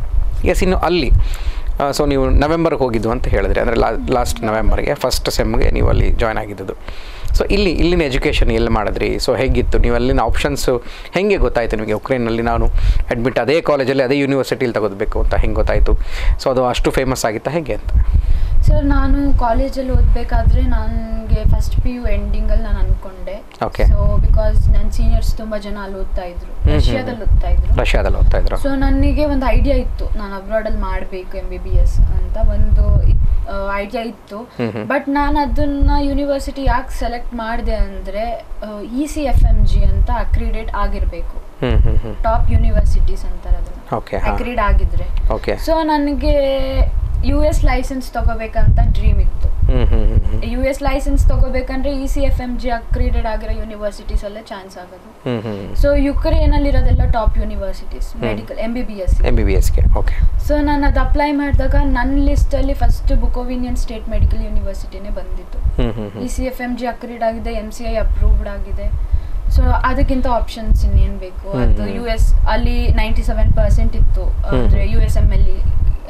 ಎಸ್ ಇನ್ನು ಅಲ್ಲಿ ಸೊ ನೀವು ನವೆಂಬರ್ಗೆ ಹೋಗಿದ್ದು ಅಂತ ಹೇಳಿದ್ರಿ ಅಂದರೆ ಲಾ ಲಾಸ್ಟ್ ನವೆಂಬರ್ಗೆ ಫಸ್ಟ್ ಸೆಮ್ಗೆ ನೀವು ಅಲ್ಲಿ ಜಾಯ್ನ್ ಆಗಿದ್ದದು ಸೊ ಇಲ್ಲಿ ಇಲ್ಲಿನ ಎಜುಕೇಷನ್ ಎಲ್ಲಿ ಮಾಡಿದ್ರಿ ಸೊ ಹೇಗಿತ್ತು ನೀವು ಅಲ್ಲಿನ ಆಪ್ಷನ್ಸು ಹೇಗೆ ಗೊತ್ತಾಯಿತು ನಿಮಗೆ ಉಕ್ರೇನಲ್ಲಿ ನಾನು ಅಡ್ಮಿಟ್ ಅದೇ ಕಾಲೇಜಲ್ಲಿ ಅದೇ ಯೂನಿವರ್ಸಿಟಿಲಿ ತಗೋಬೇಕು ಅಂತ ಹೆಂಗೆ ಗೊತ್ತಾಯಿತು ಸೊ ಅದು ಅಷ್ಟು ಫೇಮಸ್ ಆಗಿತ್ತಾ ಹೇಗೆ ಅಂತ ಸರ್ ನಾನು ಕಾಲೇಜಲ್ಲಿ ಓದಬೇಕಾದ್ರೆ ನನಗೆ ಫಸ್ಟ್ ಪಿ ಯು ಎಂಡಿಂಗಲ್ಲಿ ನಾನು ಅನ್ಕೊಂಡೆ Okay. ಸೊ ಬಿಕಾಸ್ ನನ್ನ ಸೀನಿಯರ್ಸ್ ತುಂಬಾ ಜನ ಅಲ್ಲಿ ಓದ್ತಾ ಇದ್ರು ಹ್ಮ್. ರಷ್ಯಾದಲ್ಲಿ ಓದ್ತಾ ಇದ್ರು ರಷ್ಯಾದಲ್ಲಿ ಓದ್ತಾ ಇದ್ರು ಸೊ ನನಗೆ ಒಂದು ಐಡಿಯಾ ಇತ್ತು ನಾನು ಅಬ್ರಾಡಲ್ಲಿ ಮಾಡಬೇಕು ಎಮ್ ಬಿ ಬಿ ಎಸ್ ಅಂತ ಒಂದು ಐಡಿಯಾ ಇತ್ತು ಹ್ಮ್ ಹ್ಮ್. ಬಟ್ ನಾನು ಅದನ್ನ ಯೂನಿವರ್ಸಿಟಿ ಯಾಕೆ ಸೆಲೆಕ್ಟ್ ಮಾಡಿದೆ ಅಂದರೆ E C F M G ಅಂತ ಅಕ್ರಿಡೇಟ್ ಆಗಿರಬೇಕು ಹ್ಞೂ ಹ್ಞೂ ಹ್ಞೂ ಟಾಪ್ ಯೂನಿವರ್ಸಿಟೀಸ್ ಅಂತಾರೆ ಅದನ್ನ Okay, ಹಾ. ಅಕ್ರಿಡ್ ಆಗಿದ್ರೆ ಓಕೆ ಸೊ ನನಗೆ ಯು ಎಸ್ ಲೈಸೆನ್ಸ್ ತಗೋಬೇಕಂತ ಡ್ರೀಮ್ ಇತ್ತು ಹ್ಞೂ ಹ್ಞೂ ಹ್ಞೂ ಹ್ಞೂ ಯು ಎಸ್ ಲೈಸೆನ್ಸ್ ತಗೋಬೇಕಂದ್ರೆ E C F M G accredit ಆಗಿರೋ ಯೂನಿವರ್ಸಿಟೀಸ್ ಅಲ್ಲೇ ಚಾನ್ಸ್ ಆಗೋದು ಹ್ಞೂ ಹ್ಞೂ ಸೊ ಯುಕ್ರೇನಲ್ಲಿರೋದೆಲ್ಲ top universities medical M B B S M B B ಎಸ್ಗೆ ಓಕೆ ಸೊ ನಾನು ಅದು ಅಪ್ಲೈ ಮಾಡಿದಾಗ ನನ್ನ ಲಿಸ್ಟಲ್ಲಿ ಫಸ್ಟ್ ಬುಕೋವಿನಿಯನ್ ಸ್ಟೇಟ್ ಮೆಡಿಕಲ್ ಯೂನಿವರ್ಸಿಟಿನೇ ಬಂದಿತ್ತು ಹ್ಞೂ ಹ್ಞೂ ಹ್ಞೂ E C F M G ಅಕ್ರಿಡ್ ಆಗಿದೆ ಎಮ್ ಸಿ ಐ ಅಪ್ರೂವ್ಡ್ ಆಗಿದೆ ಸೊ ಅದಕ್ಕಿಂತ ಆಪ್ಷನ್ಸ್ ಇನ್ನೇನು ಬೇಕು ಹ್ಮ್, ಅದು ಹ್ಮ್. ಯು ಎಸ್ ಅಲ್ಲಿ ನೈಂಟಿ ಸೆವೆನ್ ಪರ್ಸೆಂಟ್ ಇತ್ತು ಹ್ಮ್. ಅಂದರೆ ಯು ಎಸ್ ಎಮ್ ಅಲ್ಲಿ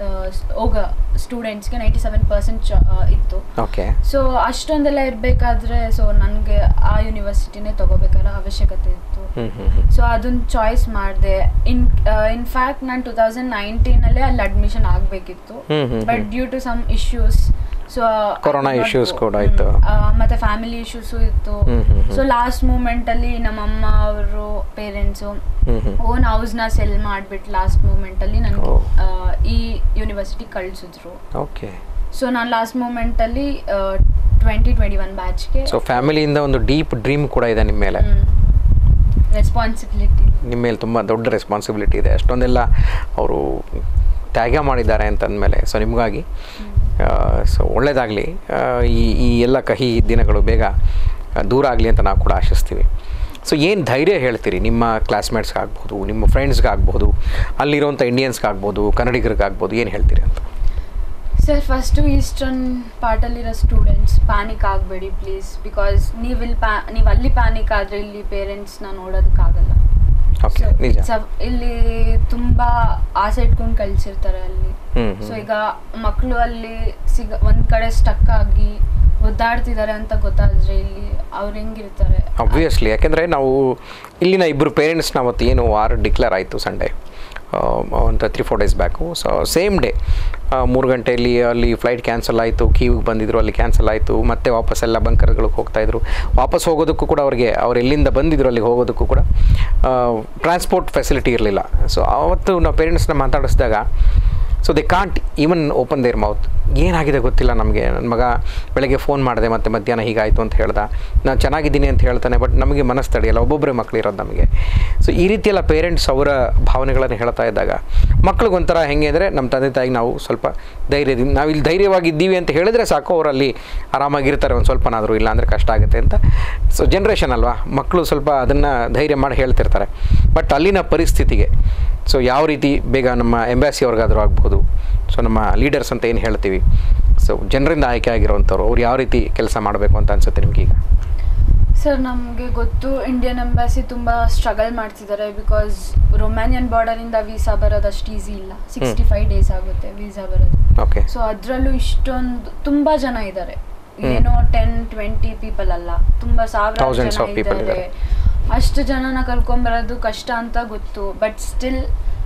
ಹೋಗ ಸ್ಟೂಡೆಂಟ್ಸ್ಗೆ ನೈಂಟಿ ಸೆವೆನ್ ಪರ್ಸೆಂಟ್ ಇತ್ತು ಓಕೆ ಸೊ ಅಷ್ಟೊಂದೆಲ್ಲ ಇರಬೇಕಾದ್ರೆ ಸೊ ನನಗೆ ಆ ಯೂನಿವರ್ಸಿಟಿನೇ ತಗೋಬೇಕಾದ ಅವಶ್ಯಕತೆ ಇತ್ತು ಹ್ಞೂ ಹ್ಞೂ ಹ್ಞೂ ಸೊ ಅದನ್ನ ಚಾಯ್ಸ್ ಮಾಡಿದೆ ಇನ್ ಇನ್ಫ್ಯಾಕ್ಟ್ ನಾನು ಟೂ ತೌಸಂಡ್ ನೈನ್ಟೀನಲ್ಲೇ ಅಲ್ಲಿ ಅಡ್ಮಿಷನ್ ಆಗಬೇಕಿತ್ತು ಹ್ಮ್, ಹ್ಮ್, ಬಟ್ ಹ್ಮ್. Due to some issues so Corona issues ಕೂಡ ಇತ್ತು. ಮತ್ತೆ ಫ್ಯಾಮಿಲಿ ಇಶ್ಯೂಸು ಇತ್ತು ಹ್ಮ್, ಹ್ಮ್, ಹ್ಮ್. ಸೊ ಲಾಸ್ಟ್ ಮೂಮೆಂಟ್ ಅಲ್ಲಿ ನಮ್ಮಮ್ಮ ಅವರು ಪೇರೆಂಟ್ಸು ಹ್ಞೂ ಹ್ಞೂ ಓನ್ ಹೌಸ್ನ ಸೆಲ್ ಮಾಡಿಬಿಟ್ಟು ಲಾಸ್ಟ್ ಮೂಮೆಂಟ್ ಅಲ್ಲಿ ನನಗೆ ಓ. ಈ ಯೂನಿವರ್ಸಿಟಿ ಕಳಿಸಿದ್ರು ಓಕೆ ಸೊ ನಾನು ಲಾಸ್ಟ್ ಮೂಮೆಂಟ್ ಅಲ್ಲಿ ಟ್ವೆಂಟಿ ಟ್ವೆಂಟಿ ಒನ್ ಬ್ಯಾಚ್ಗೆ ಸೊ ಫ್ಯಾಮಿಲಿಯಿಂದ ಒಂದು ಡೀಪ್ ಡ್ರೀಮ್ ಕೂಡ ಇದೆ ನಿಮ್ಮ ಮೇಲೆ ರೆಸ್ಪಾನ್ಸಿಬಿಲಿಟಿ ನಿಮ್ಮ ಮೇಲೆ ತುಂಬ ದೊಡ್ಡ ರೆಸ್ಪಾನ್ಸಿಬಿಲಿಟಿ ಇದೆ ಅಷ್ಟೊಂದೆಲ್ಲ ಅವರು ತ್ಯಾಗ ಮಾಡಿದ್ದಾರೆ ಅಂತಂದಮೇಲೆ ಸೊ ನಿಮಗಾಗಿ ಸೊ ಒಳ್ಳೆಯದಾಗಲಿ ಈ ಈ ಎಲ್ಲ ಕಹಿ ದಿನಗಳು ಬೇಗ ಆ, ದೂರ ಆಗಲಿ ಅಂತ ನಾವು ಕೂಡ ಆಶಿಸ್ತೀವಿ ಸೊ ಏನು ಧೈರ್ಯ ಹೇಳ್ತೀರಿ ನಿಮ್ಮ ಕ್ಲಾಸ್ಮೇಟ್ಸ್ಗಾಗ್ಬೋದು ನಿಮ್ಮ ಫ್ರೆಂಡ್ಸ್ಗಾಗ್ಬೋದು ಅಲ್ಲಿರೋಂಥ ಇಂಡಿಯನ್ಸ್ಗಾಗ್ಬೋದು ಕನ್ನಡಿಗರಿಗಾಗ್ಬೋದು ಏನು ಹೇಳ್ತೀರಿ ಅಂತ ಸರ್ ಫಸ್ಟು ಈಸ್ಟರ್ನ್ ಪಾರ್ಟಲ್ಲಿರೋ ಸ್ಟೂಡೆಂಟ್ಸ್ ಪ್ಯಾನಿಕ್ ಆಗಬೇಡಿ ಪ್ಲೀಸ್ ಬಿಕಾಸ್ ನೀವು ಇಲ್ಲಿ ಪ್ಯಾ ನೀವು ಅಲ್ಲಿ ಪ್ಯಾನಿಕ್ ಆದರೆ ಇಲ್ಲಿ ಪೇರೆಂಟ್ಸ್ನ ನೋಡೋದಕ್ಕಾಗಲ್ಲ ಓಕೆ So, ನಿಜ it's a- ಇಲ್ಲಿ ತುಂಬ ಆಸೆ ಇಟ್ಕೊಂಡು ಕಳ್ಸಿರ್ತಾರೆ ಅಲ್ಲಿ ಹ್ಮ್, ಸೊ ಹ್ಮ್. ಈಗ ಮಕ್ಕಳು ಅಲ್ಲಿ ಸಿಗ ಒಂದ್ ಕಡೆ ಸ್ಟಕ್ ಆಗಿ ಒದ್ದಾಡ್ತಿದ್ದಾರೆ ಅಂತ ಗೊತ್ತಾದ್ರೆ ಇಲ್ಲಿ ಅವ್ರು ಹೆಂಗಿರ್ತಾರೆ ಅಬ್ವಿಯಸ್ಲಿ ಯಾಕೆಂದರೆ ನಾವು ಇಲ್ಲಿನ ಇಬ್ಬರು ಪೇರೆಂಟ್ಸ್ನ ಅವತ್ತು ಏನು ವಾರ್ ಡಿಕ್ಲೇರ್ ಆಯಿತು ಸಂಡೇ ಒಂದು three four days back so same day ಮೂರು ಗಂಟೆಯಲ್ಲಿ ಅಲ್ಲಿ ಫ್ಲೈಟ್ ಕ್ಯಾನ್ಸಲ್ ಆಯಿತು ಕೀವಿಗೆ ಬಂದಿದ್ರು ಅಲ್ಲಿ ಕ್ಯಾನ್ಸಲ್ ಆಯಿತು ಮತ್ತೆ ವಾಪಸ್ ಎಲ್ಲ ಬಂಕರ್ಗಳಿಗೆ ಹೋಗ್ತಾಯಿದ್ರು ವಾಪಸ್ ಹೋಗೋದಕ್ಕೂ ಕೂಡ ಅವ್ರಿಗೆ ಅವ್ರು ಎಲ್ಲಿಂದ ಬಂದಿದ್ರು ಅಲ್ಲಿಗೆ ಹೋಗೋದಕ್ಕೂ ಕೂಡ ಟ್ರಾನ್ಸ್ಪೋರ್ಟ್ ಫೆಸಿಲಿಟಿ ಇರಲಿಲ್ಲ ಸೊ ಆವತ್ತು ನಾವು ಪೇರೆಂಟ್ಸ್ನ ಮಾತಾಡಿಸಿದಾಗ so they can't even open their mouth ಏನಾಗಿದೆ ಗೊತ್ತಿಲ್ಲ ನಮಗೆ ನನ್ನ ಮಗ ಬೆಳಗ್ಗೆ ಫೋನ್ ಮಾಡಿದೆ ಮತ್ತು ಮಧ್ಯಾಹ್ನ ಹೀಗಾಯಿತು ಅಂತ ಹೇಳ್ದ ನಾನು ಚೆನ್ನಾಗಿದ್ದೀನಿ ಅಂತ ಹೇಳ್ತಾನೆ ಬಟ್ ನಮಗೆ ಮನಸ್ಸು ತಡೆಯಲ್ಲ ಒಬ್ಬೊಬ್ಬರೇ ಮಕ್ಳು ಇರೋದು ನಮಗೆ ಸೊ ಈ ರೀತಿಯೆಲ್ಲ ಪೇರೆಂಟ್ಸ್ ಅವರ ಭಾವನೆಗಳನ್ನು ಹೇಳ್ತಾ ಇದ್ದಾಗ ಮಕ್ಳಿಗೊಂಥರ ಹೆಂಗೆ ಅಂದರೆ ನಮ್ಮ ತಂದೆ ತಾಯಿಗೆ ನಾವು ಸ್ವಲ್ಪ ಧೈರ್ಯದಿಂದ ನಾವು ಇಲ್ಲಿ ಧೈರ್ಯವಾಗಿದ್ದೀವಿ ಅಂತ ಹೇಳಿದ್ರೆ ಸಾಕು ಅವರಲ್ಲಿ ಆರಾಮಾಗಿರ್ತಾರೆ ಒಂದು ಸ್ವಲ್ಪನಾದರೂ ಇಲ್ಲ ಅಂದರೆ ಕಷ್ಟ ಆಗುತ್ತೆ ಅಂತ ಸೊ ಜನ್ರೇಷನ್ ಅಲ್ವಾ ಮಕ್ಕಳು ಸ್ವಲ್ಪ ಅದನ್ನು ಧೈರ್ಯ ಮಾಡಿ ಹೇಳ್ತಿರ್ತಾರೆ ಬಟ್ ಅಲ್ಲಿನ ಪರಿಸ್ಥಿತಿಗೆ ಸೊ ಯಾವ ರೀತಿ ಬೇಗ ನಮ್ಮ ಎಂಬಾಸಿ ಅವ್ರಿಗಾದರೂ ಆಗ್ಬೋದು ಸೊ ನಮ್ಮ ಲೀಡರ್ಸ್ ಅಂತ ಏನು ಹೇಳ್ತೀವಿ ಸೊ ಜನರಿಂದ ಆಯ್ಕೆ ಆಗಿರೋವಂಥವ್ರು ಅವ್ರು ಯಾವ ರೀತಿ ಕೆಲಸ ಮಾಡಬೇಕು ಅಂತ ಅನ್ಸುತ್ತೆ ನಿಮ್ಗೆ ಈಗ ಸರ್ ನಮಗೆ ಗೊತ್ತು ಇಂಡಿಯನ್ ಎಂಬಾಸಿ ತುಂಬ ಸ್ಟ್ರಗಲ್ ಮಾಡ್ತಿದ್ದಾರೆ ಬಿಕಾಸ್ ರೊಮ್ಯಾನಿಯನ್ ಬಾರ್ಡರಿಂದ ವೀಸಾ ಬರೋದು ಅಷ್ಟು ಈಸಿ ಇಲ್ಲ ಸಿಕ್ಸ್ಟಿ ಫೈವ್ ಡೇಸ್ ಆಗುತ್ತೆ ವೀಸಾ ಬರೋದು ಓಕೆ ಸೊ ಅದರಲ್ಲೂ ಇಷ್ಟೊಂದು ತುಂಬ ಜನ ಇದ್ದಾರೆ ಏನೋ ಟೆನ್ ಟ್ವೆಂಟಿ ಪೀಪಲ್ ಅಲ್ಲ ತುಂಬ ಸಾವಿರ Thousands ಜನ of people ಇದ್ದಾರೆ ಅಷ್ಟು ಜನನ ಕರ್ಕೊಂಬರೋದು ಕಷ್ಟ ಅಂತ ಗೊತ್ತು ಬಟ್ ಸ್ಟಿಲ್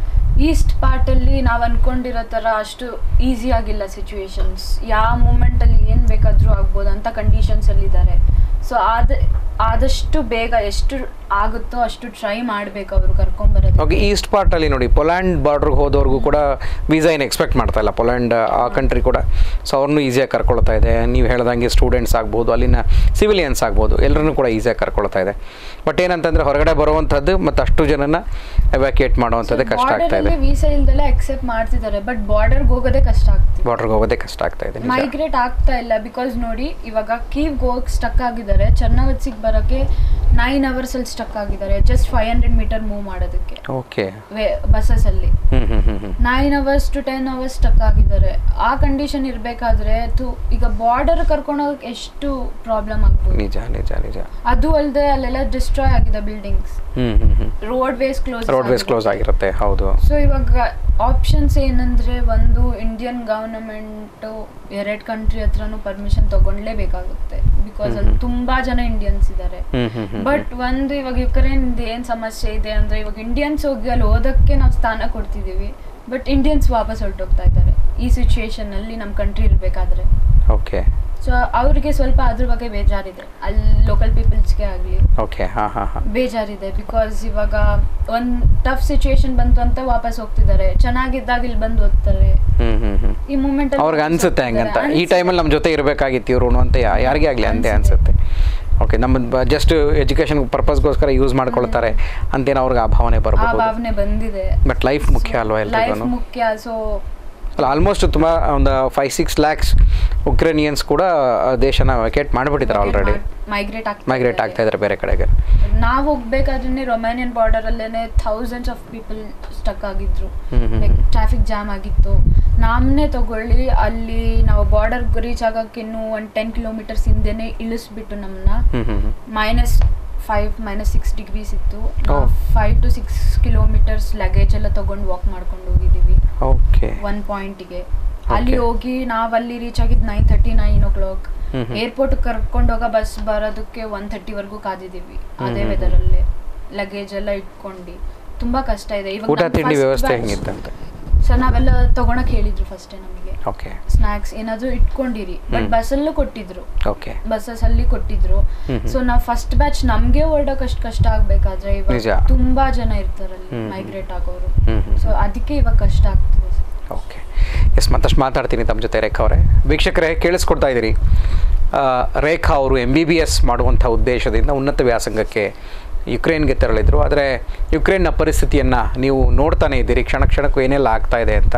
ಈಸ್ಟ್ ಪಾರ್ಟಲ್ಲಿ ನಾವು ಅನ್ಕೊಂಡಿರೋ ಥರ ಅಷ್ಟು ಈಸಿ ಆಗಿಲ್ಲ ಸಿಚುವೇಶನ್ಸ್ ಯಾವ ಮೂಮೆಂಟಲ್ಲಿ ಏನು ಬೇಕಾದರೂ ಆಗ್ಬೋದು ಅಂತ ಕಂಡೀಷನ್ಸಲ್ಲಿದ್ದಾರೆ ಸೊ ಆದ ಆದಷ್ಟು ಬೇಗ ಎಷ್ಟು ಆಗುತ್ತೋ ಅಷ್ಟು ಟ್ರೈ ಮಾಡಬೇಕು ಅವರು ಕರ್ಕೊಂಬರೋದು ಓಕೆ ಈಸ್ಟ್ ಪಾರ್ಟಲ್ಲಿ ನೋಡಿ ಪೊಲ್ಯಾಂಡ್ ಬಾರ್ಡ್ರಿಗೆ ಹೋದವ್ರಿಗೂ ಕೂಡ ವೀಸಾ ಏನು ಎಕ್ಸ್ಪೆಕ್ಟ್ ಮಾಡ್ತಾ ಇಲ್ಲ ಪೊಲ್ಯಾಂಡ್ ಆ ಕಂಟ್ರಿ ಕೂಡ ಸೊ ಅವ್ರನ್ನೂ ಈಸಿಯಾಗಿ ಕರ್ಕೊಳ್ತಾ ಇದೆ ನೀವು ಹೇಳ್ದಂಗೆ ಸ್ಟೂಡೆಂಟ್ಸ್ ಆಗ್ಬೋದು ಅಲ್ಲಿನ ಸಿವಿಲಿಯನ್ಸ್ ಆಗ್ಬೋದು ಎಲ್ಲರನ್ನೂ ಕೂಡ ಈಸಿಯಾಗಿ ಕರ್ಕೊಳ್ತಾ ಇದೆ ಬಟ್ ಏನಂತಂದರೆ ಹೊರಗಡೆ ಬರುವಂಥದ್ದು ಮತ್ತು ಅಷ್ಟು ಜನನ ಎವ್ಯಾಕ್ಯುಯೇಟ್ ಮಾಡುವಂಥದ್ದೇ ಕಷ್ಟ ಆಗ್ತಾ ಇದೆ ವೀಸಾ ಇಲ್ದೆಲ್ಲ ಅಕ್ಸೆಪ್ಟ್ ಮಾಡ್ತಿದ್ದಾರೆ ಬಟ್ ಬಾರ್ಡರ್ಗೆ ಹೋಗೋದೇ ಕಷ್ಟ ಆಗ್ತಿದೆ ಬಾರ್ಡ್ರಿಗೆ ಹೋಗೋದೇ ಕಷ್ಟ ಆಗ್ತಾ ಇದೆ ನಿಜ ಮೈಗ್ರೇಟ್ ಆಗ್ತಾ ಇಲ್ಲ ಬಿಕಾಸ್ ನೋಡಿ ಇವಾಗ ಕೀವ್ಗೆ ಹೋಗಕ್ಕೆ ಸ್ಟಕ್ ಆಗಿದ್ದಾರೆ ಚನ್ನವತ್ಸಿಗೆ ಬರೋಕ್ಕೆ ನೈನ್ ಅವರ್ಸ್ ಅಲ್ಲಿ ಸ್ಟಕ್ ಆಗಿದ್ದಾರೆ just five hundred metre move ಮಾಡೋದಕ್ಕೆ ಓಕೆ ಬಸ್ಸಸ್ ಅಲ್ಲಿ ಹ್ಞೂ ಹ್ಞೂ ಹ್ಞೂ ಹ್ಞೂ nine hours to ten hours stuck ಆಗಿದ್ದಾರೆ ಆ ಕಂಡೀಷನ್ ಇರಬೇಕಾದ್ರೆ ಈಗ ಬಾರ್ಡರ್ ಕರ್ಕೊಂಡು ಹೋಗಕ್ಕೆ ಎಷ್ಟು ಪ್ರಾಬ್ಲಮ್ ಆಗ್ಬೋದು ನಿಜ ನಿಜ ನಿಜ ಅದು ಅಲ್ಲದೆ ಅಲ್ಲೆಲ್ಲ ಡಿಸ್ಟ್ರಾಯ್ ಆಗಿದೆ ಬಿಲ್ಡಿಂಗ್ಸ್ ಹ್ಞೂ ಹ್ಞೂ ಹ್ಞೂ road ways close roadways close ಆಗಿರುತ್ತೆ ಹೌದು ಸೊ ಇವಾಗ ಆಪ್ಷನ್ಸ್ ಏನಂದ್ರೆ ಒಂದು ಇಂಡಿಯನ್ ಗವರ್ನಮೆಂಟ್ ಎರಡ್ ಕಂಟ್ರಿ ಹತ್ರನೂ ಪರ್ಮಿಷನ್ ತಗೊಳ್ಲೇಬೇಕಾಗುತ್ತೆ ಬಿಕಾಸ್ ಅಲ್ಲಿ ತುಂಬಾ ಜನ ಇಂಡಿಯನ್ಸ್ ಇದ್ದಾರೆ ಹ್ಞೂ ಹ್ಞೂ ಹ್ಞೂ ಬಟ್ ಒಂದು ಇವಾಗ ಯುಕ್ರೇನ್ ಏನ್ ಸಮಸ್ಯೆ ಇದೆ ಅಂದ್ರೆ ಇವಾಗ ಇಂಡಿಯನ್ಸ್ ಹೋಗಿ ಅಲ್ಲಿ ಓದಕ್ಕೆ ನಾವು ಸ್ಥಾನ ಕೊಡ್ತಿದೀವಿ ಬಟ್ ಇಂಡಿಯನ್ಸ್ ವಾಪಸ್ ಹೊರಟೋಗ್ತಾ ಇದ್ದಾರೆ ಈ ಸಿಚುಯೇಷನ್ ಅಲ್ಲಿ ನಮ್ಮ ಕಂಟ್ರಿ ಇರ್ಬೇಕಾದ್ರೆ ಓಕೆ ಸೊ ಅವ್ರಿಗೆ ಸ್ವಲ್ಪ ಅದ್ರ ಬಗ್ಗೆ ಬೇಜಾರಿದೆ ಅಲ್ಲಿ ಲೋಕಲ್ ಪೀಪಲ್ಸ್ಗೆ ಆಗಲಿ ಓಕೆ ಹಾಂ ಹಾಂ ಹಾಂ ಬೇಜಾರಿದೆ ಬಿಕಾಸ್ ಇವಾಗ ಒಂದ್ ಟಫ್ ಸಿಚುಯೇಷನ್ ಬಂತು ಅಂತ ವಾಪಸ್ ಹೋಗ್ತಿದ್ದಾರೆ ಚೆನ್ನಾಗಿದ್ದಾಗ ಇಲ್ಲಿ ಬಂದು ಓದ್ತಾರೆ ಹ್ಞೂ ಹ್ಞೂ ಹ್ಞೂ ಈ ಮೂಮೆಂಟ್ ಅವ್ರಿಗೆ ಅನ್ಸುತ್ತೆ ಹಂಗಂತ ಈ ಟೈಮಲ್ಲಿ ನಮ್ಮ ಜೊತೆ ಇರಬೇಕಾಗಿತ್ತು ಇವರು ಅಂತ ಯಾ- ಯಾರಿಗೇ ಆಗಲಿ ಅಂತೆ ಅನ್ಸುತ್ತೆ ಓಕೆ ನಮ್ಮ ಜಸ್ಟ್ ಎಜುಕೇಷನ್ ಪರ್ಪಸ್ಗೋಸ್ಕರ ಯೂಸ್ ಮಾಡ್ಕೊಳ್ತಾರೆ ಅಂತೇನೋ ಅವ್ರಿಗೆ ಆ ಭಾವನೆ ಆ ಬರ್ಬೋದು ಭಾವನೆ ಬಂದಿದೆ ಬಟ್ ಲೈಫ್ ಮುಖ್ಯ ಅಲ್ವಾ ಲೈಫ್ ಎಲ್ರಿಗೂ ಮುಖ್ಯ ಸೊ ಅಲ್ಲ ಆಲ್ಮೋಸ್ಟ್ ತುಂಬ ಒಂದು ಫೈವ್ ಸಿಕ್ಸ್ ಲ್ಯಾಕ್ಸ್ ಉಕ್ರೇನಿಯನ್ಸ್ ಕೂಡ ಆ ದೇಶನ ವೆಕೇಟ್ ಮಾಡಿಬಿಟ್ಟಿದ್ದಾರೆ ಆಲ್ರೆಡಿ ಮೈಗ್ರೇಟ್ ಆಗ್ತಾ ಮೈಗ್ರೇಟ್ ಆಗ್ತಾ ಇದ್ದಾರೆ ಬೇರೆ ಕಡೆಗೆ ನಾವು ಹೋಗ್ಬೇಕಾದ್ರೆ ರೊಮ್ಯಾನಿಯನ್ ಬಾರ್ಡರ್ ಅಲ್ಲೇನೆ ಥೌಸಂಡ್ಸ್ ಆಫ್ ಪೀಪಲ್ ಸ್ಟಕ್ ಆಗಿದ್ರು ಹ್ಮ್ ಹ್ಮ್ ಲೈಕ್ ಟ್ರಾಫಿಕ್ ಜಾಮ್ ಆಗಿತ್ತು ನಾಮನೇ ತಗೊಳ್ಳಿ ಅಲ್ಲಿ ನಾವು ಬಾರ್ಡರ್ ರೀಚ್ ಆಗಕ್ಕೆ ಇನ್ನೂ ಒಂದು ಟೆನ್ ಕಿಲೋಮೀಟರ್ಸ್ ಹಿಂದೆನೆ ಇಳಿಸ್ಬಿಟ್ಟು ನಮ್ಮನ್ನ ಹ್ಞೂ ಹ್ಞೂ ಹ್ಞೂ minus five minus six degrees ಇತ್ತು Oh. Five to six kilometres luggage ಎಲ್ಲ ತಗೊಂಡು ವಾಕ್ ಮಾಡ್ಕೊಂಡು ಹೋಗಿದ್ದೀವಿ ಓಕೆ ಒನ್ ಪಾಯಿಂಟಿಗೆ ಅಲ್ಲಿ ಹೋಗಿ ನಾವು ಅಲ್ಲಿ ರೀಚ್ ಆಗಿದ್ದು nine thirty nine o'clock ಹ್ಮ್ ಹ್ಮ್. ಏರ್ಪೋರ್ಟ್ ಕರ್ಕೊಂಡು ಹೋಗೋ ಬಸ್ ಬರೋದಕ್ಕೆ ಒನ್ ತರ್ಟಿವರೆಗೂ ಕಾದಿದ್ದೀವಿ ಅದೇ ಹ್ಮ್ ಹ್ಮ್. ವೆದರಲ್ಲೇ ಲಗೇಜ್ ಎಲ್ಲ ಇಟ್ಕೊಂಡು ತುಂಬಾ ಕಷ್ಟ ಇದೆ ಊಟ ತಿಂಡಿ ವ್ಯವಸ್ಥೆ ಹೆಂಗಿತ್ತಂತೆ ಸೊ ನಾವೆಲ್ಲ ತಗೊಳಕ್ ಹೇಳಿದ್ರು ಫಸ್ಟೇ ನಮಗೆ ಓಕೆ ಸ್ನಾಕ್ಸ್ ಏನಾದ್ರು ಇಟ್ಕೊಂಡಿರಿ ಬಟ್ ಹ್ಮ್. ಬಸ್ಸಲ್ಲೂ ಕೊಟ್ಟಿದ್ರು ಓಕೆ ಬಸ್ಸಸ್ ಅಲ್ಲಿ ಕೊಟ್ಟಿದ್ರು ಹ್ಮ್ ಹ್ಮ್. ಸೊ ನಾವು ಫಸ್ಟ್ ಬ್ಯಾಚ್ ನಮ್ಗೆ ಹೊರಡೋಕೆ ಅಷ್ಟು ಕಷ್ಟ ಆಗ್ಬೇಕಾದ್ರೆ ನಿಜ. ಇವಾಗ ತುಂಬಾ ಜನ ಇರ್ತಾರಲ್ಲಿ ಹ್ಮ್. ಮೈಗ್ರೇಟ್ ಆಗೋರು ಹ್ಞೂ ಹ್ಞೂ ಸೊ ಅದಕ್ಕೆ ಇವಾಗ ಕಷ್ಟ ಆಗ್ತದೆ ಓಕೆ ಎಸ್ ಮತ್ತಷ್ಟು ಮಾತಾಡ್ತೀನಿ ತಮ್ಮ ಜೊತೆ ರೇಖಾ ಅವರೇ ವೀಕ್ಷಕರೇ ಕೇಳಿಸ್ಕೊಡ್ತಾ ಇದ್ದೀರಿ ಆ, ರೇಖಾ ಅವರು ಎಮ್ ಬಿ ಬಿ ಎಸ್ ಮಾಡುವಂಥ ಉದ್ದೇಶದಿಂದ ಉನ್ನತ ವ್ಯಾಸಂಗಕ್ಕೆ ಯುಕ್ರೇನ್ಗೆ ತೆರಳಿದರು ಆದರೆ ಯುಕ್ರೇನ್ನ ಪರಿಸ್ಥಿತಿಯನ್ನು ನೀವು ನೋಡ್ತಾನೆ ಇದ್ದೀರಿ ಕ್ಷಣ ಕ್ಷಣಕ್ಕೂ ಏನೆಲ್ಲ ಆಗ್ತಾ ಇದೆ ಅಂತ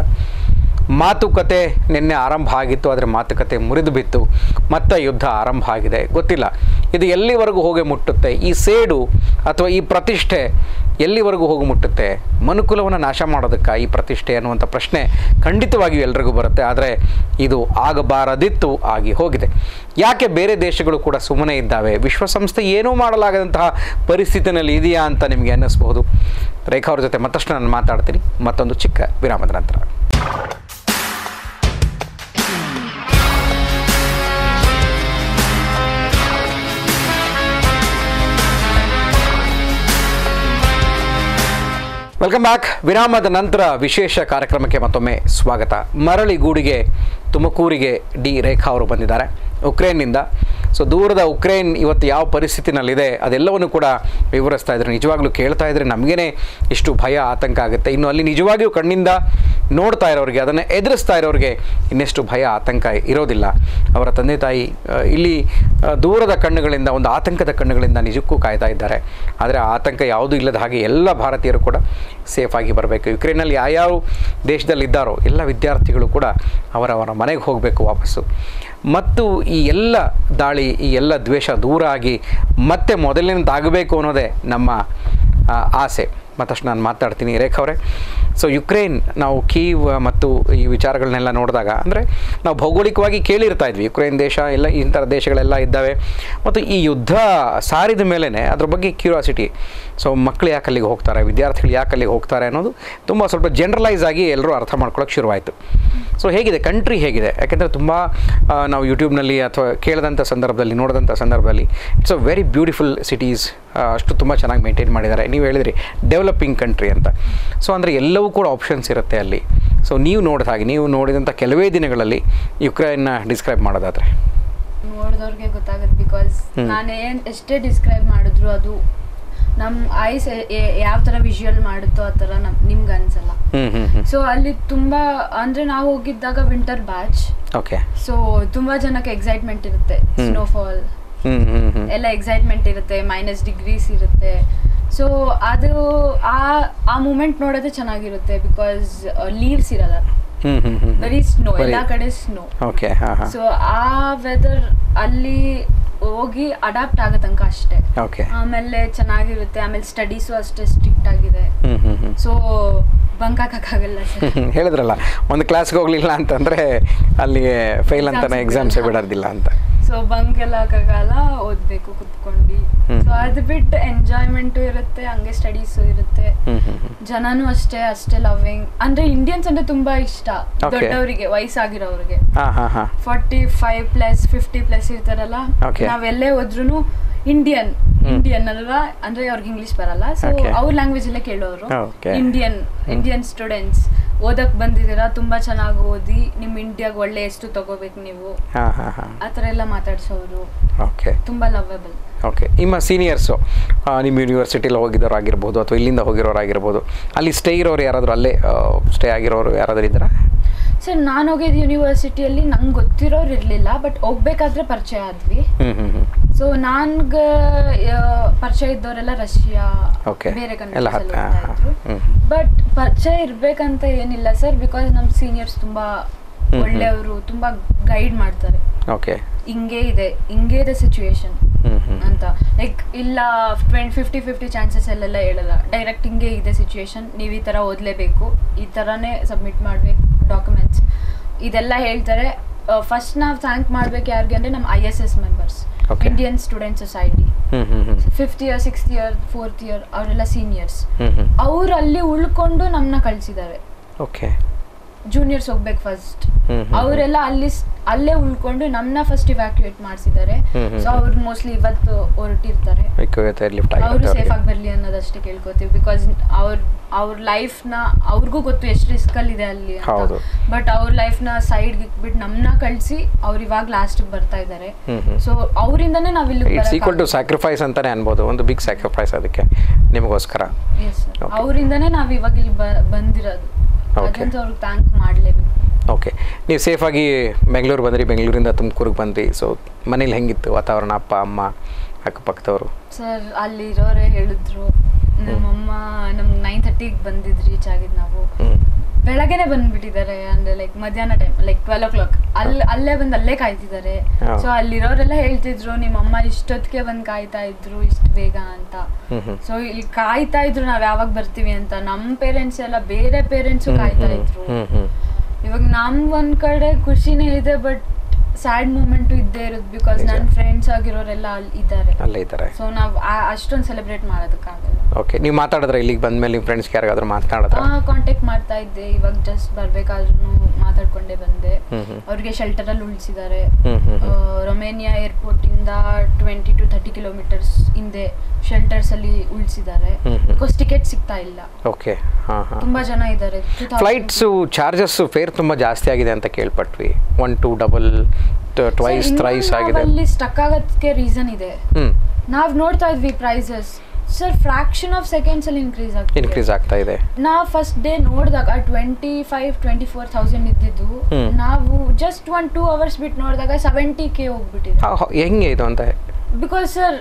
ಮಾತುಕತೆ ನಿನ್ನೆ ಆರಂಭ ಆಗಿತ್ತು ಆದರೆ ಮಾತುಕತೆ ಮುರಿದು ಬಿತ್ತು ಮತ್ತೆ ಯುದ್ಧ ಆರಂಭ ಆಗಿದೆ ಗೊತ್ತಿಲ್ಲ ಇದು ಎಲ್ಲಿವರೆಗೂ ಹೋಗಿ ಮುಟ್ಟುತ್ತೆ ಈ ಸೇಡು ಅಥವಾ ಈ ಪ್ರತಿಷ್ಠೆ ಎಲ್ಲಿವರೆಗೂ ಹೋಗಿ ಮುಟ್ಟುತ್ತೆ ಮನುಕುಲವನ್ನು ನಾಶ ಮಾಡೋದಕ್ಕೆ ಈ ಪ್ರತಿಷ್ಠೆ ಅನ್ನುವಂಥ ಪ್ರಶ್ನೆ ಖಂಡಿತವಾಗಿಯೂ ಎಲ್ರಿಗೂ ಬರುತ್ತೆ ಆದರೆ ಇದು ಆಗಬಾರದಿತ್ತು ಆಗಿ ಹೋಗಿದೆ ಯಾಕೆ ಬೇರೆ ದೇಶಗಳು ಕೂಡ ಸುಮ್ಮನೆ ಇದ್ದಾವೆ ವಿಶ್ವಸಂಸ್ಥೆ ಏನೂ ಮಾಡಲಾಗದಂತಹ ಪರಿಸ್ಥಿತಿನಲ್ಲಿ ಇದೆಯಾ ಅಂತ ನಿಮಗೆ ಅನ್ನಿಸ್ಬಹುದು ರೇಖಾ ಅವ್ರ ಜೊತೆ ಮತ್ತಷ್ಟು ನಾನು ಮಾತಾಡ್ತೀನಿ ಮತ್ತೊಂದು ಚಿಕ್ಕ ವಿರಾಮದ ನಂತರ ವೆಲ್ಕಮ್ ಬ್ಯಾಕ್ ವಿರಾಮದ ನಂತರ ವಿಶೇಷ ಕಾರ್ಯಕ್ರಮಕ್ಕೆ ಮತ್ತೊಮ್ಮೆ ಸ್ವಾಗತ ಮರಳಿ ಗೂಡಿಗೆ ತುಮಕೂರಿಗೆ ಡಿ ರೇಖಾ ಅವರು ಬಂದಿದ್ದಾರೆ ಉಕ್ರೇನ್ನಿಂದ ಸೊ ದೂರದ ಉಕ್ರೇನ್ ಇವತ್ತು ಯಾವ ಪರಿಸ್ಥಿತಿನಲ್ಲಿದೆ ಅದೆಲ್ಲವನ್ನು ಕೂಡ ವಿವರಿಸ್ತಾ ಇದ್ದಾರೆ ನಿಜವಾಗ್ಲೂ ಕೇಳ್ತಾ ಇದ್ರೆ ನಮಗೇನೆ ಇಷ್ಟು ಭಯ ಆತಂಕ ಆಗುತ್ತೆ ಇನ್ನು ಅಲ್ಲಿ ನಿಜವಾಗಿಯೂ ಕಣ್ಣಿಂದ ನೋಡ್ತಾ ಇರೋರಿಗೆ ಅದನ್ನು ಎದುರಿಸ್ತಾ ಇರೋರಿಗೆ ಇನ್ನೆಷ್ಟು ಭಯ ಆತಂಕ ಇರೋದಿಲ್ಲ ಅವರ ತಂದೆ ತಾಯಿ ಆ, ಇಲ್ಲಿ ಆ, ದೂರದ ಕಣ್ಣುಗಳಿಂದ ಒಂದು ಆತಂಕದ ಕಣ್ಣುಗಳಿಂದ ನಿಜಕ್ಕೂ ಕಾಯ್ತಾ ಇದ್ದಾರೆ ಆದರೆ ಆ ಆತಂಕ ಯಾವುದೂ ಇಲ್ಲದ ಹಾಗೆ ಎಲ್ಲ ಭಾರತೀಯರು ಕೂಡ ಸೇಫ್ ಆಗಿ ಬರಬೇಕು ಯುಕ್ರೇನಲ್ಲಿ ಯಾವ್ಯಾವ ದೇಶದಲ್ಲಿ ಇದ್ದಾರೋ ಎಲ್ಲ ವಿದ್ಯಾರ್ಥಿಗಳು ಕೂಡ ಅವರವರ ಮನೆಗೆ ಹೋಗಬೇಕು ವಾಪಸ್ಸು ಮತ್ತು ಈ ಎಲ್ಲ ದಾಳಿ ಈ ಎಲ್ಲ ದ್ವೇಷ ದೂರ ಆಗಿ ಮತ್ತೆ ಮೊದಲಿನದಾಗಬೇಕು ಅನ್ನೋದೇ ನಮ್ಮ ಆ, ಆಸೆ ಮತ್ತಷ್ಟು ನಾನು ಮಾತಾಡ್ತೀನಿ ರೇಖಾ ಅವರೇ ಸೊ ಯುಕ್ರೇನ್ ನಾವು ಕೀವ್ ಮತ್ತು ಈ ವಿಚಾರಗಳನ್ನೆಲ್ಲ ನೋಡಿದಾಗ ಅಂದರೆ ನಾವು ಭೌಗೋಳಿಕವಾಗಿ ಕೇಳಿರ್ತಾ ಇದ್ವಿ ಯುಕ್ರೇನ್ ದೇಶ ಎಲ್ಲ ಇಂಥ ದೇಶಗಳೆಲ್ಲ ಇದ್ದಾವೆ ಮತ್ತು ಈ ಯುದ್ಧ ಸಾರಿದ ಮೇಲೇ ಅದ್ರ ಬಗ್ಗೆ ಕ್ಯೂರಿಯಾಸಿಟಿ ಸೊ ಮಕ್ಕಳು ಯಾಕೆ ಅಲ್ಲಿಗೆ ಹೋಗ್ತಾರೆ ವಿದ್ಯಾರ್ಥಿಗಳು ಯಾಕೆ ಅಲ್ಲಿಗೆ ಹೋಗ್ತಾರೆ ಅನ್ನೋದು ತುಂಬ ಸ್ವಲ್ಪ ಜನರಲೈಸ್ ಆಗಿ ಎಲ್ಲರೂ ಅರ್ಥ ಮಾಡ್ಕೊಳ್ಳೋಕೆ ಶುರುವಾಯಿತು ಸೊ ಹೇಗಿದೆ ಕಂಟ್ರಿ ಹೇಗಿದೆ ಯಾಕೆಂದರೆ ತುಂಬ ಆ, ನಾವು ಯೂಟ್ಯೂಬ್ನಲ್ಲಿ ಅಥವಾ ಕೇಳಿದಂಥ ಸಂದರ್ಭದಲ್ಲಿ ನೋಡಿದಂಥ ಸಂದರ್ಭದಲ್ಲಿ it's a very beautiful cities ಅಷ್ಟು ತುಂಬ ಚೆನ್ನಾಗಿ ಮೇಂಟೈನ್ ಮಾಡಿದ್ದಾರೆ ನೀವು ಹೇಳಿದ್ರಿ ಡೆವಲಪಿಂಗ್ ಕಂಟ್ರಿ ಅಂತ ಸೊ ಅಂದರೆ ಎಲ್ಲವೂ ಕೂಡ ಆಪ್ಷನ್ಸ್ ಇರುತ್ತೆ ಅಲ್ಲಿ ಸೊ ನೀವು ನೋಡಿದ ಹಾಗೆ ನೀವು ನೋಡಿದಂಥ ಕೆಲವೇ ದಿನಗಳಲ್ಲಿ ಯುಕ್ರೇನ್ನ ಡಿಸ್ಕ್ರೈಬ್ ಮಾಡೋದಾದರೆ ನೋಡಿದವ್ರಿಗೆ ಗೊತ್ತಾಗುತ್ತೆ ಬಿಕಾಸ್ ಹ್ಮ್. ನಾನೇನ್ ಎಷ್ಟೇ ಡಿಸ್ಕ್ರೈಬ್ ಮಾಡಿದ್ರು ಅದು ನಮ್ಮ ಐಸ್ ಯಾವ ಥರ ವಿಜುವಲ್ ಮಾಡುತ್ತೋ ಆ ಥರ ನಮ್ ನಿಮ್ಗೆ ಅನ್ಸಲ್ಲ ಹ್ಞೂ ಹ್ಞೂ ಹ್ಞೂ ಸೊ ಅಲ್ಲಿ ತುಂಬಾ ಅಂದ್ರೆ ನಾವು ಹೋಗಿದ್ದಾಗ ವಿಂಟರ್ ಬ್ಯಾಚ್ ಓಕೆ ಸೊ ತುಂಬಾ ಜನಕ್ಕೆ ಎಕ್ಸೈಟ್ಮೆಂಟ್ ಇರುತ್ತೆ ಹ್ಮ್. ಸ್ನೋಫಾಲ್ ಹ್ಞೂ ಹ್ಞೂ ಹ್ಞೂ ಎಲ್ಲ ಎಕ್ಸೈಟ್ಮೆಂಟ್ ಇರುತ್ತೆ ಮೈನಸ್ ಡಿಗ್ರೀಸ್ ಇರುತ್ತೆ ಸೊ ಅದು ಆ ಆ ಮೂಮೆಂಟ್ ನೋಡೋದೇ ಚೆನ್ನಾಗಿರುತ್ತೆ ಬಿಕಾಸ್ ಲೀವ್ಸ್ ಇರಲ್ಲ ಹ್ಞೂ ಹ್ಞೂ ಹ್ಞೂ ಬರೀ ಸ್ನೋ ಬರೀ- ಎಲ್ಲ ಕಡೆ ಸ್ನೋ ಓಕೆ ಹಾಂ ಹಾಂ ಸೊ ಆ ವೆದರ್ ಅಲ್ಲಿ ಹೋಗಿ ಅಡಾಪ್ಟ್ ಆಗೋ ತನಕ ಅಷ್ಟೇ ಓಕೆ ಆಮೇಲೆ ಚೆನ್ನಾಗಿರುತ್ತೆ ಆಮೇಲೆ ಸ್ಟಡೀಸು ಅಷ್ಟೇ ಸ್ಟ್ರಿಕ್ಟ್ ಆಗಿದೆ ಹ್ಞೂ ಹ್ಞೂ ಹ್ಞೂ ಸೊ ಬಂಕ್ ಹಾಕಕ್ಕಾಗಲ್ಲ ಸರ್ ಹೇಳಿದ್ರಲ್ಲ ಒಂದು ಕ್ಲಾಸ್ಗೆ ಹೋಗಲಿಲ್ಲ ಅಂತಂದರೆ ಅಲ್ಲಿಗೆ ಫೇಲ್ ಅಂತಾನೆ Exams ಎಕ್ಸಾಮ್ಸೇ ಬಿಡಲ್ಲ. ಬಿಡೋದಿಲ್ಲ ಅಂತ ಸೊ ಬಂಕ್ ಎಲ್ಲ ಹಾಕಕ್ಕಾಗಲ್ಲ ಓದ್ಬೇಕು ಕುತ್ಕೊಂಡು ಹ್ಮ್. ಸೊ ಅದು ಬಿಟ್ಟು ಎಂಜಾಯ್ಮೆಂಟು ಇರುತ್ತೆ ಹಂಗೆ ಸ್ಟಡೀಸು ಇರುತ್ತೆ ಹ್ಞೂ ಹ್ಞೂ ಹ್ಞೂ ಜನನೂ ಅಷ್ಟೇ ಅಷ್ಟೇ ಲವ್ವಿಂಗ್ ಅಂದ್ರೆ ಇಂಡಿಯನ್ಸ್ ಅಂದ್ರೆ ತುಂಬಾ ಇಷ್ಟ Okay. ದೊಡ್ಡವರಿಗೆ ವಯಸ್ಸಾಗಿರೋರಿಗೆ ಹಾಂ ಹಾಂ ಹಾಂ forty five plus fifty plus ಇರ್ತಾರಲ್ಲ Okay. ನಾವೆಲ್ಲೇ ಹೋದ್ರು ಇಂಡಿಯನ್ ಇಂಡಿಯನ್ ಅಲ್ವಾ ಅಂದ್ರೆ ಅವ್ರಿಗೆ ಇಂಗ್ಲಿಷ್ ಬರಲ್ಲ ಸೊ Okay. ಅವ್ರ ಲ್ಯಾಂಗ್ವೇಜ್ ಅಲ್ಲೇ ಕೇಳೋರು Okay. ಇಂಡಿಯನ್ ಇಂಡಿಯನ್ ಸ್ಟೂಡೆಂಟ್ಸ್ ಓದಕ್ ಬಂದಿದ್ದೀರಾ ತುಂಬಾ ಚೆನ್ನಾಗಿ ಓದಿ ನಿಮ್ ಇಂಡಿಯಾಗ ಒಳ್ಳೆ ಎಷ್ಟು ತಗೋಬೇಕು ನೀವು ಹಾಂ ಹಾಂ ಹಾಂ ಆ ಥರ ಎಲ್ಲ ಮಾತಾಡ್ಸೋರು ಓಕೆ ತುಂಬಾ ಲವಬಲ್ ಓಕೆ ನಿಮ್ಮ ಸೀನಿಯರ್ಸು ನಿಮ್ಮ ಯೂನಿವರ್ಸಿಟಿಲಿ ಹೋಗಿದ್ದವ್ರು ಆಗಿರ್ಬೋದು ಅಥವಾ ಇಲ್ಲಿಂದ ಹೋಗಿರೋರು ಆಗಿರ್ಬೋದು ಅಲ್ಲಿ ಸ್ಟೇ ಇರೋರು ಯಾರಾದರೂ ಅಲ್ಲೇ ಸ್ಟೇ ಆಗಿರೋರು ಯಾರಾದರೂ ಇದ್ದಾರಾ ಸರ್ ನಾನು ಹೋಗಿದ್ದು ಯೂನಿವರ್ಸಿಟಿಯಲ್ಲಿ ನಂಗೆ ಗೊತ್ತಿರೋರು ಇರಲಿಲ್ಲ ಬಟ್ ಹೋಗ್ಬೇಕಾದ್ರೆ ಪರಿಚಯ ಆದ್ವಿ ಹ್ಞೂ ಹ್ಞೂ ಹ್ಞೂ ಸೊ ನನ್ಗೆ ಪರಿಚಯ ಇದ್ದವರೆಲ್ಲ ರಷ್ಯಾ Okay. ಬೇರೆ ಎಲ್ಲ ಕಂಟ್ರೀಸ್ ಹತ್ತ- ಹಾ, ಹಾ. ಹ್ಮ್. ಬಟ್ ಪರಿಚಯ ಇರ್ಬೇಕಂತ ಏನಿಲ್ಲ ಸರ್ ಬಿಕಾಸ್ ನಮ್ಮ ಸೀನಿಯರ್ಸ್ ತುಂಬಾ ಹ್ಮ್. ಒಳ್ಳೆಯವರು ತುಂಬಾ ಗೈಡ್ ಮಾಡ್ತಾರೆ ಓಕೆ ಹಿಂಗೆ ಇದೆ ಹಿಂಗೆ ಇದೆ ಸಿಚುವೇಶನ್ ಹ್ಞೂ ಹ್ಞೂ ಅಂತ ಲೈಕ್ ಇಲ್ಲ ಟ್ವೆಂಟಿ ಫಿಫ್ಟಿ ಫಿಫ್ಟಿ ಚಾನ್ಸಸ್ ಅಲ್ಲೆಲ್ಲ ಹೇಳಲ್ಲ ಡೈರೆಕ್ಟ್ ಹಿಂಗೆ ಇದೆ ಸಿಚುವೇಶನ್ ನೀವು ಈ ಥರ ಓದಲೇಬೇಕು ಈ ಥರನೇ ಸಬ್ಮಿಟ್ ಮಾಡಬೇಕು ಡಾಕ್ಯುಮೆಂಟ್ಸ್ ಇದೆಲ್ಲ ಹೇಳ್ತಾರೆ ಫಸ್ಟ್ ನಾವು ಥ್ಯಾಂಕ್ ಮಾಡ್ಬೇಕು ಯಾರಿಗೆ ಅಂದರೆ ನಮ್ಮ I S S members Okay. Indian student society ಹ್ಞೂ ಹ್ಞೂ ಹ್ಞೂ fifth year sixth year fourth year ಅವರೆಲ್ಲ ಸೀನಿಯರ್ಸ್ ಹ್ಞೂ ಹ್ಞೂ ಅವ್ರು ಅಲ್ಲಿ ಉಳ್ಕೊಂಡು ನಮ್ಮನ್ನ ಕಳಿಸಿದ್ದಾರೆ ಓಕೆ ಜೂನಿಯರ್ಸ್ ಹೋಗ್ಬೇಕು ಫಸ್ಟ್ ಹ್ಮ್, ಹ್ಮ್, ಅವರೆಲ್ಲ ಅಲ್ಲಿ ಸ್- ಅಲ್ಲೇ ಉಳ್ಕೊಂಡು ನಮ್ಮನ್ನ ಫಸ್ಟ್ ಇವ್ಯಾಕ್ಯುಯೇಟ್ ಮಾಡಿಸಿದ್ದಾರೆ ಹ್ಮ್, ಹ್ಮ್, ಸೊ ಅವ್ರು ಮೋಸ್ಟ್ಲಿ ಇವತ್ತು ಹೊರಟಿರ್ತಾರೆ ಇವತ್ತು ಲಿಫ್ಟ್ ಅವರು ಆಗಿರುತ್ತೆ ಸೇಫ್ ಅವ್ರಿಗೆ. ಆಗಿ ಬರ್ಲಿ ಅನ್ನೋದಷ್ಟೇ ಕೇಳ್ಕೊತೀವಿ ಬಿಕಾಸ್ ಅವ್ರ ಅವ್ರ ಲೈಫ್ನ ಅವ್ರಿಗೂ ಗೊತ್ತು ಎಷ್ಟು ರಿಸ್ಕ್ ಅಲ್ಲಿ ಇದೆ ಅಲ್ಲಿ ಹೌದು. ಬಟ್ ಅವ್ರ ಲೈಫ್ನ ಸೈಡ್ ಇಟ್ಬಿಟ್ಟು ನಮ್ಮನ್ನ ಕಳಿಸಿ ಅವ್ರು ಇವಾಗ ಲಾಸ್ಟ್ ಬರ್ತಾ ಇದ್ದಾರೆ ಹ್ಮ್, ಹ್ಮ್. ಸೊ ಅವರಿಂದನೇ ನಾವ್ ಇಲ್ಲಿ ಇಟ್ಸ್ ಈಕ್ವಲ್ ಟು ಸ್ಯಾಕ್ರಿಫೈಸ್ ಅಂತಾನೆ ಅನ್ಬೋದು ಒಂದು ಬಿಗ್ ಸ್ಯಾಕ್ರಿಫೈಸ್ ಅದಕ್ಕೆ ನಿಮಗೋಸ್ಕರ Okay. ಅವರಿಂದನೇ ನಾವ್ ಇವಾಗ ಇಲ್ಲಿ ಬ- ಬಂದಿರೋದು Okay. ಅದಂತೂ ಅವ್ರಿಗೆ ಥ್ಯಾಂಕ್ ಮಾಡ್ಲೇಬೇಕು ಓಕೆ ನೀವು ಸೇಫಾಗಿ ಬೆಂಗಳೂರು ಬಂದ್ರಿ ಬೆಂಗಳೂರಿಂದ ತುಮಕೂರಿಗೆ ಬಂದ್ರಿ ಸೊ ಮನೇಲಿ ಹೆಂಗಿತ್ತು ವಾತಾವರಣ ಅಪ್ಪ ಅಮ್ಮ ಅಕ್ಕಪಕ್ಕದವರು ಸರ್ ಅಲ್ಲಿರೋರೇ ಹೇಳಿದ್ರು ನಮ್ಮಮ್ಮ ನಮ್ಗೆ ನೈನ್ ಥರ್ಟಿಗೆ ಬಂದಿದ್ದು ರೀಚ್ ಆಗಿದ್ದು ನಾವು ಹ್ಞೂ ಬೆಳಗ್ಗೆನೆ ಬಂದ್ಬಿಟ್ಟಿದ್ದಾರೆ ಅಂದ್ರೆ ಲೈಕ್ ಮಧ್ಯಾಹ್ನ time like twelve o'clock ಅಲ್ಲಿ ಅಲ್ಲೇ ಬಂದು ಅಲ್ಲೇ ಕಾಯ್ತಿದ್ದಾರೆ ಹಾ. ಸೊ ಅಲ್ಲಿರೋರೆಲ್ಲ ಹೇಳ್ತಿದ್ರು ನಿಮ್ಮ ಅಮ್ಮ ಇಷ್ಟೊತ್ತಿಗೆ ಬಂದು ಕಾಯ್ತಾ ಇದ್ರು ಇಷ್ಟು ಬೇಗ ಅಂತ ಹ್ಞೂ ಹ್ಞೂ ಸೊ ಇಲ್ಲಿ ಕಾಯ್ತಾ ಇದ್ರು ನಾವ್ ಯಾವಾಗ ಬರ್ತೀವಿ ಅಂತ ನಮ್ಮ ಪೇರೆಂಟ್ಸ್ ಎಲ್ಲ ಬೇರೆ ಪೇರೆಂಟ್ಸು ಕಾಯ್ತಾ ಇದ್ರು ಹ್ಞೂ ಹ್ಞೂ ಇವಾಗ ನಮ್ ಒಂದ್ ಕಡೆ ಖುಷಿನೇ ಇದೆ ಬಟ್ ಸ್ಯಾಡ್ ಮೂಮೆಂಟು ಇದ್ದೇ ಇರುತ್ತೆ ಬಿಕಾಸ್ ನಿಜ. ನನ್ನ ಫ್ರೆಂಡ್ಸ್ ಆಗಿರೋರೆಲ್ಲ ಅಲ್ಲಿ ಇದ್ದಾರೆ ಅಲ್ಲೇ ಇದ್ದಾರೆ ಸೊ ನಾವು ಅಷ್ಟೊಂದು ಸೆಲೆಬ್ರೇಟ್ ಮಾಡೋದಕ್ಕಾಗಲ್ಲ ಓಕೆ ನೀವು ಮಾತಾಡಿದ್ರೆ ಇಲ್ಲಿಗೆ ಬಂದ್ಮೇಲೆ ನಿಮ್ಮ ಫ್ರೆಂಡ್ಸ್ಗೆ ಯಾರಿಗಾದ್ರೂ ಮಾತನಾಡಿದ್ರೆ ಕಾಂಟ್ಯಾಕ್ಟ್ ಮಾಡ್ತಾ ಇದ್ದೆ ಇವಾಗ ಜಸ್ಟ್ ಬರ್ಬೇಕಾದ್ರೂ ಮಾತಾಡ್ಕೊಂಡೇ ಬಂದೆ ಹ್ಮ್ ಹ್ಮ್. ಅವ್ರಿಗೆ ಶೆಲ್ಟರ್ ಅಲ್ಲಿ ಉಳಿಸಿದ್ದಾರೆ ಹ್ಮ್ ಹ್ಮ್ ಹ್ಮ್. ರೊಮೇನಿಯಾ ಏರ್ಪೋರ್ಟ್ ಇಂದ ಟ್ವೆಂಟಿ ಟು ಥರ್ಟಿ ಕಿಲೋಮೀಟರ್ಸ್ ಹಿಂದೆ ಶೆಲ್ಟರ್ಸ್ ಅಲ್ಲಿ ಉಳಿಸಿದ್ದಾರೆ ಹ್ಮ್ ಹ್ಮ್. ಬಿಕಾಸ್ ಟಿಕೆಟ್ ಸಿಗ್ತಾ ಇಲ್ಲ ಓಕೆ ಹಾಂ ಹಾಂ ತುಂಬಾ ಜನ ಇದ್ದಾರೆ ಫ್ಲೈಟ್ಸು ಚಾರ್ಜಸ್ಸು ಫೇರ್ ತುಂಬ ಜಾಸ್ತಿ ಆಗಿದೆ ಅಂತ ಕೇಳ್ಪಟ್ವಿ one to double twice thrice ಆಗಿದೆ ಅಲ್ಲಿ ಸ್ಟಕ್ ಆಗೋದಕ್ಕೆ ರೀಸನ್ ಇದೆ ಹ್ಞೂ ನಾವ್ ನೋಡ್ತಾ ಇದ್ವಿ prices sir fraction of seconds ಅಲ್ಲಿ ಇನ್ಕ್ರೀಸ್ ಆಗ್ತಿದೆ ಇನ್ಕ್ರೀಸ್ ಆಗ್ತಾ ಇದೆ ನಾ ಫಸ್ಟ್ ಡೇ ನೋಡಿದಾಗ twenty five twenty four thousand ಇದ್ದಿದ್ದು ಹ್ಮ್. ನಾವು ಜಸ್ಟ್ ಒನ್ ಟೂ ಅವರ್ಸ್ ಬಿಟ್ಟು ನೋಡಿದಾಗ ಸೆವೆಂಟಿ ಕೆ ಹೋಗ್ಬಿಟ್ಟಿದೆ ಹಾ, ಹಾ, ಹೆಂಗೆ ಇದು ಅಂತ ಬಿಕಾಸ್ ಸರ್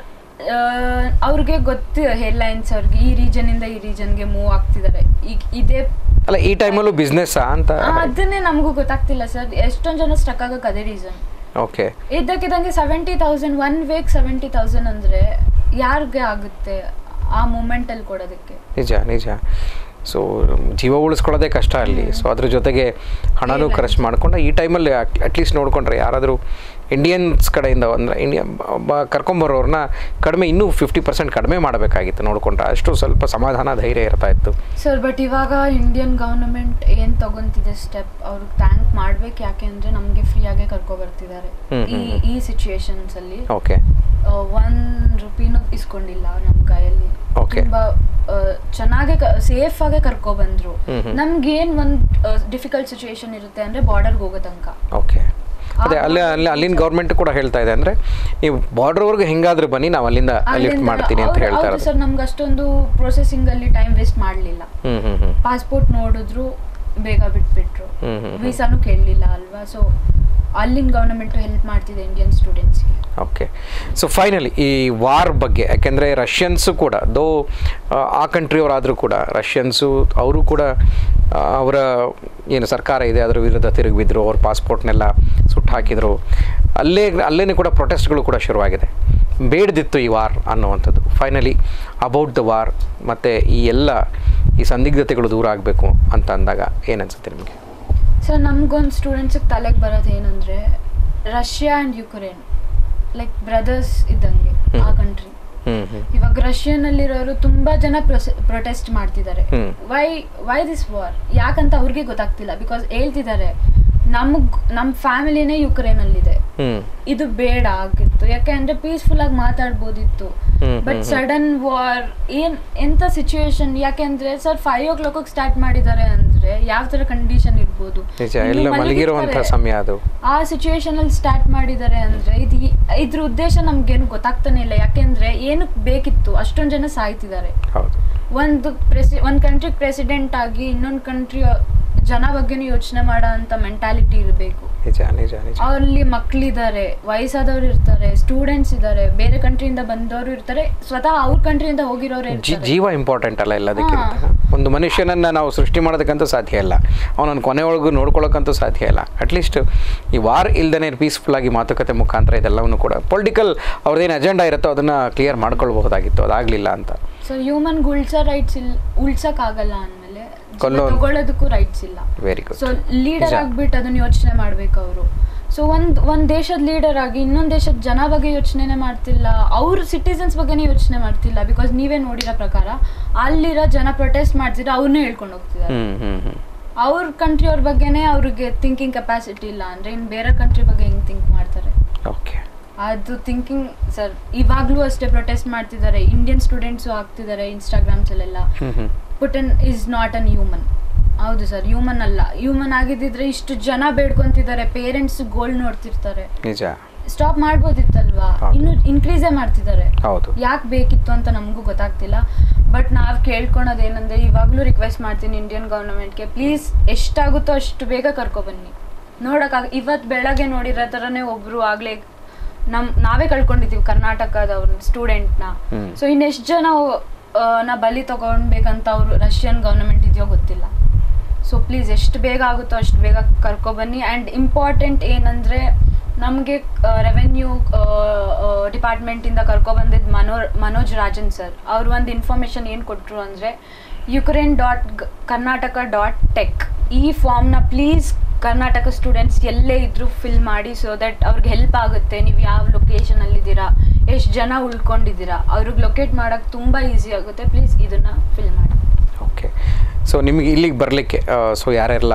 ಅವ್ರಿಗೆ ಗೊತ್ತು ಏರ್ಲೈನ್ಸ್ ಅವ್ರಿಗೆ ಈ ರೀಜನ್ ಇಂದ ಈ ರೀಜನ್ಗೆ ಮೂವ್ ಆಗ್ತಿದ್ದಾರೆ ಈಗ ಇದೇ ಅಲ್ಲ ಈ ಟೈಮಲ್ಲೂ ಬಿಸ್ನೆಸ್ಸಾ ಅಂತ ಆ, ಅದನ್ನೇ ನಮಗೂ ಗೊತ್ತಾಗ್ತಿಲ್ಲ ಸರ್ ಎಷ್ಟೊಂದು ಜನ ಸ್ಟಕ್ ಆಗಕ್ಕೆ ಅದೇ ರೀಸನ್ ಓಕೆ ಇದ್ದಕ್ಕಿದ್ದಂಗೆ seventy thousand one week seventy thousand ಅಂದ್ರೆ ಯಾರಿಗೆ ಆಗುತ್ತೆ ಆ ಮೂಮೆಂಟ್ ಅಲ್ಲಿ ಕೊಡೋದಕ್ಕೆ ನಿಜ ನಿಜ ಸೊ ಜೀವ ಉಳಿಸ್ಕೊಳ್ಳೋದೇ ಕಷ್ಟ ಅಲ್ಲಿ ಸೊ ಅದ್ರ ಜೊತೆಗೆ ಹಣನೂ Airlines. ಖರ್ಚು ಮಾಡ್ಕೊಂಡು ಈ ಟೈಮಲ್ಲಿ ಅಟ್ಲೀಸ್ಟ್ ನೋಡ್ಕೊಂಡ್ರೆ ಯಾರಾದರೂ ಇಂಡಿಯನ್ಸ್ ಕಡೆಯಿಂದ ಅಂದರೆ ಇಂಡಿಯಾ ಕರ್ಕೊಂಬರೋರನ್ನ ಕಡಿಮೆ ಇನ್ನೂ ಫಿಫ್ಟಿ ಪರ್ಸೆಂಟ್ ಕಡಿಮೆ ಮಾಡಬೇಕಾಗಿತ್ತು ನೋಡ್ಕೊಂಡ್ರೆ ಅಷ್ಟು ಸ್ವಲ್ಪ ಸಮಾಧಾನ ಧೈರ್ಯ ಇರ್ತಾ ಇತ್ತು ಸರ್ ಬಟ್ ಇವಾಗ ಇಂಡಿಯನ್ ಗವರ್ನಮೆಂಟ್ ಏನ್ ತಗೊಂತಿದೆ ಸ್ಟೆಪ್ ಅವ್ರಿಗೆ ಥ್ಯಾಂಕ್ ಮಾಡ್ಬೇಕು ಯಾಕೆ ಅಂದ್ರೆ ನಮ್ಗೆ ಫ್ರೀ ಆಗೇ ಕರ್ಕೊ ಬರ್ತಿದ್ದಾರೆ ಹ್ಮ್, ಈ ಹ್ಮ್, ಈ ಸಿಚುಯೇಷನ್ಸ್ ಅಲ್ಲಿ ಓಕೆ ಒನ್ ರುಪಿನೂ ಇಸ್ಕೊಂಡಿಲ್ಲ ನಮ್ಮ ಕೈಯಲ್ಲಿ Okay. ತುಂಬಾ ಆ, ಚೆನ್ನಾಗೆ ಸೇಫ್ ಆಗೇ ಕರ್ಕೊ ಬಂದ್ರು ಹ್ಮ್, ಹ್ಮ್. ನಮ್ಗೆ ಏನ್ ಒಂದ್ ಡಿಫಿಕಲ್ಟ್ ಸಿಚುಯೇಷನ್ ಇರುತ್ತೆ ಅಂದ್ರೆ ಬಾರ್ಡರ್ಗೆ ಹೋಗೋ ತನಕ ಓಕೆ ಅದೇ ಆ ಅಲ್ಲಿ ಅಲ್ಲಿ ಅಲ್ಲಿನ ಗೌರ್ಮೆಂಟ್ ಕೂಡ ಹೇಳ್ತಾ ಇದೆ ಅಂದರೆ ನೀವು ಬಾರ್ಡ್ರ್ವರೆಗೂ ಹೆಂಗಾದ್ರೂ ಬನ್ನಿ ನಾವು ಅಲ್ಲಿಂದ ಲಿಫ್ಟ್ ಮಾಡ್ತೀನಿ ಅಂತ ಹೇಳ್ತಾ ಇರೋದು ಸರ್ ನಮ್ಗೆ ಅಷ್ಟೊಂದು ಪ್ರೊಸೆಸಿಂಗ್ ಅಲ್ಲಿ ಟೈಮ್ ವೇಸ್ಟ್ ಮಾಡ್ಲಿಲ್ಲ ಹ್ಞೂ ಹ್ಞೂ ಹ್ಞೂ ಪಾಸ್ಪೋರ್ಟ್ ನೋಡಿದ್ರು ಬೇಗ ಬಿಟ್ಬಿಟ್ರು ಹ್ಮ್, ಹ್ಮ್, ಹ್ಮ್. ವೀಸಾನು ಕೇಳಲಿಲ್ಲ ಅಲ್ವಾ ಸೊ ಅಲ್ಲಿನ ಗವರ್ನಮೆಂಟ್ ಹೆಲ್ಪ್ ಮಾಡ್ತಿದೆ ಇಂಡಿಯನ್ ಸ್ಟೂಡೆಂಟ್ಸ್ಗೆ ಓಕೆ ಸೊ ಫೈನಲಿ ಈ ವಾರ್ ಬಗ್ಗೆ ಯಾಕೆಂದರೆ ರಷ್ಯನ್ಸು ಕೂಡ ದೋ ಆ ಕಂಟ್ರಿಯವರಾದರೂ ಕೂಡ ರಷ್ಯನ್ಸು ಅವರು ಕೂಡ ಆ, ಅವರ ಏನು ಸರ್ಕಾರ ಇದೆ ಅದರ ವಿರುದ್ಧ ತಿರುಗಿಬಿದ್ರು ಅವ್ರ ಪಾಸ್ಪೋರ್ಟ್ನೆಲ್ಲ ಸುಟ್ಟು ಹಾಕಿದರು ಅಲ್ಲೇ ಅಲ್ಲೇ ಕೂಡ ಪ್ರೊಟೆಸ್ಟ್ಗಳು ಕೂಡ ಶುರುವಾಗಿದೆ ಬೇಡದಿತ್ತು ಈ ವಾರ್ ಅನ್ನುವಂಥದ್ದು ಫೈನಲಿ ಅಬೌಟ್ ದ ವಾರ್ ಮತ್ತು ಈ ಎಲ್ಲ ಈ ಸಂದಿಗ್ಧತೆಗಳು ದೂರ ಆಗಬೇಕು ಅಂತ ಅಂದಾಗ ಏನನ್ಸುತ್ತೆ ನಿಮಗೆ ಸರ್ ನಮ್ಗೊಂದು ಸ್ಟೂಡೆಂಟ್ಸಿಗೆ ತಲೆಗೆ ಬರೋದು ಏನಂದ್ರೆ Russia and Ukraine like brothers ಇದ್ದಂಗೆ ಆ ಹ್ಮ್. ಕಂಟ್ರಿ ಹ್ಞೂ ಹ್ಞೂ ಇವಾಗ ರಷ್ಯನ್ನಲ್ಲಿರೋರು ತುಂಬಾ ಜನ ಪ್ರೊಟೆಸ್ಟ್ ಮಾಡ್ತಿದ್ದಾರೆ ಹ್ಮ್. ವೈ ವೈ ದಿಸ್ ವಾರ್ ಯಾಕಂತ ಅವ್ರಿಗೆ ಗೊತ್ತಾಗ್ತಿಲ್ಲ ಬಿಕಾಸ್ ಹೇಳ್ತಿದ್ದಾರೆ ನಮಗ್ ನಮ್ಮ ಫ್ಯಾಮಿಲಿನೇ ಯುಕ್ರೇನಲ್ಲಿದೆ ಹ್ಞೂ ಇದು ಬೇಡ ಆಗಿತ್ತು ಯಾಕೆ ಅಂದ್ರೆ ಪೀಸ್ಫುಲ್ ಆಗಿ ಮಾತಾಡ್ಬೋದಿತ್ತು ಹ್ಮ್, ಬಟ್ ಹ್ಮ್, ಹ್ಮ್. ಸಡನ್ ವಾರ್ ಏನ್ ಎಂತ ಸಿಚುಯೇಷನ್ ಯಾಕೆಂದ್ರೆ sir five o'clock start ಮಾಡಿದ್ದಾರೆ ಅಂದ್ರೆ ಯಾವ ತರ ಕಂಡೀಷನ್ ಇರ್ಬೋದು ನಿಜ ಇನ್ನು ಎಲ್ಲ ಮಲಗಿರುವಂಥ ಮಲಗಿರ್ತಾರೆ. ಸಮಯ ಅದು ಆ ಸಿಚುಯೇಷನ್ ಅಲ್ಲಿ ಸ್ಟಾರ್ಟ್ ಮಾಡಿದ್ದಾರೆ ಅಂದ್ರೆ ಇದು ಈ- ಇದ್ರ ಉದ್ದೇಶ ನಮ್ಗೇನು ಗೊತ್ತಾಗ್ತಾನೆ ಇಲ್ಲ ಯಾಕೆಂದ್ರೆ ಏನಕ್ಕೆ ಬೇಕಿತ್ತು ಅಷ್ಟೊಂದ್ ಜನ ಸಾಯ್ತಿದ್ದಾರೆ ಹೌದು ಒಂದು ಪ್ರೆಸಿ ಒಂದ್ ಕಂಟ್ರಿ ಪ್ರೆಸಿಡೆಂಟ್ ಆಗಿ ಇನ್ನೊಂದು ಕಂಟ್ರಿ ಜನ ಬಗ್ಗೆನೂ ಯೋಚನೆ ಮಾಡೋ ಅಂತ ಮೆಂಟಾಲಿಟಿ ಇರಬೇಕು ನಿಜ ನಿಜ ನಿಜ ಅಲ್ಲಿ ಮಕ್ಳಿದ್ದಾರೆ ವಯಸ್ಸಾದವ್ರು ಇರ್ತಾರೆ ಸ್ಟೂಡೆಂಟ್ಸ್ ಇದ್ದಾರೆ ಬೇರೆ ಕಂಟ್ರಿಯಿಂದ ಬಂದವರು ಇರ್ತಾರೆ ಸ್ವತಃ ಅವ್ರ ಕಂಟ್ರಿಯಿಂದ ಹೋಗಿರೋರು ಜಿ- ಇರ್ತಾರೆ ಜೀವ ಇಂಪಾರ್ಟೆಂಟ್ ಅಲ್ಲ ಎಲ್ಲದಕ್ಕಿಂತ ಒಂದು ಮನುಷ್ಯನನ್ನು ನಾವು ಸೃಷ್ಟಿ ಮಾಡೋದಕ್ಕಂತೂ ಸಾಧ್ಯ ಇಲ್ಲ ಅವನನ್ನು ಕೊನೆವರೆಗೂ ನೋಡ್ಕೊಳ್ಳೋಕ್ಕಂತೂ ಸಾಧ್ಯ ಇಲ್ಲ ಅಟ್ಲೀಸ್ಟ್ ಈ ವಾರ್ ಇಲ್ದೇ ಪೀಸ್ಫುಲ್ ಆಗಿ ಮಾತುಕತೆ ಮುಖಾಂತರ ಇದೆಲ್ಲವನ್ನು ಕೂಡ ಪೊಲಿಟಿಕಲ್ ಅವ್ರದ್ದೇನು ಅಜೆಂಡಾ ಇರುತ್ತೋ ಅದನ್ನು ಕ್ಲಿಯರ್ ಮಾಡ್ಕೊಳ್ಬಹುದಾಗಿತ್ತು ಅದಾಗಲಿಲ್ಲ ಅಂತ ಸೊ ಹ್ಯೂಮನ್ ಉಳ್ಸೋ ರೈಟ್ಸ್ ಇಲ್ಲ ಉಳ್ಸಕ್ ಆಗಲ್ಲ ಅಂದ್ಮೇಲೆ ಜೀವ ಕೊಲ್ಲೋ- ತಗೊಳ್ಳೋದಕ್ಕೂ ರೈಟ್ಸ್ ಇಲ್ಲ ವೆರಿ ಗುಡ್ ಸೊ ಲೀಡರ್ ನಿಜ. ಆಗ್ಬಿಟ್ಟು ಅದನ್ನ ಯೋಚನೆ ಮಾಡ್ಬೇಕು ಅವರು ಸೊ ಒಂದ್ ಒಂದ್ ದೇಶದ ಲೀಡರ್ ಆಗಿ ಇನ್ನೊಂದ್ ದೇಶದ ಜನ ಬಗ್ಗೆ ಯೋಚನೆನೇ ಮಾಡ್ತಿಲ್ಲ ಅವ್ರ ಸಿಟಿಸನ್ಸ್ ಬಗ್ಗೆನೇ ಯೋಚನೆ ಮಾಡ್ತಿಲ್ಲ ಬಿಕಾಸ್ ನೀವೇ ನೋಡಿರೋ ಪ್ರಕಾರ ಅಲ್ಲಿರೋ ಜನ ಪ್ರೊಟೆಸ್ಟ್ ಮಾಡ್ತಿದ್ರೆ ಅವ್ರನ್ನೇ ಹೇಳ್ಕೊಂಡು ಹೋಗ್ತಿದ್ದಾರೆ ಹ್ಞೂ ಹ್ಞೂ ಹ್ಞೂ ಅವ್ರ ಕಂಟ್ರಿ ಅವ್ರ ಬಗ್ಗೆನೇ ಅವ್ರಿಗೆ ಥಿಂಕಿಂಗ್ ಕೆಪಾಸಿಟಿ ಇಲ್ಲ ಅಂದ್ರೆ ಇನ್ನು ಬೇರೆ ಕಂಟ್ರಿ ಬಗ್ಗೆ ಹೆಂಗ್ ಥಿಂಕ್ ಮಾಡ್ತಾರೆ ಓಕೆ ಅದು ಥಿಂಕಿಂಗ್ ಸರ್ ಇವಾಗ್ಲೂ ಅಷ್ಟೇ ಪ್ರೊಟೆಸ್ಟ್ ಮಾಡ್ತಿದ್ದಾರೆ ಇಂಡಿಯನ್ ಸ್ಟೂಡೆಂಟ್ಸು ಆಗ್ತಿದ್ದಾರೆ ಇನ್ಸ್ಟಾಗ್ರಾಮ್ಸಲ್ಲೆಲ್ಲ ಹ್ಞೂ ಹ್ಞೂ Putin is not an human ಹೌದು ಸರ್ ಹ್ಯೂಮನ್ ಅಲ್ಲ ಹ್ಯೂಮನ್ ಆಗಿದ್ದಿದ್ರೆ ಇಷ್ಟು ಜನ ಬೇಡ್ಕೊಂತಿದ್ದಾರೆ ಪೇರೆಂಟ್ಸ್ ಗೋಲ್ಡ್ ನೋಡ್ತಿರ್ತಾರೆ ನಿಜ ಸ್ಟಾಪ್ ಮಾಡ್ಬೋದಿತ್ತಲ್ವಾ ಹೌದು. ಇನ್ನು ಇನ್ಕ್ರೀಸೇ ಮಾಡ್ತಿದ್ದಾರೆ ಹೌದು ಯಾಕೆ ಬೇಕಿತ್ತು ಅಂತ ನಮಗೂ ಗೊತ್ತಾಗ್ತಿಲ್ಲ ಬಟ್ ನಾವು ಕೇಳ್ಕೊಳೋದು ಏನಂದ್ರೆ ಇವಾಗಲೂ ರಿಕ್ವೆಸ್ಟ್ ಮಾಡ್ತೀನಿ ಇಂಡಿಯನ್ ಗೌರ್ಮೆಂಟ್ಗೆ ಪ್ಲೀಸ್ ಎಷ್ಟಾಗುತ್ತೋ ಅಷ್ಟು ಬೇಗ ಕರ್ಕೊಬನ್ನಿ ನೋಡೋಕ್ಕಾಗ ಇವತ್ತು ಬೆಳಗ್ಗೆ ನೋಡಿರೋ ಥರನೇ ಒಬ್ರು ಆಗಲೇ ನಮ್ ನಾವೇ ಕಳ್ಕೊಂಡಿದ್ದೀವಿ ಕರ್ನಾಟಕದವ್ರ ಸ್ಟೂಡೆಂಟ್ನ ಹ್ಮ್. ಸೊ ಇನ್ನೆಷ್ಟು ಜನ ಆ, ನಾ ಬಲಿ ತಗೊಳ್ಬೇಕಂತ ಅವರು ರಷ್ಯನ್ ಗೌರ್ಮೆಂಟ್ ಇದೆಯೋ ಗೊತ್ತಿಲ್ಲ ಸೊ ಪ್ಲೀಸ್ ಎಷ್ಟು ಬೇಗ ಆಗುತ್ತೋ ಅಷ್ಟು ಬೇಗ ಕರ್ಕೊಬನ್ನಿ ಆ್ಯಂಡ್ ಇಂಪಾರ್ಟೆಂಟ್ ಏನಂದರೆ ನಮಗೆ ರೆವೆನ್ಯೂ ಡಿಪಾರ್ಟ್ಮೆಂಟಿಂದ ಕರ್ಕೊಬಂದಿದ್ದು ಮನೋ ಮನೋಜ್ ರಾಜನ್ ಸರ್ ಅವ್ರು ಒಂದು ಇನ್ಫಾರ್ಮೇಷನ್ ಏನು ಕೊಟ್ಟರು ಅಂದರೆ Ukraine dot Karnataka dot tech ಈ ಫಾರ್ಮ್ನ ಪ್ಲೀಸ್ ಕರ್ನಾಟಕ ಸ್ಟೂಡೆಂಟ್ಸ್ ಎಲ್ಲೇ ಇದ್ರೂ ಫಿಲ್ ಮಾಡಿ ಸೊ ದಟ್ ಅವ್ರಿಗೆ ಹೆಲ್ಪ್ ಆಗುತ್ತೆ ನೀವು ಯಾವ ಲೊಕೇಶನಲ್ಲಿದ್ದೀರಾ ಎಷ್ಟು ಜನ ಉಳ್ಕೊಂಡಿದ್ದೀರಾ ಅವ್ರಿಗೆ ಲೊಕೇಟ್ ಮಾಡೋಕ್ಕೆ ತುಂಬ ಈಸಿ ಆಗುತ್ತೆ ಪ್ಲೀಸ್ ಇದನ್ನು ಫಿಲ್ ಮಾಡಿ ಓಕೆ ಸೊ ನಿಮಗೆ ಇಲ್ಲಿಗೆ ಬರಲಿಕ್ಕೆ ಸೊ ಯಾರೆಲ್ಲ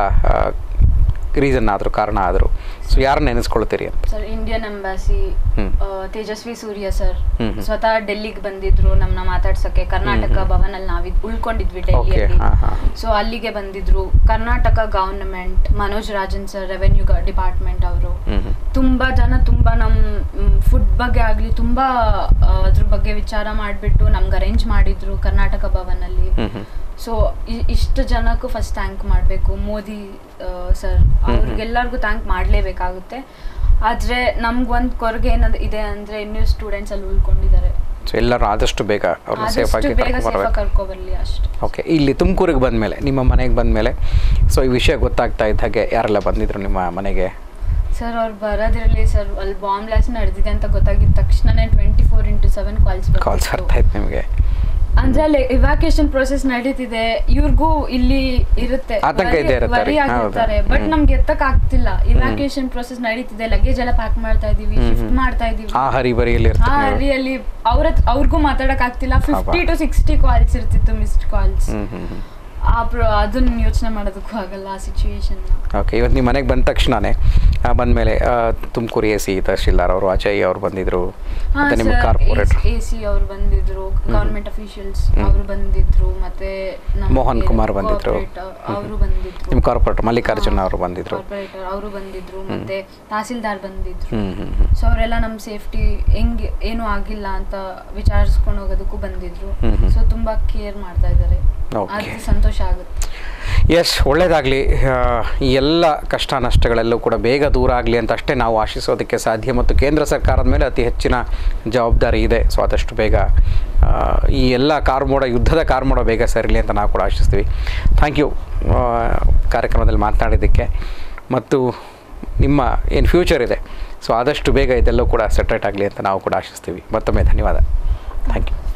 ರೀಸನ್ ಆದರೂ ಕಾರಣ ಆದರು ಸೊ ಯಾರನ್ನ ನೆನೆಸ್ಕೊಳ್ತೀರಿ ಅಂತ ಸರ್ ಇಂಡಿಯನ್ ಎಂಬಾಸಿ ಹ್ಮ್. ತೇಜಸ್ವಿ ಸೂರ್ಯ ಸರ್ ಹ್ಮ್ ಹ್ಮ್. ಸ್ವತಃ ಡೆಲ್ಲಿಗೆ ಬಂದಿದ್ರು ನಮ್ಮನ್ನ ಮಾತಾಡ್ಸಕ್ಕೆ ಕರ್ನಾಟಕ ಭವನಲ್ಲಿ ನಾವು ಉಳ್ಕೊಂಡಿದ್ವಿ ಓಕೆ ಡೆಲ್ಲಿಯಲ್ಲಿ ಹಾಂ ಹಾಂ ಸೊ ಅಲ್ಲಿಗೆ ಬಂದಿದ್ರು Karnataka government Manoj Rajan sir revenue department ಅವರು ಹ್ಞೂ ಹ್ಞೂ ತುಂಬಾ ಜನ ತುಂಬಾ ನಮ್ಮ ಫುಡ್ ಬಗ್ಗೆ ಆಗಲಿ ತುಂಬಾ ಆ, ಅದ್ರ ಬಗ್ಗೆ ವಿಚಾರ ಮಾಡಿಬಿಟ್ಟು ನಮ್ಗೆ ಅರೇಂಜ್ ಮಾಡಿದ್ರು ಕರ್ನಾಟಕ ಭವನಲ್ಲಿ ಹ್ಞೂ ಹ್ಞೂ ಸೊ ಇಷ್ಟು ಜನಕ್ಕೂ ಫಸ್ಟ್ ಥ್ಯಾಂಕ್ ಮಾಡಬೇಕು ಮೋದಿ ಸರ್ ಅವ್ರಿಗೆಲ್ಲರಿಗೂ ಥ್ಯಾಂಕ್ ಮಾಡಲೇಬೇಕಾಗುತ್ತೆ ಆದರೆ ನಮ್ಗೊಂದು ಕೊರಗೆ ಏನದು ಇದೆ ಅಂದರೆ ಇನ್ನೂ ಸ್ಟೂಡೆಂಟ್ಸ್ ಅಲ್ಲಿ ಉಳ್ಕೊಂಡಿದ್ದಾರೆ ಸೊ ಎಲ್ಲರೂ ಆದಷ್ಟು ಬೇಗ ಅವ್ರನ್ನ ಸೇಫಾಗಿ ಆದಷ್ಟು ಬೇಗ ಸೇಫಾಗಿ ಕರ್ಕೊಂಡ್ಬರ್ಬೇಕು ಕರ್ಕೊಬರ್ಲಿ ಅಷ್ಟೇ ಓಕೆ ಇಲ್ಲಿ ತುಮಕೂರಿಗೆ ಬಂದಮೇಲೆ ನಿಮ್ಮ ಮನೆಗೆ ಬಂದಮೇಲೆ ಸೊ ಈ ವಿಷಯ ಗೊತ್ತಾಗ್ತಾ ಇದ್ದ ಹಾಗೆ ಯಾರೆಲ್ಲ ಬಂದಿದ್ರು ನಿಮ್ಮ ಮನೆಗೆ ಸರ್ ಅವ್ರು ಬರೋದಿರಲಿ ಸರ್ ಅಲ್ಲಿ ಬಾಂಬ್ ಬ್ಲಾಸ್ಟ್ ನಡೆದಿದೆ ಅಂತ ಗೊತ್ತಾಗಿದ ತಕ್ಷಣನೇ twenty four into seven calls calls ಬರ್ತಾ ಇತ್ತು ನಿಮಗೆ ಅಂದ್ರೆ ಅಲ್ಲಿ ಇವಾಕ್ಯುಯೇಷನ್ ಪ್ರೊಸೆಸ್ ನಡೀತಿದೆ ಇವ್ರಿಗೂ ಇಲ್ಲಿ ಇರುತ್ತೆ ಆತಂಕ ಇದ್ದೇ ಇರುತ್ತೆ ವರಿ ಅವ್ರಿಗೆ. ಆಗಿರ್ತಾರೆ ಹೌದು. ಬಟ್ ಹ್ಮ್. ನಮ್ಗೆ ಎತ್ತಕ್ ಆಗ್ತಿಲ್ಲ ಇವಾಕ್ಯುಯೇಷನ್ ಪ್ರೊಸೆಸ್ ನಡೀತಿದೆ ಲಗೇಜ್ ಎಲ್ಲ ಪ್ಯಾಕ್ ಮಾಡ್ತಾ ಇದೀವಿ ಹ್ಮ್, ಶಿಫ್ಟ್ ಹ್ಮ್. ಮಾಡ್ತಾ ಇದೀವಿ ಆ ಹರಿಬರಿಯಲ್ಲಿ ಆ ಇರ್ತಾರೆ ನೀವು. ಹರಿಯಲ್ಲಿ ಅವ್ರ ಅವ್ರಿಗೂ ಮಾತಾಡಕ್ ಆಗ್ತಿಲ್ಲ ಫಿಫ್ಟಿ ಟು ಸಿಕ್ಸ್ಟಿ ಕಾಲ್ಸ್ ಇರ್ತಿತ್ತು ಮಿಸ್ಡ್ ಕಾಲ್ಸ್ ಹ್ಮ್ ಹ್ಮ್ ಹ್ಮ್ ಆ ಪ್ರ ಅದನ್ನ ಯೋಚನೆ ಮಾಡೋದಕ್ಕೂ ಆಗಲ್ಲ ಆ ಸಿಚುವೇಶನ್ ಓಕೆ ಇವತ್ತು ನಿಮ್ಮ ಮನೆಗೆ ಬಂದ ತಕ್ಷಣನೇ ಬಂದಮೇಲೆ ತುಮಕೂರು ಎ ಸಿ ತಹಶೀಲ್ದಾರ್ ಅವರು ಅಜಯ್ ಅವರು ಬಂದಿದ್ರು ಹಾ ಮತ್ತು ನಿಮ್ಮ ಸರ್ ಕಾರ್ಪೊರೇಟ್ ಎ ಸಿ ಅವ್ರು ಬಂದಿದ್ರು ಗವರ್ಮೆಂಟ್ ಅಫಿಷಿಯಲ್ಸ್ ಅವರು ಬಂದಿದ್ರು ಮತ್ತೆ ನಮ್ಗೆ ಮೋಹನ್ ಕುಮಾರ್ ಬಂದಿದ್ರು. corporate ಅವರು ಬಂದಿದ್ರು ನಿಮ್ಮ ಕಾರ್ಪೊರೇಟರ್ ಮಲ್ಲಿಕಾರ್ಜುನ ಅವರು ಬಂದಿದ್ರು ಕಾರ್ಪೊರೇಟರ್ ಅವರು ಬಂದಿದ್ರು ಮತ್ತೆ ತಹಸೀಲ್ದಾರ್ ಬಂದಿದ್ರು ಹ್ಮ್ ಹ್ಮ್ ಹ್ಮ್ ಸೊ ಅವರೆಲ್ಲ ನಮ್ಮ ಸೇಫ್ಟಿ ಹೆಂಗೆ ಏನು ಆಗಿಲ್ಲ ಅಂತ ವಿಚಾರಿಸ್ಕೊಂಡು ಹೋಗೋದಕ್ಕೂ ಬಂದಿದ್ರು ಹ್ಮ್ ಹ್ಮ್. ಸೊ ತುಂಬಾ ಕೇರ್ ಮಾಡ್ತಾ ಇದ್ದಾರೆ Okay. ಅದು ಸಂತೋಷ ಆಗುತ್ತೆ ಎಸ್ ಒಳ್ಳೆಯದಾಗಲಿ ಈ ಎಲ್ಲ ಕಷ್ಟ ನಷ್ಟಗಳೆಲ್ಲವೂ ಕೂಡ ಬೇಗ ದೂರ ಆಗಲಿ ಅಂತ ಅಷ್ಟೇ ನಾವು ಆಶಿಸೋದಕ್ಕೆ ಸಾಧ್ಯ ಮತ್ತು ಕೇಂದ್ರ ಸರ್ಕಾರದ ಮೇಲೆ ಅತಿ ಹೆಚ್ಚಿನ ಜವಾಬ್ದಾರಿ ಇದೆ ಸೊ ಆದಷ್ಟು ಬೇಗ ಆ, ಈ ಎಲ್ಲ ಕಾರ್ಮೋಡ ಯುದ್ಧದ ಕಾರ್ಮೋಡ ಬೇಗ ಸರಿಲಿ ಅಂತ ನಾವು ಕೂಡ ಆಶಿಸ್ತೀವಿ ಥ್ಯಾಂಕ್ ಯು ಕಾರ್ಯಕ್ರಮದಲ್ಲಿ ಮಾತನಾಡಿದ್ದಕ್ಕೆ ಮತ್ತು ನಿಮ್ಮ ಏನು ಫ್ಯೂಚರ್ ಇದೆ ಸೊ ಆದಷ್ಟು ಬೇಗ ಇದೆಲ್ಲವೂ ಕೂಡ ಸೆಟ್ರೇಟ್ ಆಗಲಿ ಅಂತ ನಾವು ಕೂಡ ಆಶಿಸ್ತೀವಿ ಮತ್ತೊಮ್ಮೆ ಧನ್ಯವಾದ ಥ್ಯಾಂಕ್ ಯು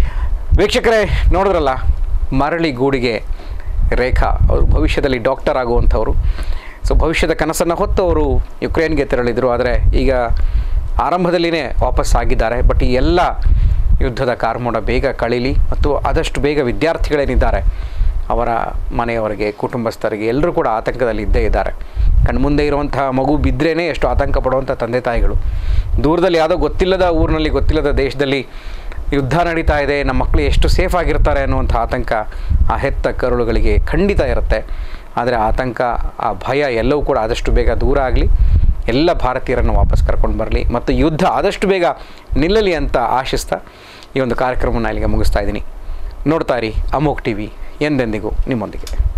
ವೀಕ್ಷಕರೇ ನೋಡಿದ್ರಲ್ಲ ಮರಳಿ ಗೂಡಿಗೆ ರೇಖಾ ಅವರು ಭವಿಷ್ಯದಲ್ಲಿ ಡಾಕ್ಟರ್ ಆಗುವಂಥವ್ರು ಸೊ ಭವಿಷ್ಯದ ಕನಸನ್ನು ಹೊತ್ತು ಅವರು ಯುಕ್ರೇನ್ಗೆ ತೆರಳಿದರು ಆದರೆ ಈಗ ಆರಂಭದಲ್ಲಿನೇ ವಾಪಸ್ ಆಗಿದ್ದಾರೆ ಬಟ್ ಈ ಎಲ್ಲ ಯುದ್ಧದ ಕಾರ್ಮೋಡ ಬೇಗ ಕಳೀಲಿ ಮತ್ತು ಆದಷ್ಟು ಬೇಗ ವಿದ್ಯಾರ್ಥಿಗಳೇನಿದ್ದಾರೆ ಅವರ ಮನೆಯವರಿಗೆ ಕುಟುಂಬಸ್ಥರಿಗೆ ಎಲ್ಲರೂ ಕೂಡ ಆತಂಕದಲ್ಲಿ ಇದ್ದೇ ಇದ್ದಾರೆ ಕಣ್ಮುಂದೆ ಇರುವಂತಹ ಮಗು ಬಿದ್ದರೇ ಎಷ್ಟು ಆತಂಕ ಪಡುವಂಥ ತಂದೆ ತಾಯಿಗಳು ದೂರದಲ್ಲಿ ಯಾವುದೋ ಗೊತ್ತಿಲ್ಲದ ಊರಿನಲ್ಲಿ ಗೊತ್ತಿಲ್ಲದ ದೇಶದಲ್ಲಿ ಯುದ್ಧ ನಡೀತಾ ಇದೆ ನಮ್ಮ ಮಕ್ಕಳು ಎಷ್ಟು ಸೇಫ್ ಆಗಿರ್ತಾರೆ ಅನ್ನುವಂಥ ಆತಂಕ ಆ ಹೆತ್ತ ಕರುಳುಗಳಿಗೆ ಖಂಡಿತ ಇರುತ್ತೆ ಆದರೆ ಆತಂಕ ಆ ಭಯ ಎಲ್ಲವೂ ಕೂಡ ಆದಷ್ಟು ಬೇಗ ದೂರ ಆಗಲಿ ಎಲ್ಲ ಭಾರತೀಯರನ್ನು ವಾಪಸ್ ಕರ್ಕೊಂಡು ಬರಲಿ ಮತ್ತು ಯುದ್ಧ ಆದಷ್ಟು ಬೇಗ ನಿಲ್ಲಲಿ ಅಂತ ಆಶಿಸ್ತಾ ಈ ಒಂದು ಕಾರ್ಯಕ್ರಮವನ್ನು ಇಲ್ಲಿಗೆ ಮುಗಿಸ್ತಾ ಇದ್ದೀನಿ ನೋಡ್ತಾ ಇರಿ ಅಮೋಕ್ ಟಿ ವಿ ಎಂದೆಂದಿಗೂ ನಿಮ್ಮೊಂದಿಗೆ